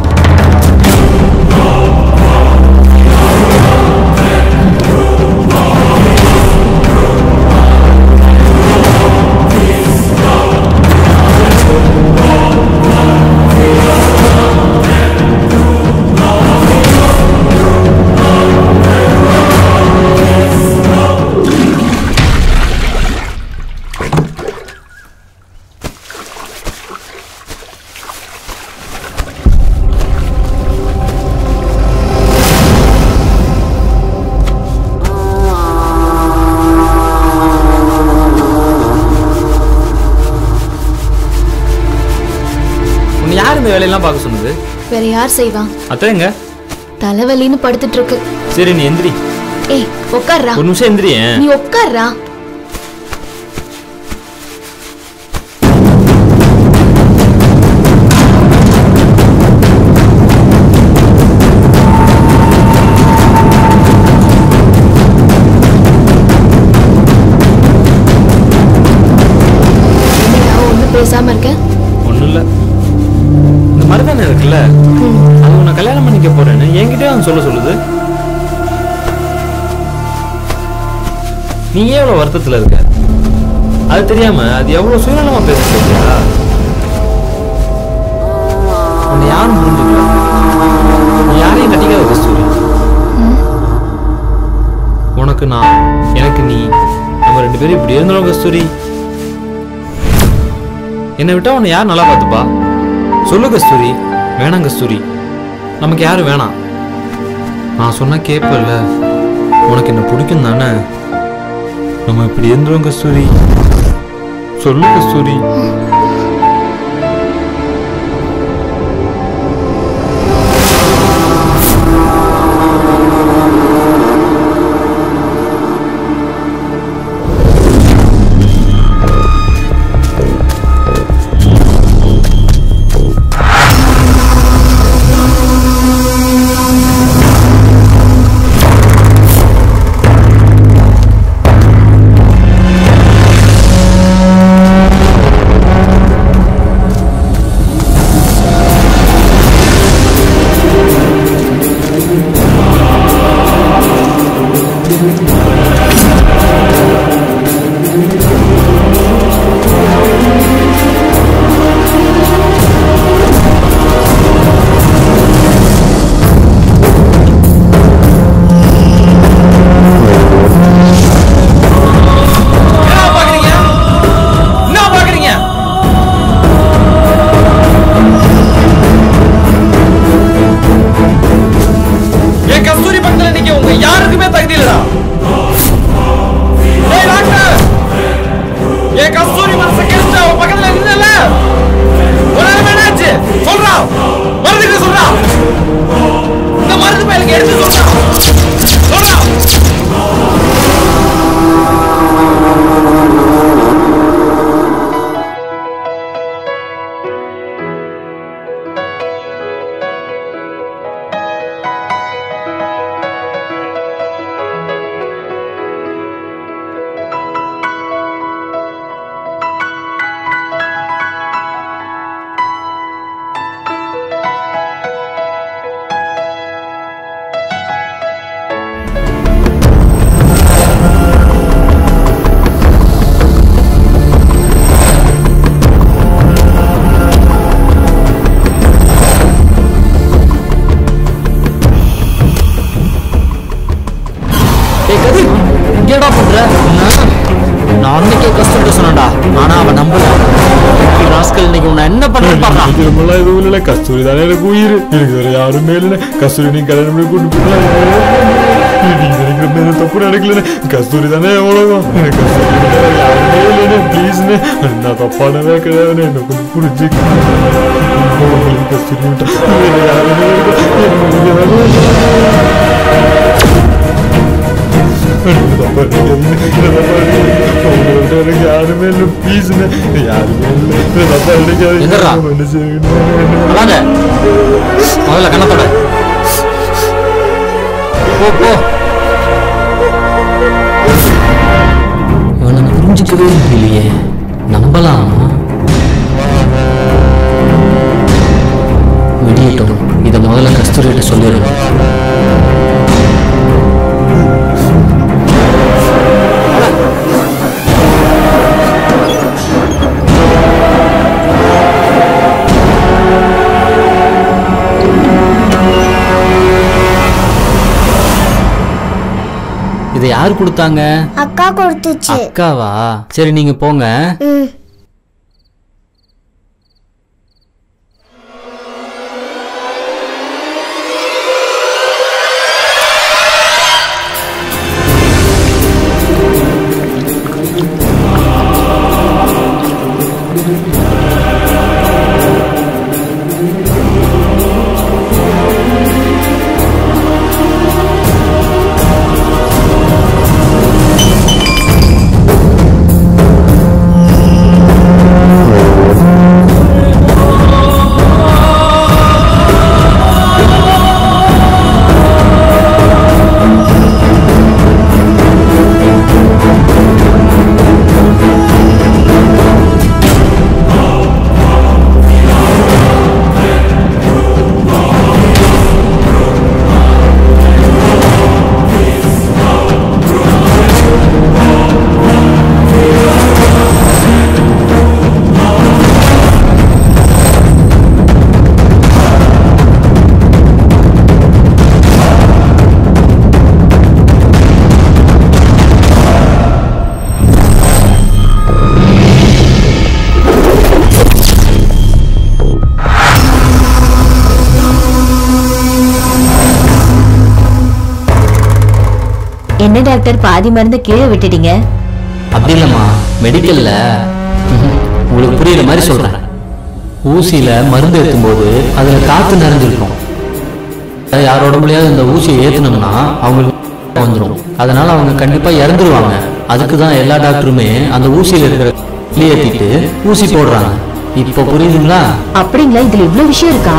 உன்னை யார் இந்த வேலையெல்லாம் பார்க்க சொன்னது வேற யார் செய்வா அத்தைங்க தலைவலின்னு படுத்துட்டு இருக்கு சரி நீ எந்திரி ஏய் உட்கார்றா ஒரு நிமிஷம் எந்திரியேன் நீ உட்கார்றா என்னடா ஒண்ணும் பேசாம இருக்க ஒண்ணும் இல்ல இந்த மருதானே இருக்குல்ல அது உன்னை கல்யாணம் பண்ணிக்க போறேன்னு என்கிட்டயே அவன் சொல்ல சொல்லுது நீ ஏன் இவ்வளவு வருத்தத்துல இருக்க அது தெரியாம அது எவ்வளவு சுயநலமா பேசுறது இல்லையா உன்னை யாரும் புரிஞ்சுக்கல நீ யாரையும் கட்டிக்காத கஸ்தூரி உனக்கு நான் எனக்கு நீ நம்ம ரெண்டு பேரும் இப்படி இருந்தோம் கஸ்தூரி என்னை விட்டா உன்னை யார் நல்லா பார்த்துப்பா சொல்லு கஸ்தூரி வேணாம் கஸ்தூரி நமக்கு யாரும் வேணாம் நான் சொன்னா கேட்பல்ல உனக்கு என்ன பிடிக்கும் தானே நம்ம இப்படி இருந்துரும் கஸ்தூரி சொல்லு கஸ்தூரி என்ன பாக்குறீங்க என் கஸ்தூரி பக்கத்துல நிக்க உங்க யாருக்குமே தகுதி இல்லடா ஏய் டாக்டர் என் கஸ்தூரி மனசை கெடுத்து அவ பக்கத்துல நின்னல உடனே என்னாச்சு சொல்றா மருந்துக்கு சொல்றா இந்த மருந்து பயலுக்கு எடுத்து சொல்றா சொல்றா ஏய் கதிர் இங்கேடா பண்ற நான் அன்னைக்கே கஷ்டப்பட்டு சொன்னேன்டா ஆனா அவன் நம்பல ராஸ்கல் இன்னைக்கு உன்னை என்ன பண்ணுறேன் பாடுறா திரும்பலாம் எதுவும் இல்லை கஸ்தூரி தானே எனக்கு உயிர் எனக்கு வேற யாருமே இல்லை கஸ்தூரி நீ கல்யாணம் பண்ணி கொண்டு போயிடலாம் நீங்க நினைக்கிற மாதிரி தப்பு நடக்கலன்னு கஸ்தூரி தானே உலகம் எனக்கு கஸ்தூரி வேற யாருமே இல்லைன்னு ப்ளீஸ்னு நான் தப்பானவே கிடையாதுன்னு என்ன கொஞ்சம் புரிஞ்சுக்க உங்களுக்கு கஸ்தூரி விட்டா வேற யாருமே இல்லை. எனக்கு நீங்க தானே எனக்கு தப்பா நினைக்காதீங்க. எனக்கு தப்பா நினைக்காதீங்க. உங்களை விட்டு எனக்கு யாருமே இல்லை ப்ளீஸ்னு யாருமே இல்லை எனக்கு தப்பா நினைக்காதீங்க. எங்கடா? மன்னிச்சிடுங்க. அழாத முதல்ல கண்ணத்தோட போ போ இவனை புரிஞ்சுக்கவே முடியலையே நம்பலாமா விடியட்டும் இதை முதல்ல கஸ்தூரியிட்ட சொல்லிடணும் இதை யார் கொடுத்தாங்க அக்கா கொடுத்துச்சு அக்காவா சரி நீங்க போங்க ம் என்ன டாக்டர் பாதி மருந்து கீழே விட்டுட்டீங்க அப்படி இல்லைம்மா மெடிக்கல்ல ம்ஹும், உங்களுக்கு புரியுற மாதிரி சொல்றேன் ஊசியில மருந்து ஏற்றும்போது அதுல காத்து நிறைஞ்சிருக்கும் அஹ் யார் உடம்புலயாவது இந்த ஊசியை ஏத்துனோம்னா அவங்களுக்கு வந்துடும் அதனால அவங்க கண்டிப்பா இறந்துருவாங்க அதுக்கு தான் எல்லா டாக்டருமே அந்த ஊசியில இருக்கிற ஏற்றிட்டு ஊசி போடுறாங்க இப்போ புரியுதுங்களா அப்படிங்களா இதுல இவ்வளவு விஷயம் இருக்கா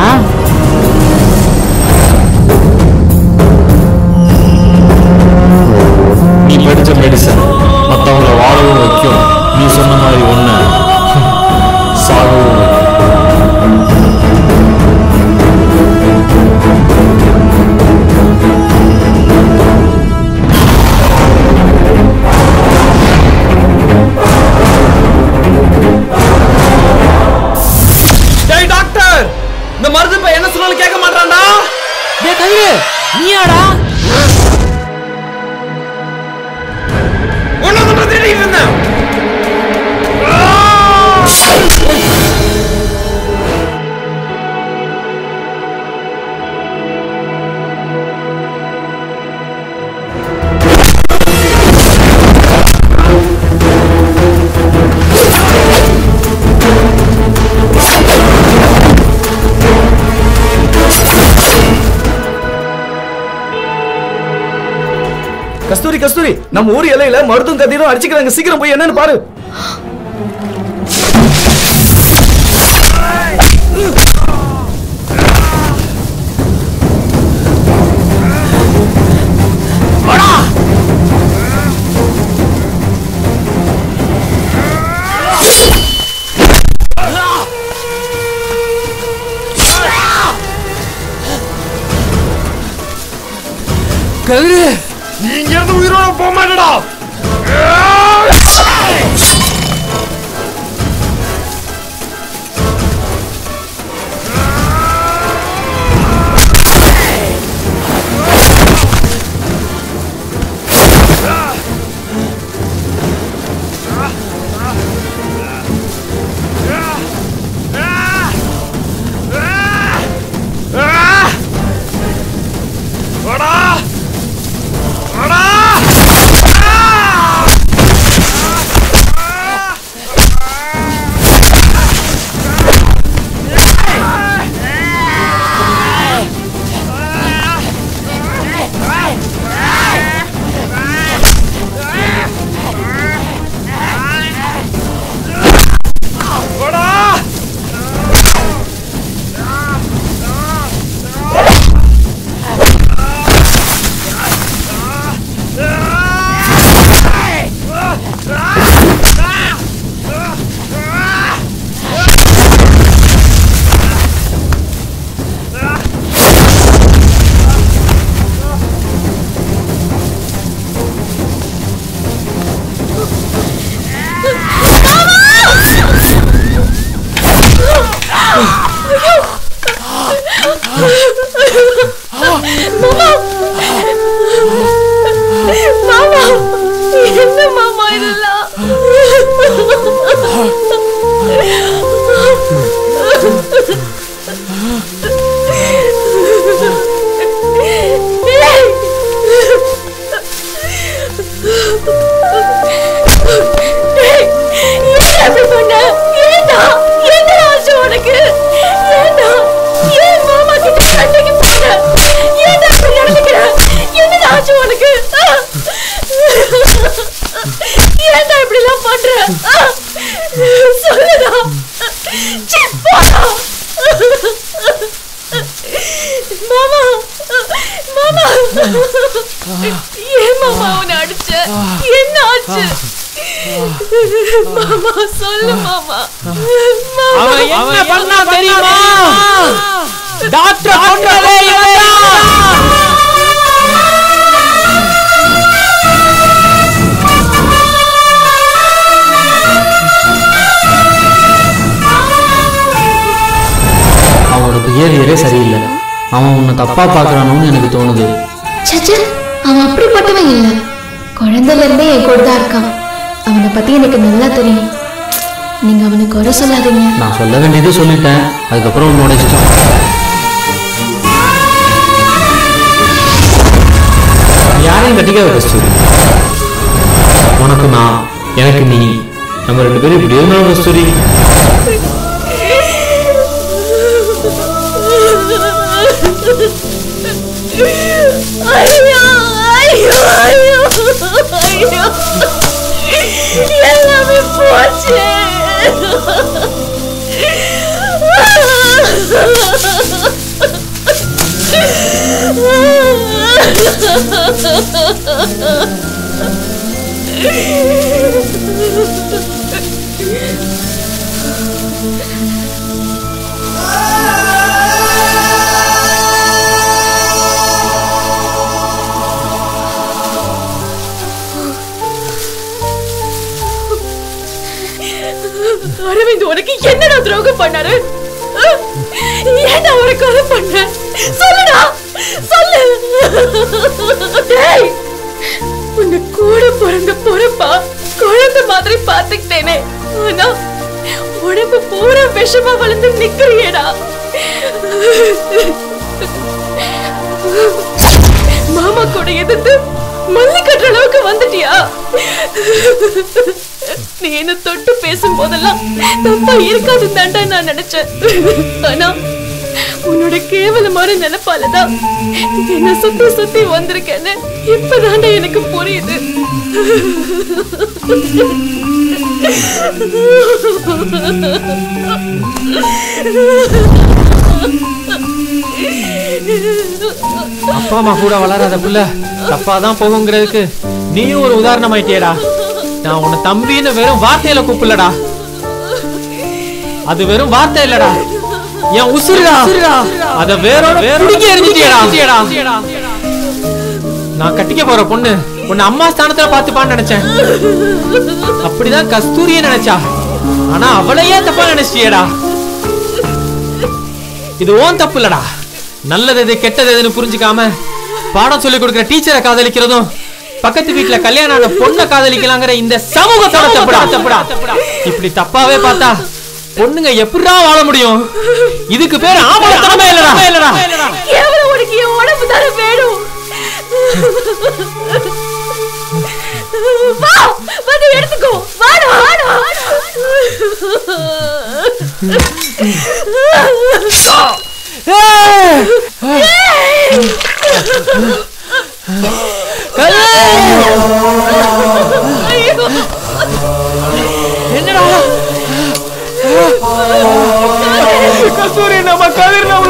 நீ படிச்ச மெடிசன் மற்றவங்கள வாழவும் வைக்கும் நீ சொன்ன மாதிரி ஒண்ணு சாகவும் வைக்கும் டேய் டாக்டர் இந்த மருந்து பையன் என்ன சொன்னாலும் கேட்க மாட்டான்டா டேய் கதிரு நீயாடா ஒண்ணு மட்டும் தேடிட்டு இருந்தேன் கஸ்தூரி கஸ்தூரி நம்ம ஊர் எல்லையில மருதும் கதிரும் அடிச்சுக்கிறாங்க சீக்கிரம் போய் என்னன்னு பாரு கதிரு நீ இங்க இருந்து உயிரோட போக மாட்டடா வாடா வாடா ஏன் மாமா அவனை அடிச்ச என்ன ஆச்சு மாமா சொல்லு மாமா அவன் என்ன பண்ணா தெரியுமா டாக்டர் கொன்றதே அவனோட பிஹேவியரே சரியில்லை அவன் உன்னை தப்பா பார்க்கறானோன்னு எனக்கு தோணுது சச்சா அவன் அப்படிப்பட்டவன் இல்ல குழந்தையில இருந்தே என் கூட தான் இருக்கான் அவனை பத்தி எனக்கு நல்லா தெரியும் நீங்க அவனை குறை சொல்லாதீங்க நான் சொல்ல வேண்டியது சொல்லிட்டேன் அதுக்கப்புறம் உன்னோட இஷ்டம் யாரையும் கட்டிக்காத கஸ்தூரி உனக்கு நான் எனக்கு நீ நம்ம ரெண்டு பேரும் இப்படி இருந்தாலும் கஸ்தூரி ஐயோ ஐயோ ஐயோ ஐயோ எல்லாமே போச்சு அரவிந்த் உனக்கு என்னடா துரோகம் பண்ணாரு அஹ்? ஏன்டா அவரை கொலை பண்ண சொல்லுடா சொல்லு டேய் உன்னை கூட பிறந்த பொறுப்பா குழந்தை மாதிரி பாத்துக்கிட்டேனே ஆனா உடம்பு பூரா விஷமா வளர்ந்து நிக்கிறியேடா மாமா கூட எதிர்த்து மல்லி கட்டுற அளவுக்கு வந்துட்டியா நீ என்ன தொட்டு பேசும் போதெல்லாம் தப்பா இருக்காது தாண்டா நான் நினைச்சேன் ஆனா உன்னோட கேவலமான நினைப்பாலதான் என்ன சுத்தி சுத்தி வந்திருக்கேன்னு இப்பதாண்டா எனக்கு புரியுது அப்பா அம்மா கூட வளராத புள்ள தப்பா தான் போகுங்கிறதுக்கு நீயும் ஒரு உதாரணம் ஆயிட்டியடா நான் உன்னை தம்பின்னு வெறும் வார்த்தையில கூப்பிடலடா அது வெறும் வார்த்தை இல்லடா என் உசுருடா அத வேரோட புடுங்கி எறிஞ்சிட்டியடா நான் கட்டிக்க போற பொண்ணு உன்னை அம்மா ஸ்தானத்துல பாத்துப்பான்னு நினைச்சேன் அப்படிதான் கஸ்தூரியே நினைச்சா ஆனா அவளையே தப்பா நினைச்சிட்டியடா இது ஓன் தப்பு இல்லடா நல்லது எது கெட்டது எதுன்னு புரிஞ்சுக்காம பாடம் சொல்லி கொடுக்கிற டீச்சரை காதலிக்கிறதும் பக்கத்து வீட்டுல கல்யாணம் ஆன பொண்ணை காதலிக்கலாங்கிற இந்த சமூகத்தோட தப்புடா தப்புடா இப்படி தப்பாவே பார்த்தா பொண்ணுங்க எப்படிடா வாழ முடியும் இதுக்கு பேர் ஆம்பளத்தனமே இல்லடா இல்லடா கேவலம் உனக்கு என் உடம்பு தானே வேணும் வா வந்து எடுத்துக்கோ வாடா வாடா என்னடா கஸ்தூரி நம்ம கதிர்